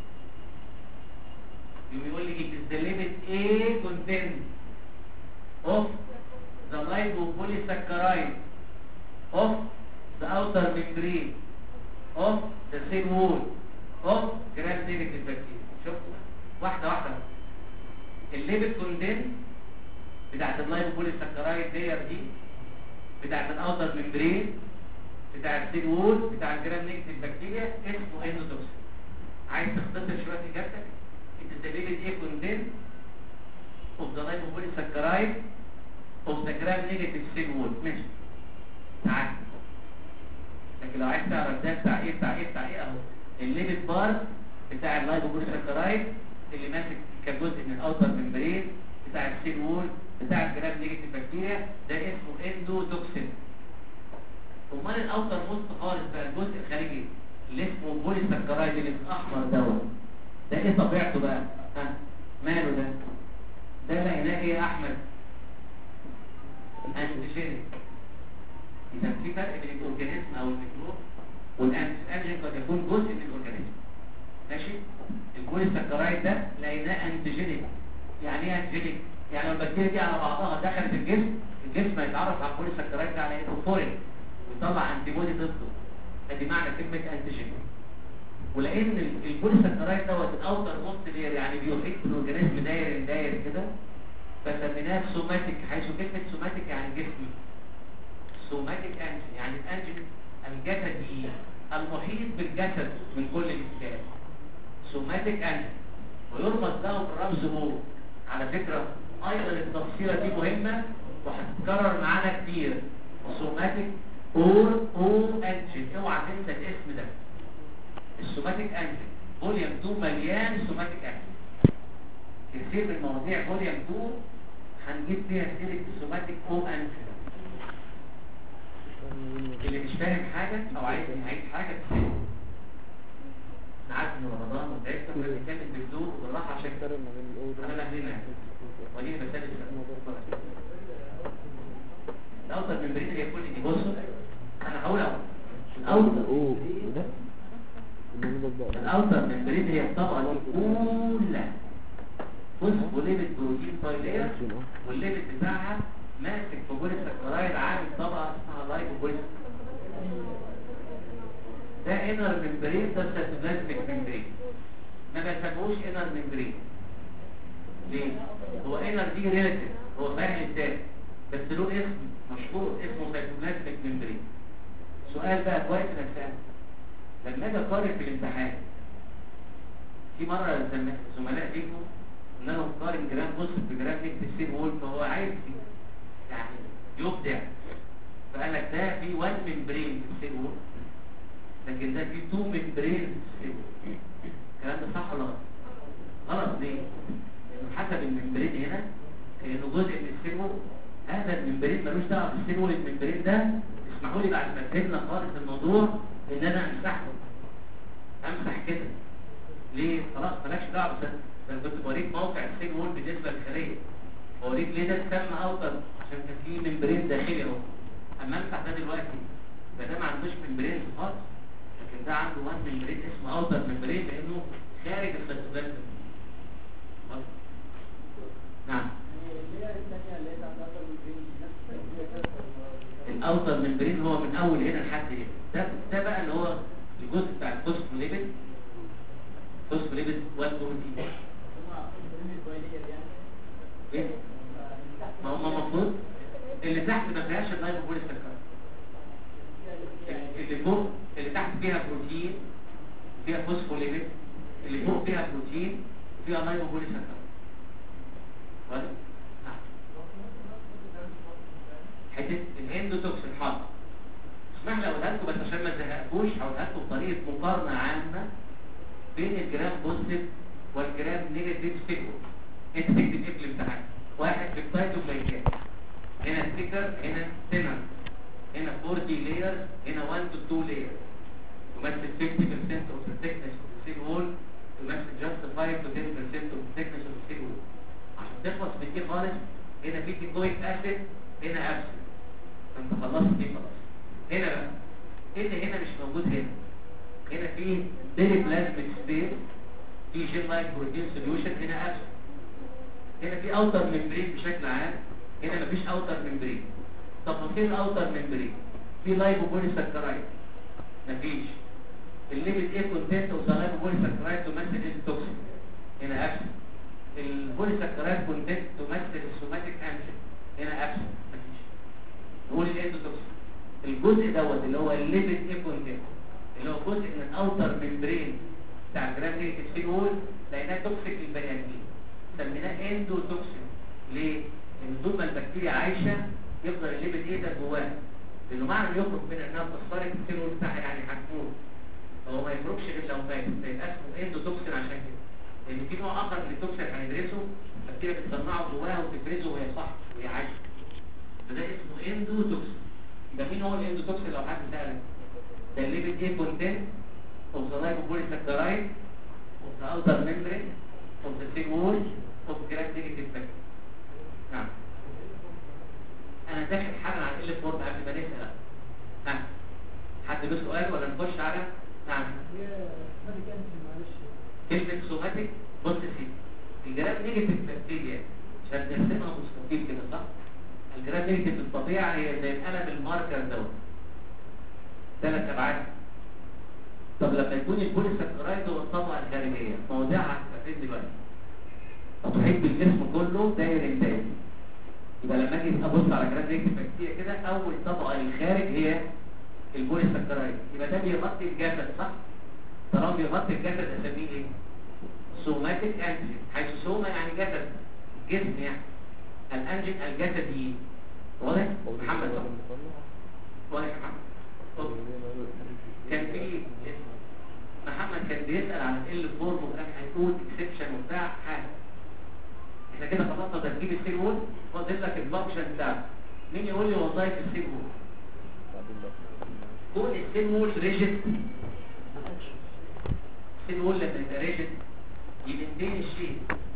يقول لي it is the limit A content of the lipopolysaccharide of the outer membrane of the cell wall of gram negative bacteria شفتوا واحده واحده الليبت كوندنت بتاعت اللايبوبوليساكرايد دير دي بتاعت الاوتر ممبرين بتاع السيل وول بتاع الجرام نيجاتيف بكتيريا اسمه اندوتوكسين عايز تختصر شويه اجابتك it is the limit A content of the lipopolysaccharide of the gram negative cell wall ماشي تعال لكن لو عايز تعرف ده بتاع ايه بتاع ايه بتاع ايه اهو الليبت بار بتاع اللايبوبوليساكرايد اللي ماسك كجزء من الاوتر ممبرين بتاع السيل وول بتاع الجرام نيجاتيف بكتيريا ده اسمه اندوتوكسين امال الاوتر موست خالص بقى الجزء الخارجي اللي اسمه بوليساكرايد اللي الاحمر دوت ده ايه طبيعته بقى ها ماله ده ده لقيناه ايه يا احمد انتيجينيك اذا في فرق بين الاورجانيزم او الميكروب والانتيجين قد يكون جزء من الاورجانيزم ماشي البوليساكرايد ده لقيناه انتيجينيك يعني ايه انتيجينيك يعني لو البكتيريا دي على بعضها دخلت الجسم الجسم هيتعرف على البوليساكرايد ده على انه فورين ويطلع انتي بودي ضده ادي معنى كلمه انتيجين ولان البوليساكرايد دوت الاوتر موست لير يعني بيحيط بالاورجانيزم داير داير كده فسميناه سوماتيك حيث كلمه سوماتيك يعني جسمي سوماتيك انجين يعني الانجين الجسدي المحيط بالجسد من كل الاتجاهات سوماتيك انجين ويرمز له بالرمز او على فكره ايضا التفصيله دي مهمه وهتتكرر معانا كتير سوماتيك اور او انجين اوعى تنسى الاسم ده السوماتيك انجين فوليوم 2 مليان سوماتيك انجين كتير من مواضيع فوليوم 2 هنجيب فيها سيره السوماتيك او انجين اللي مش فاهم حاجه او عايز يعيد حاجه تسيبه انا عارف ان رمضان وتعبت بس نتكلم بهدوء وبالراحه عشان
فرق ما بين الاوضه
انا مهلنا ودي بسال الاوتر من بريد هي كل دي بصوا انا هقول اهو الاوتر
اوه ده الموضوع ده
الاوتر من بريد هي الطبقه الاولى فوسفوليبيد بروتين بايلير والليبت بتاعها ماسك في بوليساكرايد عامل طبقه اسمها لايبوبوليس ده انر ممبرين ده سيتوبلازميك ممبرين ما بيسموهوش انر ممبرين ليه؟ هو انر دي ريلاتيف هو فاهم التاني بس له اسم مشهور اسمه سيتوبلازميك ممبرين سؤال بقى كويس انك سألت لما اجي اقارن في الامتحان في مره زم- زملاء ليكم ان انا مقارن جرام بص بجرام نكتب سين وول فهو عايز يعني يبدع فقال لك ده في 1 ممبرين في السين وول لكن ده في 2 ممبرين في السين وول الكلام ده صح ولا غلط؟ غلط ليه؟ لانه حسب الممبرين هنا كانه جزء من السين وول هذا الممبرين ملوش دعوه بالسين وول الممبرين ده اسمحوا لي بعد ما فهمنا خالص الموضوع ان انا امسحه امسح كده ليه خلاص مالكش دعوه بس انا كنت بوريك موقع السين وول بالنسبه للخليه بوريك ليه ده اتسمى اوتر عشان كان في ممبرين داخلي اهو اما امسح ده دلوقتي فده ما عندوش ممبرين خالص لكن ده عنده وان ممبرين اسمه اوتر ممبرين لانه خارج السيتوبلازم خلاص؟ نعم الاوتر ممبرين هو من اول هنا لحد هنا ده ده بقى اللي هو الجزء بتاع الفوسفوليبيد فوسفوليبيد والبروتين ايه ما هو المفروض اللي تحت ما فيهاش اللايبوبوليساكرايد اللي فوق اللي تحت فيها بروتين فيها فوسفوليبيد اللي فوق فيها بروتين فيها لايبوبوليساكرايد واضح؟ نعم. حته الاندوتوكسين حاضر اسمح لي اقولها لكم بس عشان ما تزهقكوش هقولها لكم بطريقه مقارنه عامه بين الجرام بوزيتيف والجرام نيجاتيف سيكول انت تكتب ايه في الامتحان واحد في السايتوبلازم هنا ستيكر هنا سينر هنا 40 لاير هنا 1 to 2 لاير تمثل 50% of the thickness of the cell wall تمثل just 5 to 10% of the thickness of the cell wall عشان تخلص من دي خالص هنا في تيكويك اسيد هنا ابسل انت خلصت دي خلاص هنا بقى ايه اللي هنا مش موجود هنا هنا في ديلي بلازميك سبيس في جين لايك بروتين سوليوشن هنا ابسل هنا في اوتر ممبرين بشكل عام هنا مفيش اوتر ممبرين طب فين الاوتر ممبرين في لايبوبوليساكرايد مفيش الليبيد ايه كونتنت اوف ذا لايبوبوليساكرايد تمثل التوكسين هنا ابسل البوليساكرايد كونتنت تمثل السوماتيك انجين هنا ابسل مفيش نقول الاندوتوكسين الجزء دوت اللي هو الليبيد ايه كونتنت اللي هو جزء من الاوتر ممبرين بتاع الجرام نيجاتيف سيول لقيناه توكسيك للبني ادمين سميناه اندوتوكسين ليه؟ ان طول ما البكتيريا عايشه يفضل الليبيد ايه ده جواه لانه معنى انه يخرج من انها بتخترق السيلول بتاعها يعني هتموت فهو ما يخرجش غير لو مات فيبقى اسمه اندوتوكسين عشان كده لان في نوع اخر من التوكسين هندرسه البكتيريا بتصنعه جواها وتفرزه وهي صح وهي عايشه فده اسمه اندوتوكسين يبقى مين هو الاندوتوكسين لو حد سالك ده الليبيد ايه كونتنت of the lipopolysaccharide of the outer membrane of the cell wall of gram negative bacteria نعم انا داخل حاجه عن ال فورم قبل ما نسال ها حد له سؤال ولا نخش على نعم كلمه سوماتيك بص سي الجرام نيجاتيف بكتيريا عشان نرسمها مستطيل كده صح الجرام نيجاتيف الطبيعه هي زي القلم الماركر دوت ثلاث ابعاد طب لما يكون البوليساكرايد هو الطبقه الخارجيه موضعها هتبقى فين دلوقتي هتحيط بالجسم كله داير داير يبقى لما اجي ابص على جرام نيجاتيف بكتيريا كده اول طبقه للخارج هي البوليساكرايد يبقى ده بيغطي الجسد صح طالما بيغطي الجسد اسميه ايه سوماتيك انجين حيث سوما يعني جسد جسم يعني الانجين الجسدي واضح محمد صح واضح يا محمد طب. كان في محمد كان بيسأل عن ال فورم وكان هيقول اكسبشن وبتاع حاجه احنا كده خلصنا تركيب السيل وول فاضل لك الفانكشن بتاعه مين يقول لي وظائف السيل وول كون السيل وول ريجيد السيل وول لما يبقى ريجيد يبنتين الشيب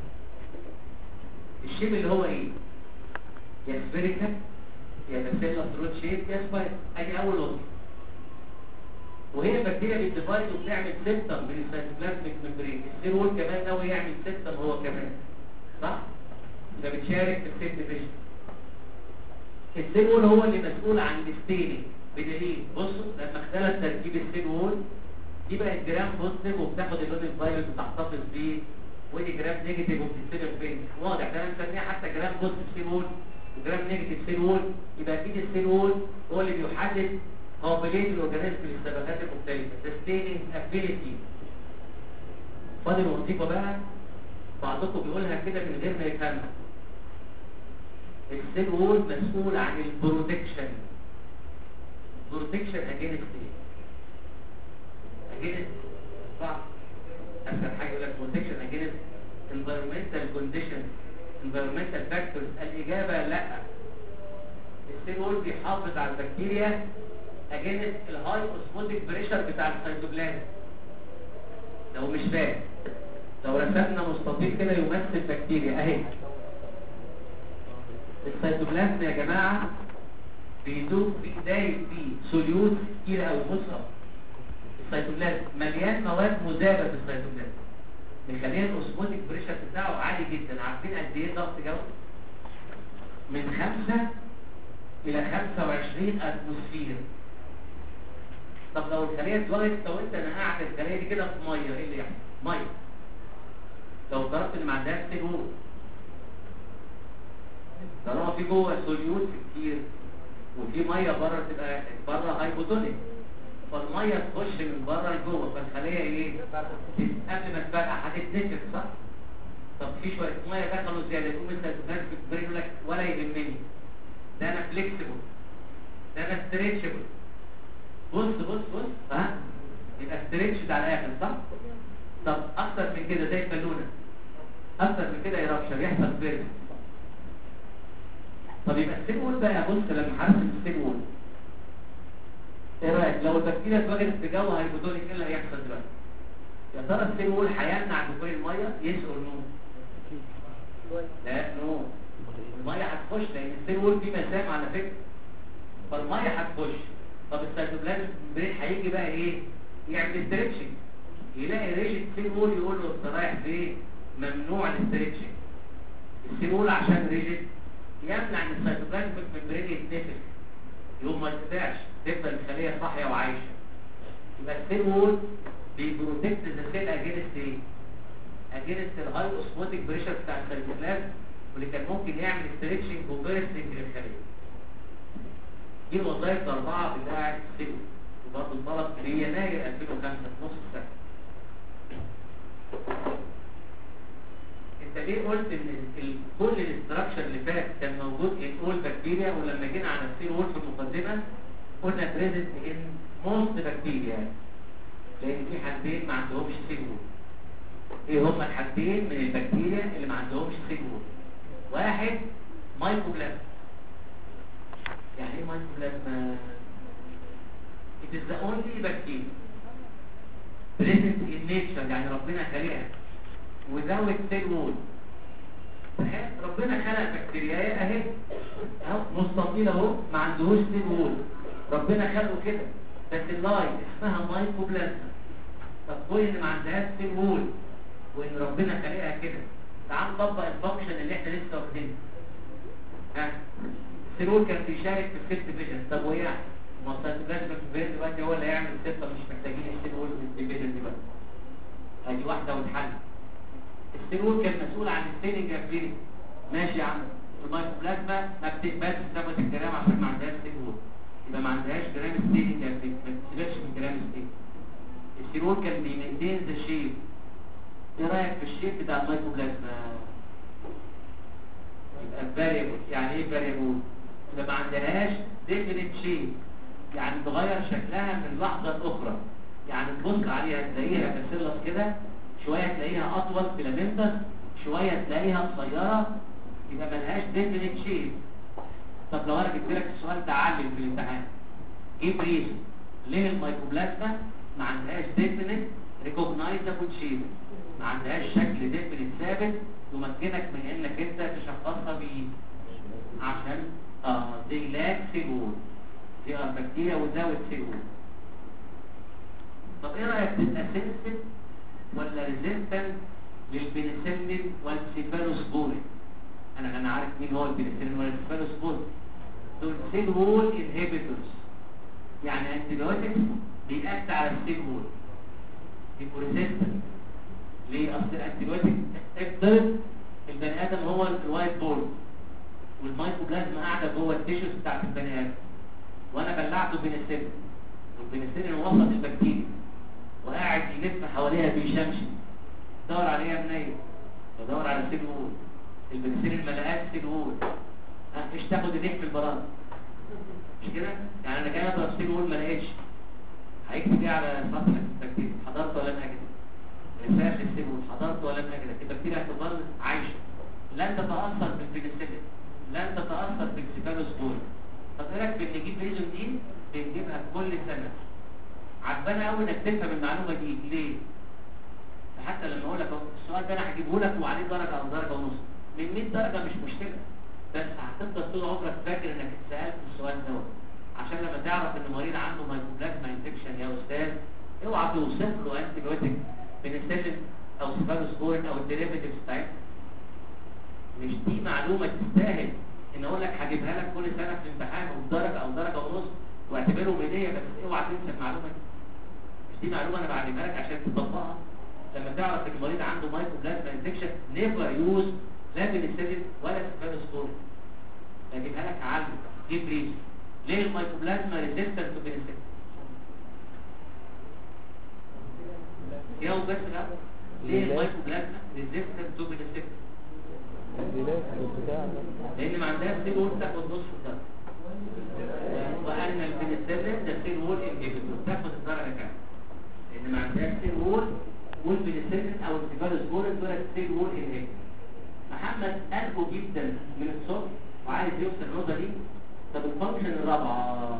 الشيب اللي هو ايه يا سفيريكال يا باسيلا ثروت شيب يا سبايك ادي اول وظيفه وهي البكتيريا بتديفايد وبتعمل سيستم من السيتوبلازميك ممبرين السيل وول كمان ناوي يعمل سيستم هو كمان صح ده بتشارك في السيل ديفيجن السيل وول هو اللي مسؤول عن الستيننج بدليل بصوا لما اختلف تركيب السيل وول دي بقت جرام بوزيتيف وبتاخد اللون الفيروس وتحتفظ بيه ودي جرام نيجاتيف وبتستلم فين واضح ده انا مسميها حتى جرام بوزيتيف سيل وول وجرام نيجاتيف سيل وول يبقى اكيد السيل وول هو اللي بيحدد قابلية الأورجانيزم للثباتات المختلفة sustaining ability فاضل وظيفة بقى بعضكم بيقولها كده من غير ما يفهمها السيل وول مسؤول عن البروتكشن بروتكشن اجينست ايه؟ اجينست صح اسهل حاجه يقول لك بروتكشن اجينست environmental conditions environmental factors الاجابه لا السيل وول بيحافظ على البكتيريا اجينست الهاي اوسموتيك بريشر بتاع السيتوبلازم لو مش فاهم لو رسمنا مستطيل كده يمثل بكتيريا اهي السيتوبلازم يا جماعه بيدوب في دايب فيه سوليوت كتير قوي بص السيتوبلازم مليان مواد مذابه في السيتوبلازم مخليه الاوسموتيك بريشر بتاعه عالي جدا عارفين قد ايه ضغط جو من 5 الى 25 اتموسفير طب لو الخليه اتوجدت لو انت انا قاعد الخليه دي كده في ميه ايه اللي يحصل ميه لو ضربت اللي ما عندهاش سيلول طالما في جوه سوليوت كتير وفي ميه بره تبقى بره هايبوتونيك فالميه تخش من بره لجوه فالخليه ايه قبل ما تفرقع هتتنفخ صح طب في شويه ميه دخلوا زياده يقوم انت الناس بتبرر لك ولا يهمني ده انا فليكسبل ده انا ستريتشبل بص بص بص ها يبقى ستريتش على الاخر صح طب اكتر من كده زي البالونه اكتر من كده يرابشر يحصل بيرد طب يبقى السيل وول بقى بص لما حرسم السيل وول ايه رايك لو البكتيريا اتواجدت في جو هيبوتونيك ايه اللي هيحصل دلوقتي يا ترى السيل وول هيمنع دخول الميه يس اور نو لا نو الميه هتخش لان السيل وول فيه مسام على فكره فالميه هتخش طب السيتوبلازم بريد هيجي بقى ايه يعمل ستريتشنج يلاقي ريجيد سيل وول يقول له انت رايح فين ممنوع الاستريتشنج السيل وول عشان ريجيد يمنع ان السيتوبلازم ممبرين يتنفخ يقوم ما يتباعش تفضل الخليه صاحيه وعايشه يبقى السيل وول بيبروتكت ذا سيل اجينست ايه اجينست الهاي اوسموتيك بريشر بتاع السيتوبلازم واللي كان ممكن يعمل ستريتشنج وبيرستنج للخليه دي الوظائف الاربعه بتاع السيل وبرضه الطلب في يناير 2005 في نص السنه انت ليه قلت ان ال- كل الاستراكشر اللي فات كان موجود ان اول بكتيريا ولما جينا على السيل وول في المقدمه قلنا بريزنت ان موست بكتيريا لان في حالتين ما عندهمش سيل وول ايه هما الحالتين من البكتيريا اللي ما عندهمش سيل وول واحد مايكوبلازما يعني ايه مايكوبلازما it is the only bacteria present in nature يعني ربنا خلقها without cell wall تخيل ربنا خلق بكتيريا اهي اهو مستطيل اهو ما عندهوش سيل وول ربنا خلقه كده بس اللاي اسمها مايكوبلازما طب كون ان ما عندهاش سيل وول وان ربنا خلقها كده تعال نطبق الفانكشن اللي احنا لسه واخدينه ها السيل وول كان بيشارك في السيل ديفيجن طب وهي ما السيتوبلازم في البيت دلوقتي هو اللي هيعمل السيل مش محتاجين السيل وول في الديفيجن دلوقتي ادي واحده واتحل السيلول كان مسؤول عن السيلينج افيري ماشي يا عم المايكوبلازما ما بتقبلش ثبت الجرام عشان ما عندهاش سيلول يبقى ما عندهاش جرام ستيلينج افيري ما بتسيبش من جرام ستيلينج السيلول كان بيمينتين ذا شيب ايه رايك في الشيب بتاع المايكوبلازما يبقى فاريبل يعني ايه فاريبل يبقى ما عندهاش ديفينيت شيب يعني تغير شكلها من لحظه لاخرى يعني تبص عليها تلاقيها بسلس كده شوية تلاقيها أطول فيلامنتس شوية تلاقيها قصيرة يبقى ملهاش ديفينيت شيب طب لو أنا جبت لك السؤال ده علم في الامتحان إيه بريز ليه الميكوبلازما ما عندهاش ديفينيت ريكوجنايزابل شيب ما عندهاش شكل ديفينيت ثابت يمكنك من انك انت تشخصها بيه عشان اه دي لاك سيلول دي ار بكتيريا وزاوت سيلول طب ايه رايك تبقى سنسيتيف ولا ريزيستنت للبنسلين والسيفالوسبورين انا انا عارف مين هو البنسلين والسيفالوسبورين دول سيل وول انهبيتورز يعني انتيبيوتكس بيأكت على السيل وول يبقوا ريزيستنت ليه اصل الانتيبيوتك افترض البني ادم هو الوايت بورد والمايكوبلازما قاعده جوه التيشوز بتاعت البني ادم وانا بلعته بنسلين والبنسلين وسط البكتيريا وقاعد يلف حواليها بيشمشم دور عليها منيل بدور على سيل وول البنسلين ما لقاش سيل وول ها ايش تاخد ايديك في البراز مش كده يعني انا جاي اضرب سيل وول ما لقيتش هيكتب ايه على سطح البكتيريا حضرت ولا لم اجد رسالة السيل وول حضرت ولا لم اجد البكتيريا هتظل عايشه لن تتاثر بالبنسلين لن تتاثر بالسيفالوسبور طب ايه رايك بنجيب ريزون دي بنجيبها كل سنه عجباني قوي انك تفهم المعلومه دي ليه حتى لما اقول لك أهو السؤال ده انا هجيبه لك وعليه درجه او درجه ونص من 100 درجه مش مشكله بس هتفضل طول عمرك فاكر انك اتسالت السؤال دوت عشان لما تعرف ان مريض عنده مايكوبلازما انفكشن يا استاذ اوعى توصف له انتي بايوتيك بنسلين او سيفالوسبورين او الديريفيتيفز بتاعتها مش دي معلومه تستاهل ان اقول لك هجيبها لك كل سنه في الامتحان وبدرجه او درجه ونص واعتبرهم هديه بس اوعى تنسى المعلومه دي مش دي معلومه انا بعلمها لك عشان تطبقها لما تعرف ان المريض عنده مايكوبلازما انفكشن نيفر يوز لا بنسلين ولا سيفالوسبورين اجيبها لك عنه دي بريز ليه المايكوبلازما ريزيستنت تو بنسلين جاوب بس بقى ليه المايكوبلازما ريزيستنت تو بنسلين
العلاج والبتاع ده.
لان ما عندهاش سيل وول تاخد نص الدرجه وان البنسلين ده سيل وول انهبيتور تاخد الدرجه كام لان ما عندهاش سيل وول والبنسلين او السيفالوسبورين دول سيل وول انهبيتور محمد قلقه جدا من الصبح وعايز يوصل النقطه دي طب الفانكشن الرابعه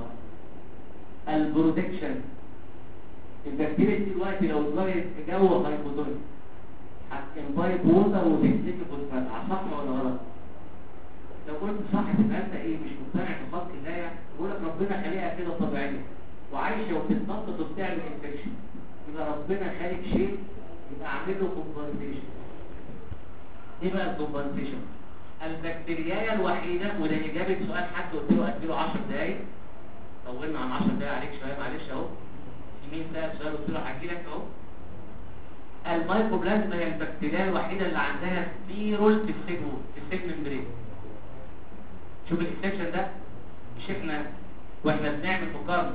البرودكشن البكتيريا دي دلوقتي لو اتغيرت في جو هايبوتونيك هتنبايب ووتر وتكتيك فوسفات صح ولا غلط؟ لو قلت صح تبقى انت ايه مش مقتنع بخلق الله يعني يقول لك ربنا خلقها كده طبيعيه وعايشه وبتتنطط وبتعمل انفكشن يبقى ربنا خالق شيء يبقى عامل له كومبنسيشن ايه بقى الكومبنسيشن؟ البكتيريا الوحيده وده اجابه سؤال حد قلت له اديله 10 دقايق طولنا عن 10 دقايق عليك شويه معلش اهو في مين سال سؤال قلت له هحكي لك اهو المايكوبلازما هي البكتيريا الوحيده اللي عندها سبيرول في السيجمو في السيج ممبرين شوف الاكسبشن ده مش احنا واحنا بنعمل مقارنه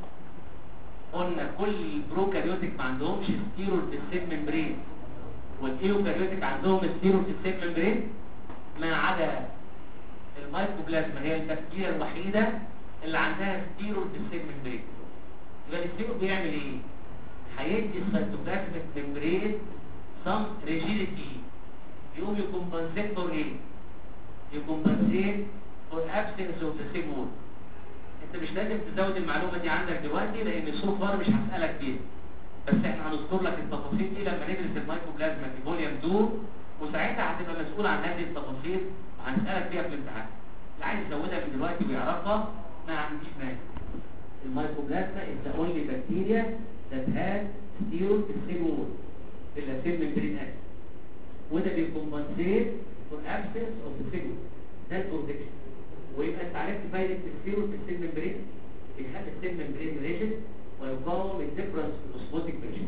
قلنا كل البروكاريوتيك ما عندهمش ستيرول في السيج ممبرين والايوكاريوتيك عندهم ستيرول في السيج ممبرين ما عدا المايكوبلازما هي البكتيريا الوحيده اللي عندها ستيرول في السيج ممبرين يبقى الستيرول بيعمل ايه هيدي السيتوبلازميك ممبرين سم ريجيديتي يقوم يكمبنسيت فور ايه يكمبنسيت فور ابسنس اوف ذا سيل وول انت مش لازم تزود المعلومه دي عندك دلوقتي لان سو فار مش هسالك فيها بس احنا هنذكر لك التفاصيل دي لما ندرس المايكوبلازما في فوليوم 2 وساعتها هتبقى مسؤول عن هذه التفاصيل وهنسالك فيها في الامتحان اللي عايز يزودها من دلوقتي ويعرفها ما عنديش مانع المايكوبلازما is the only bacteria that has sterol في السيل وول في السيل ممبرين اكس وده بيكمبنسيت for absence of the cell ده البروتكشن ويبقى انت عرفت فايده السيرو في السيل ممبرين بيخلي السيل ممبرين ريجيد ويقاوم الديفرنس في الاوسموتيك بريشر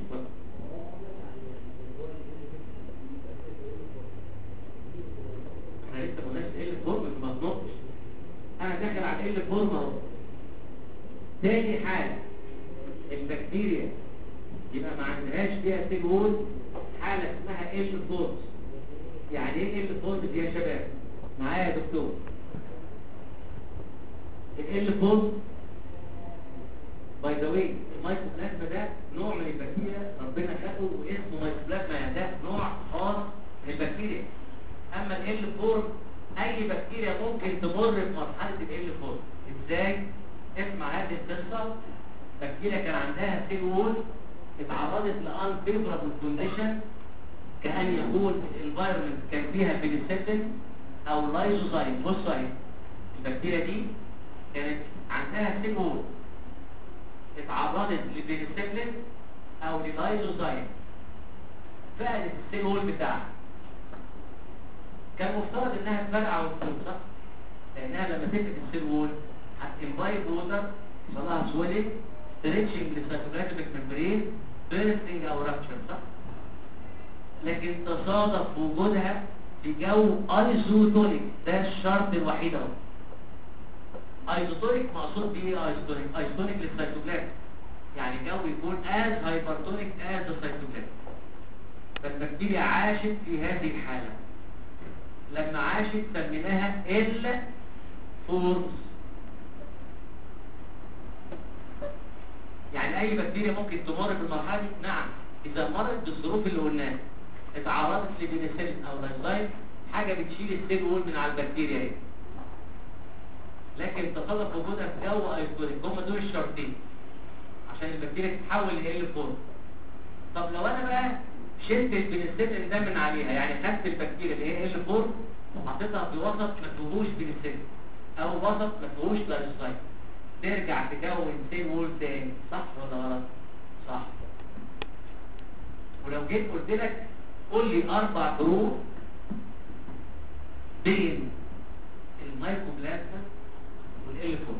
احنا لسه ما قلناش ايه الفورم ما تنطش انا داخل على ايه الفورم اهو تاني حاجه البكتيريا يبقى ما عندهاش فيها سيل وول حاله اسمها ال فورس يعني ايه ال فورس دي يا شباب معايا يا دكتور ال فورس باي ذا واي المايكوبلازما ده نوع من البكتيريا ربنا خلقه واسمه مايكوبلازما ده نوع خاص من البكتيريا اما ال فور اي بكتيريا ممكن تمر بمرحله ال فور ازاي اسمع هذه القصه بكتيريا كان عندها سيل وول اتعرضت لان فيفرابل كونديشن كان يكون الانفايرمنت كان فيها بنسلين او لايزوزايم بصوا اهي البكتيريا دي كانت عندها سيل وول اتعرضت لبنسلين او للايزوزايم فقدت السيل وول بتاعها كان مفترض انها تفرقع وتموت صح؟ لانها لما تفقد السيل وول هتنفايب ووتر صلاها سويلنج ستريتشنج للسيتوبلازميك ممبرين بيرستنج او رابتشر صح؟ لكن تصادف وجودها في جو ايزوتونيك ده الشرط الوحيد اهو ايزوتونيك مقصود بيه ايه ايزوتونيك ايزوتونيك للسيتوبلازم يعني جو يكون از هايبرتونيك از السيتوبلازم فالبكتيريا عاشت في هذه الحاله لما عاشت سميناها ال فورس يعني اي بكتيريا ممكن تمر بالمرحله دي نعم اذا مرت بالظروف اللي قلناها اتعرضت لبنسلين او لايزايم حاجه بتشيل السيل وول من على البكتيريا اهي لكن تصادف وجودها في جو ايزوليك هم دول الشرطين عشان البكتيريا تتحول ل فورس طب لو انا بقى شلت البنسلين ده من عليها يعني خدت البكتيريا اللي هي ال 4 وحطيتها في وسط ما فيهوش بنسلين او وسط ما فيهوش لايسوسايت ترجع تكون سيل وول تاني صح ولا غلط صح ولو جيت قلت لك قول لي اربع فروق بين المايكوبلازما والال فور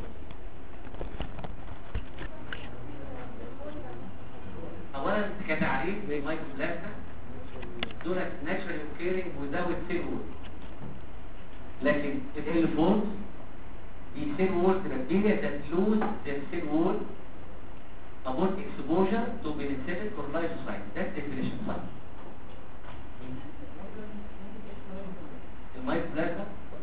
اولا كتعريف للمايكوبلازما دولت ناتشرال اوكيرنج وزاوت سيل وول لكن ال فور دي سيل وول بكتيريا that lose their cell wall upon exposure to penicillin or lysozyme that's definition صح المايكوبلازما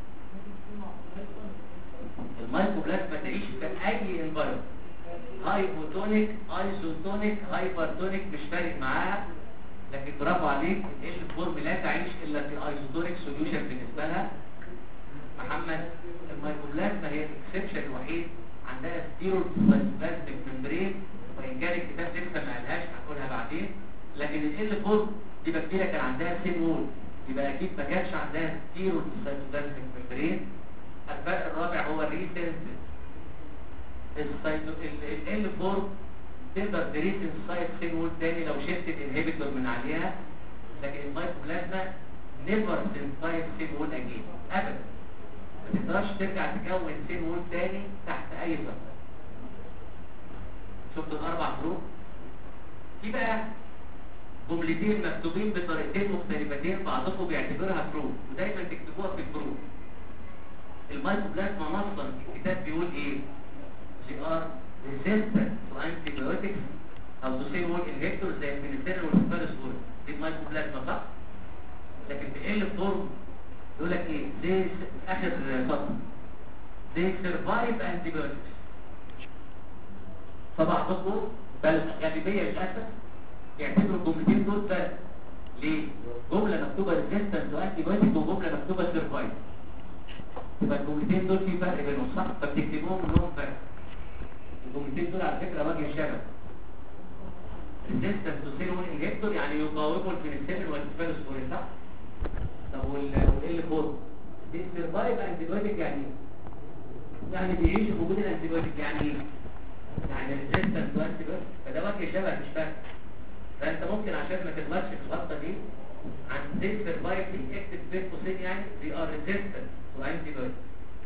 المايكوبلازما تعيش في اي انفايرمنت هايبوتونيك ايزوتونيك هايبرتونيك مش فارق معاها لكن برافو عليك ال فورم لا تعيش الا في ايزوتونيك سوليوشن بالنسبه لها محمد المايكوبلازما هي الاكسبشن الوحيد عندها ستيرويد بلاستيك ممبرين وان كان الكتاب لسه ما قالهاش هقولها بعدين لكن ال فورم دي بكتيريا كان عندها سيل وول يبقى اكيد ما كانش عندها ستيرويد بلاستيك ممبرين الفرق الرابع هو الريسنس السايتو ال 4 تقدر تريسن سايت سيل وول تاني لو شلت الانهبيتور من عليها لكن المايكوبلازما نيفر سايت سيل وول اجين ابدا ما تقدرش ترجع تكون سيل وول تاني تحت اي ظرف شفت الاربع فروق في بقى جملتين مكتوبين بطريقتين مختلفتين بعضكم بيعتبرها فروق ودايما تكتبوها في الفروق المايكوبلازما نصا الكتاب بيقول ايه they are resistant to antibiotics او to say wall inhibitors زي البنسلين والسبالسبور دي المايكوبلازما صح لكن في ال فورم يقول لك ايه they اخر سطر they survive antibiotics فبعضكم بل غالبية للأسف يعتبروا الجملتين دول بس ليه؟ جملة مكتوبة resistant to antibiotics وجملة مكتوبة survive يبقى الجملتين دول في فرق بينهم صح فبتكتبوهم انهم فرق الجملتين دول على فكره وجه شبه ريزيستنس تو سيلول انجكتور يعني يقاوموا البنسلين والسبيروسبورين صح طب والايه فور دي سيرفايف انتيبيوتيك يعني ايه؟ يعني بيعيش في وجود الانتيبيوتيك يعني ايه؟ يعني ريزيستنس تو انتيبيوتيك فده وجه شبه مش فرق فانت ممكن عشان ما تغلطش في الغلطه دي عن دي سيرفايف اكتب بين قوسين يعني دي ار ريزيستنت تو انتيبيوتيك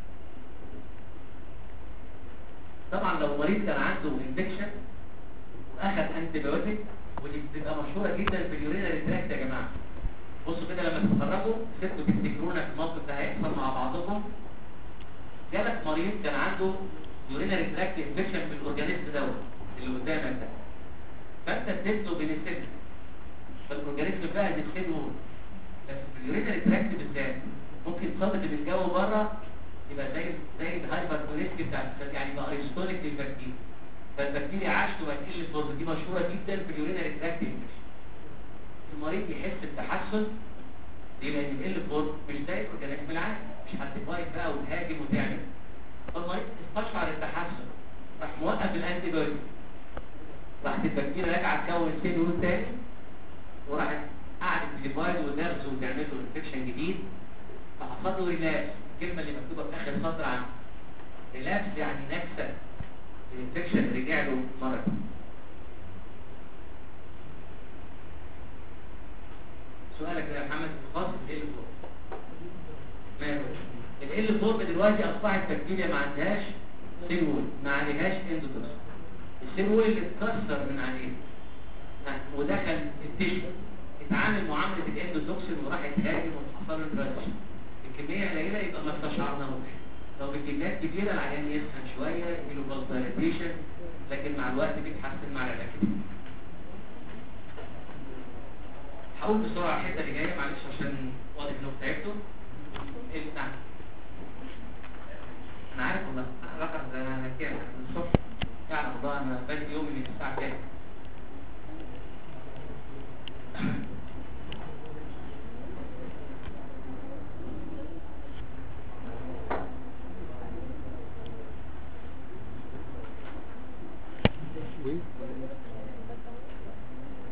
طبعا لو مريض كان عنده انفكشن واخد انتيبيوتيك ودي بتبقى مشهوره جدا في اليورينري تراكت يا جماعه بصوا كده لما تتخرجوا سيبكم تفتكرونا في الموقف ده هيحصل مع بعضكم جالك مريض كان عنده يورينري تراكت انفكشن في الاورجانيزم دوت اللي قدامك ده فانت اديته بنسلين فالاورجانيزم بقى بنسلين وول بس في اليورينري تراكت بالذات ممكن صدق الجو بره يبقى زي زي الهايبر كوليستي بتاع يعني بقى ايستوليك للبكتيريا فالبكتيريا عاشت وبقت تقل الفرن دي مشهوره جدا في اليورينري تراكت المريض يحس بتحسن دي لان ال فور مش زي الاورجانيزم العادي مش هتفايت بقى وتهاجم وتعمل فالمريض استشعر التحسن راح موقف الانتي بايوتيك راحت البكتيريا راجعه تكون سيل وول تاني وراحت قعدت ديفايد ونرز وتعمل له انفكشن جديد فحصل له ريلابس الكلمه اللي مكتوبه في اخر سطر عنه ريلابس يعني نكسه الانفكشن رجع له مره سؤالك يا محمد خاص ال 4 ماله ال 4 دلوقتي اصبحت بكتيريا ما عندهاش سيل وول ما عليهاش اندوتوكس السيل وول اللي اتكسر من عليه ودخل التشو اتعامل معامله الاندوتوكسين وراح يتهاجم وحصل له دراجش الكميه قليله يبقى ما استشعرناهوش لو بكميات كبيره العيان يسخن شويه يجيله فالدايليتيشن لكن مع الوقت بيتحسن مع العلاج هقول بسرعه الحته اللي جايه معلش عشان واضح انكم تعبتوا نعم انا عارف والله رقم ده انا كام الصبح يعني والله انا بادئ يومي من الساعه كام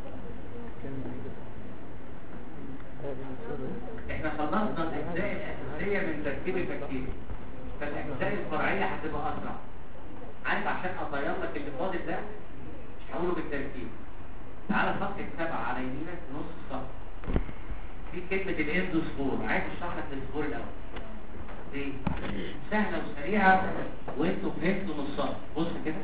احنا خلصنا الاجزاء بكتيريا فالاجزاء الفرعيه هتبقى اسرع عارف عشان اطير لك اللي فاضل ده مش هقوله بالترتيب تعالى صفحه سبعه على يمينك نص صفحه في كلمه الاندوسبور عايز اشرح لك السبور الاول ليه؟ سهله وسريعه وانتوا فهمتوا نصها بص كده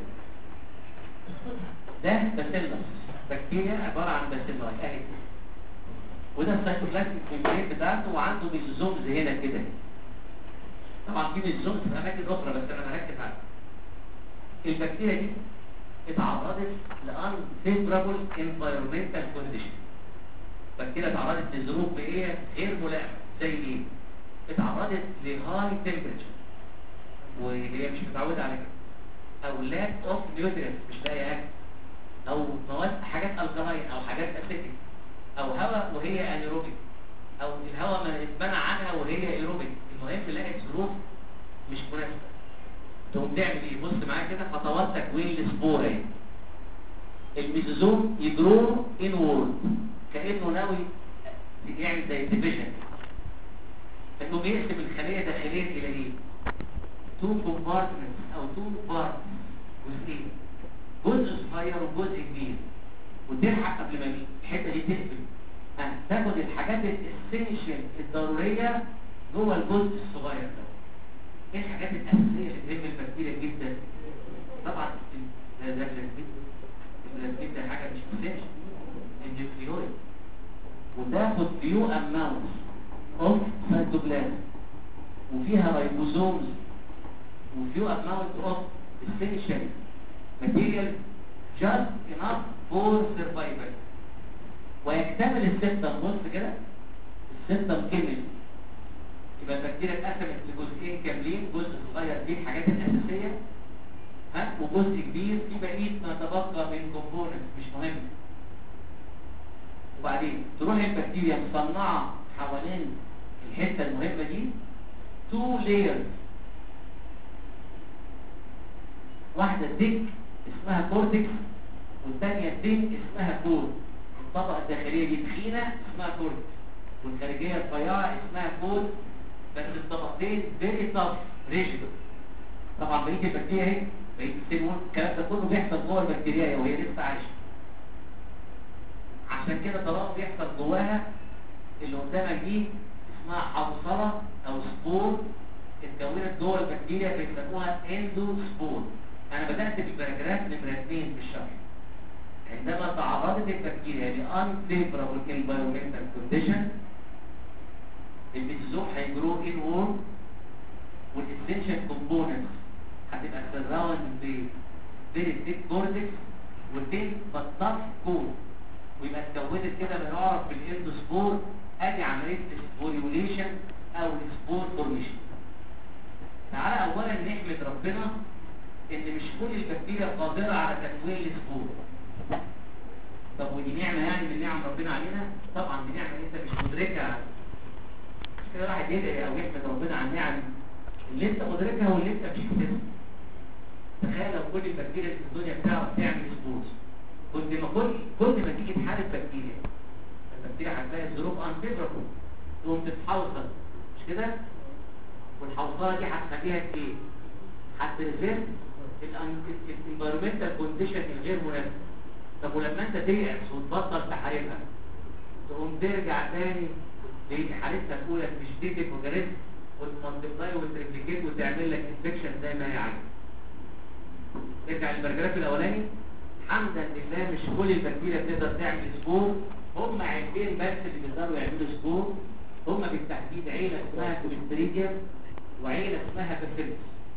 ده باسيلس بكتيريا عباره عن باسيلاي اهي وده السايتوبلازميك ميمبرين بتاعته وعنده ميزوزومز هنا كده طبعا في ميزوزومز في اماكن اخرى بس انا بركز على البكتيريا دي اتعرضت لان فيفرابل انفايرمنتال كونديشن البكتيريا اتعرضت لظروف بيئيه غير ملائمه زي ايه؟ اتعرضت لهاي تمبرتشر وهي مش متعوده على كده او لاك اوف نيوترينز مش لاقي اكل او مواد حاجات الكلاين او حاجات اسيتيك او هواء وهي انيروبيك او الهواء ما اتمنع عنها وهي ايروبيك المهم لقت ظروف مش مناسبه تقوم تعمل ايه بص معايا كده خطوات تكوين السبوره اهي الميزوزوم يجرو ان وورد كانه ناوي يعمل زي ديفيجن انه بيقسم الخليه داخليا الى ايه تو كومبارتمنتس او تو بارتس جزئين جزء صغير وجزء كبير وتلحق قبل ما الحته دي تقفل أه، تاخد الحاجات الاسينشال الضروريه جوه الجزء الصغير ده ايه الحاجات الاساسيه اللي تهم البكتيريا جدا طبعا ده ده البلازميد البلازميد ده حاجه مش اسينشال النيوكليويد وتاخد فيو اماونت اوف سيتوبلازم وفيها رايبوزومز وفيو اماونت اوف essential material just enough for survival ويكتمل السيستم بص كده السيستم كمل يبقى البكتيريا اتقسمت لجزئين كاملين جزء صغير دي الحاجات الاساسيه ها وجزء كبير في بقيه ما تبقى من كومبوننت مش مهم وبعدين تروح البكتيريا مصنعه حوالين الحته المهمه دي تو لايرز واحده ديك اسمها كورتكس والثانيه دين اسمها كور الطبقه الداخليه دي تخينه اسمها كورتكس والخارجيه رفيعه اسمها كور بس الطبقتين فيري تاف ريجيد طبعا بقيه البكتيريا اهي بقيه السيلول الكلام ده كله بيحصل جوه البكتيريا وهي لسه عايشه عشان كده طالما بيحصل جواها اللي قدامك دي اسمها حوصله او سبور اتكونت جوه البكتيريا بيسموها اندو سبور انا بدات بالباراجراف نمره 2 في الشرح عندما تعرضت البكتيريا لان فيفرابل انفايرمنتال كونديشن الميزوزوم هيجرو ان وورم والاسنشال كومبوننتس هتبقى سراوند ب فيري ثيك كورتكس والتين بطاط كور ويبقى اتكونت كده ما يعرف بالاندوسبور ادي عمليه السبوريوليشن او السبور فورميشن تعالى اولا نحمد ربنا ان مش كل البكتيريا قادره على تكوين السبور طب ودي نعمه يعني من نعم ربنا علينا طبعا دي نعمه انت مش مدركها مش كده واحد يدعي او يحمد ربنا على النعم اللي انت مدركها واللي انت مش مدركها تخيل لو كل البكتيريا في الدنيا بتعرف تعمل سبورز كنت ما كل كل ما تيجي تحارب بكتيريا البكتيريا هتلاقي الظروف انفيفربل تقوم تتحوصل مش كده والحوصله دي هتخليها ايه هتريفيرس الانفيرمنتال كونديشن الغير مناسب طب ولما انت تيأس وتبطل تحاربها تقوم ترجع تاني لحالتها الاولى تشديد المجرد وتمالتبلاي وتريبليكيت وتعمل لك انفكشن زي ما هي عايزه ارجع للبرجراف الاولاني حمدا لله مش كل البكتيريا بتقدر تعمل سبور هم عيلتين بس اللي بيقدروا يعملوا سبور هم بالتحديد عيله اسمها كوليستريديا وعيله اسمها باسيلس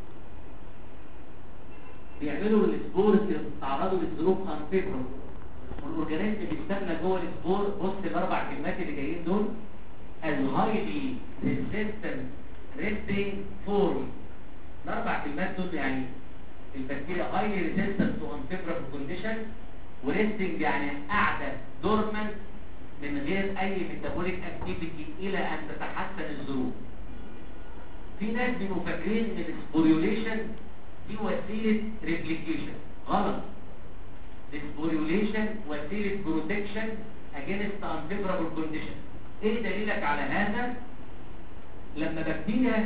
بيعملوا السبورز اللي بتتعرضوا للظروف انفيفربل والاورجانيزم بيستنى جوه السبور بص الاربع كلمات اللي جايين دول الهايلي ريزيستنت ريستنج فورم الاربع كلمات دول يعني البكتيريا هايلي ريزيستنت تو انفيفربل كونديشن وريستنج يعني قاعده دورمنت من غير اي ميتابوليك اكتيفيتي الى ان تتحسن الظروف في ناس بيبقوا فاكرين ان السبوريوليشن دي وسيله ريبليكيشن غلط السبوريوليشن وسيله بروتكشن اجينست انفيفربل كونديشن ايه دليلك على هذا لما بكتيريا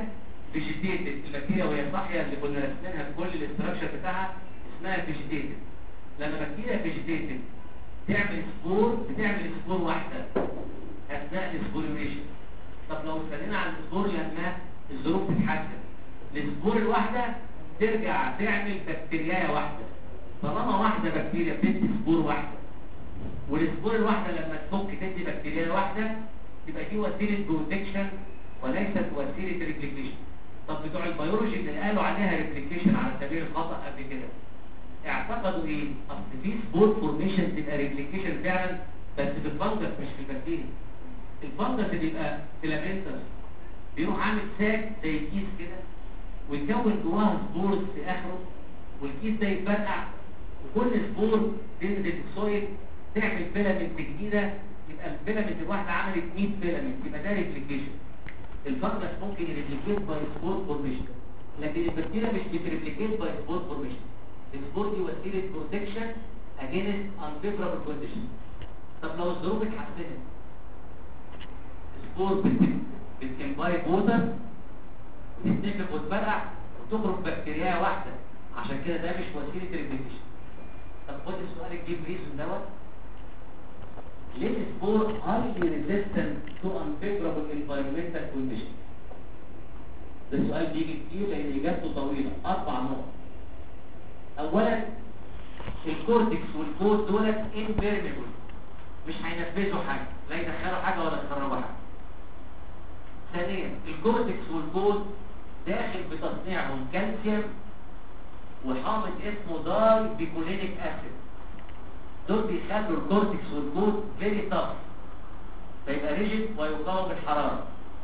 فيجيتيتد البكتيريا وهي صاحيه اللي كنا رسمينها في كل الاستراكشر بتاعها اسمها فيجيتيتد لما بكتيريا فيجيتيتد تعمل سبور بتعمل سبور واحده اثناء السبوريوليشن طب لو استنينا على السبور لما الظروف تتحسن السبور الواحده ترجع تعمل بكتيريا واحده طالما واحده بكتيريا بتدي سبور واحده والسبور الواحده لما تفك تدي بكتيريا واحده يبقى دي وسيله بروتكشن وليست وسيله ريبليكيشن طب بتوع البيولوجي اللي قالوا عليها ريبليكيشن على سبيل الخطا قبل كده اعتقدوا ايه اصل في سبور فورميشن تبقى ريبليكيشن فعلا بس في الفنجس مش في البكتيريا الفنجس بيبقى فيلامنتس بيروح عامل ساك زي كيس كده ويكون جواها سبورز في اخره والكيس ده يتفرقع وكل سبور تنزل في السويل تعمل فيلامنت جديده يبقى الفيلامنت الواحده عملت 100 فيلامنت يبقى ده ريبليكيشن الفنجس ممكن يريبليكيت باي سبور فورميشن لكن البكتيريا مش بتريبليكيت باي سبور فورميشن السبور دي وسيله بروتكشن اجينست unfavorable كونديشن طب لو الظروف اتحسنت السبور بتنبايب ووتر تتنفخ وتفرقع وتخرج بكتيريا واحده عشان كده ده مش وسيله ريبليكيشن طب خد السؤال الجيم ريزون دوت ليه السبور highly resistant to unfavorable environmental conditions ده سؤال بيجي كتير لان اجابته طويله اربع نقط اولا الكورتكس والكود دولت impermeable مش هينفذوا حاجه لا يدخلوا حاجه ولا يخرجوا حاجه ثانيا الكورتكس والكود داخل بتصنيعهم كالسيوم وحامض اسمه داي بيكولينيك اسيد دول بيخلوا الكورتكس والكود فيري تاف فيبقى ريجيد ويقاوم الحراره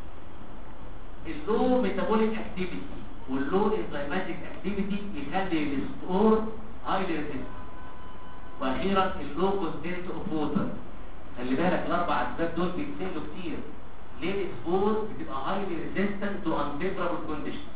اللو ميتابوليك اكتيفيتي واللو انزيماتيك اكتيفيتي يخلي السبور هايلي ريزيست واخيرا اللو كونتنت اوف ووتر خلي بالك الاربع اسباب دول بيتسالوا كتير ليه السبور بتبقى هايلي ريزيستنت تو انفيفرابل كونديشن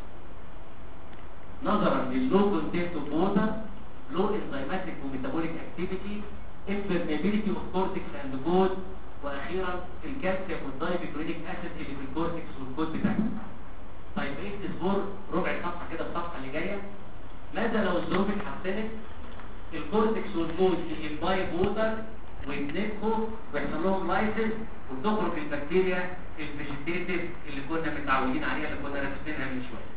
نظرا لللو كونتنت اوف ووتر لو انزيماتيك وميتابوليك اكتيفيتي impermeability of cortex and code واخيرا الكالسيوم والدايبيكلوريك اسيد اللي في الكورتكس والكود بتاعنا طيب ايه السبور ربع صفحه كده الصفحه اللي جايه ماذا لو الظروف اتحسنت الكورتكس والكود يمبايب ووتر ويتنفخوا ويحصل لهم لايسيس وتخرج البكتيريا الفيجيتيتيف اللي كنا متعودين عليها اللي كنا راسمينها من شويه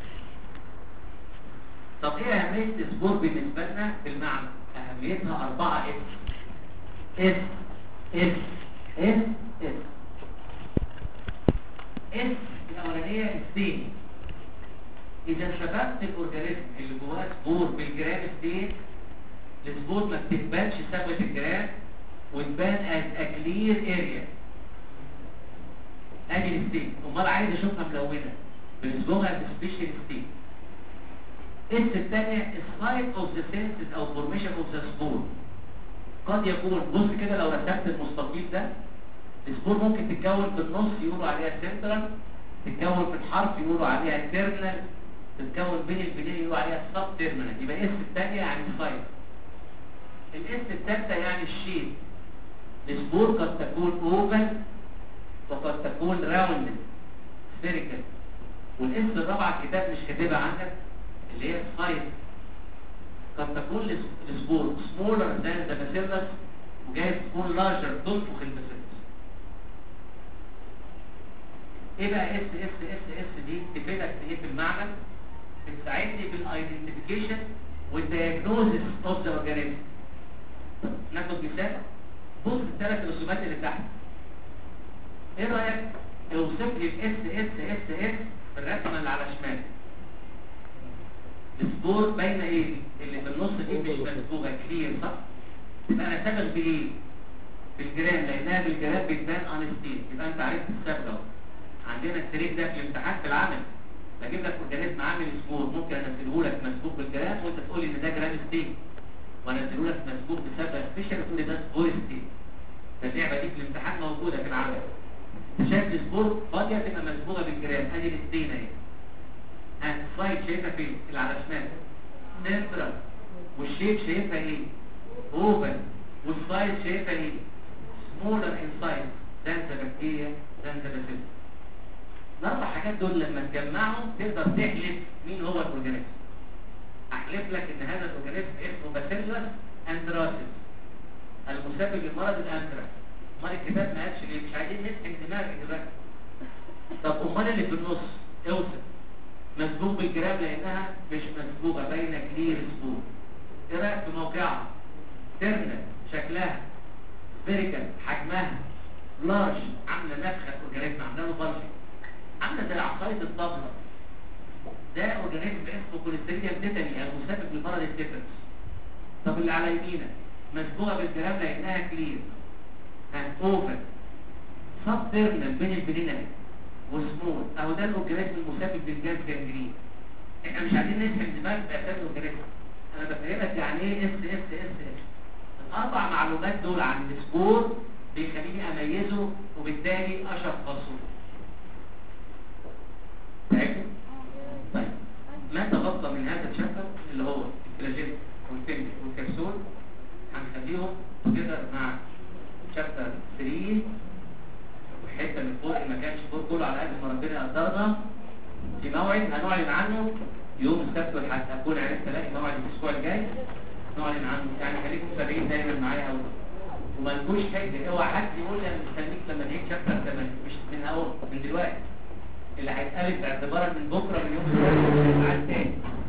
طب ايه اهميه السبور بالنسبه لنا في المعنى اهميتها 4 اس اس اس اس اس اس الاولانيه ستين اذا شبكت الاورجانيزم اللي جواه سبور بالجرام ستين السبور ما بتقبلش ثبت الجرام وتبان از اكلير اريا ادي الستين امال عايز اشوفها ملونه بنسبوها سبيشال ستين اس الثانيه السايت اوف ذا سينسز او فورميشن اوف ذا سبور قد يكون بص كده لو رسمت المستطيل ده السبور ممكن تتكون في النص يقولوا عليها سنترال تتكون في الحرف يقولوا عليها تيرمينال تتكون بين البنين يقولوا عليها سب تيرمينال يبقى اس الثانيه يعني سايت الاس الثالثه يعني الشيب السبور قد تكون اوفل وقد تكون راوند سفيريكال والاس الرابعه الكتاب مش كاتبها عندك اللي هي السايز قد تكون السبور سمولر ذان ذا باسيلس وجايز تكون لارجر تنفخ الباسيلس ايه بقى اس اس اس اس دي تفيدك في ايه في المعمل بتساعدني في الايدنتيفيكيشن والدياجنوزس اوف ذا اورجانيزم ناخد مثال بص الثلاث رسومات اللي تحت ايه رايك اوصف لي الاس اس اس اس في الرسمه اللي على الشمال السبور باينه ايه اللي في النص دي مش مسبوغه كتير صح يبقى انا سابق بايه بالجرام لانها بالجرام بتبان انستين يبقى انت عرفت السبب اهو عندنا التريك ده في الامتحان في العمل بجيب لك اورجانيزم عامل سبور ممكن انزله لك مسبوق بالجرام وانت تقول لي ان ده جرام ستين وانزله لك مسبوق بسبب سبيشال وتقول لي ده سبور ستين فاللعبه دي في الامتحان موجوده في العمل انت شايف السبور فاضيه تبقى مسبوقه بالجرام ادي الستين اهي السلايد شايفها فين اللي على الشمال سنترال والشيب شايفها ايه اوفل والسايز شايفها ايه سمولر ان سايز ده انت بكتيريا ده انت باسيلس الاربع حاجات دول لما تجمعهم تقدر تحلف مين هو الاورجانيزم احلف لك ان هذا الاورجانيزم اسمه باسيلس اندراسيس المسبب لمرض الانتراكس امال الكتاب ما قالش ليه مش عايزين نسحب دماغك دلوقتي طب امال اللي في النص اوصف مسبوق بالجرام لانها مش مسبوقه باينه كلير سبوق ايه رايك في موقعها ترنل شكلها سبيريكال حجمها لارج عامله نفخه اورجانيزم عامله له بلج عامله زي عصايه الطبله ده اورجانيزم اسمه كوليستيريا تيتاني المسبب لمرض التيتانس طب اللي على يمينك مسبوقه بالجرام لانها كلير اوفر سب تيرنال بين البنين اهي وسمول اهو ده الاورجانيزم المسبب للجاز جانجرين احنا مش عايزين نسحب دماغ باساس الاورجانيزم انا بفهمك يعني ايه اس اس اس اس الاربع معلومات دول عن السبور بيخليني اميزه وبالتالي اشخصه فاهم طيب ما تبقى من هذا الشابتر اللي هو الفلاجيل والفيلم والكبسول هنخليهم كده مع شابتر 3 وحته من فوق ما كانش فوق كله على قد ما ربنا قدرنا في موعد هنعلن عنه يوم السبت والحد اكون عرفت الاقي موعد الاسبوع الجاي نعلن عنه يعني خليكم متابعين دايما معايا قوي وما لكوش حاجه اوعى حد يقول لي انا مستنيك لما نعيد شابتر 8 مش من اول من دلوقتي اللي هيتقلب باعتبارا من بكره من يوم السبت تاني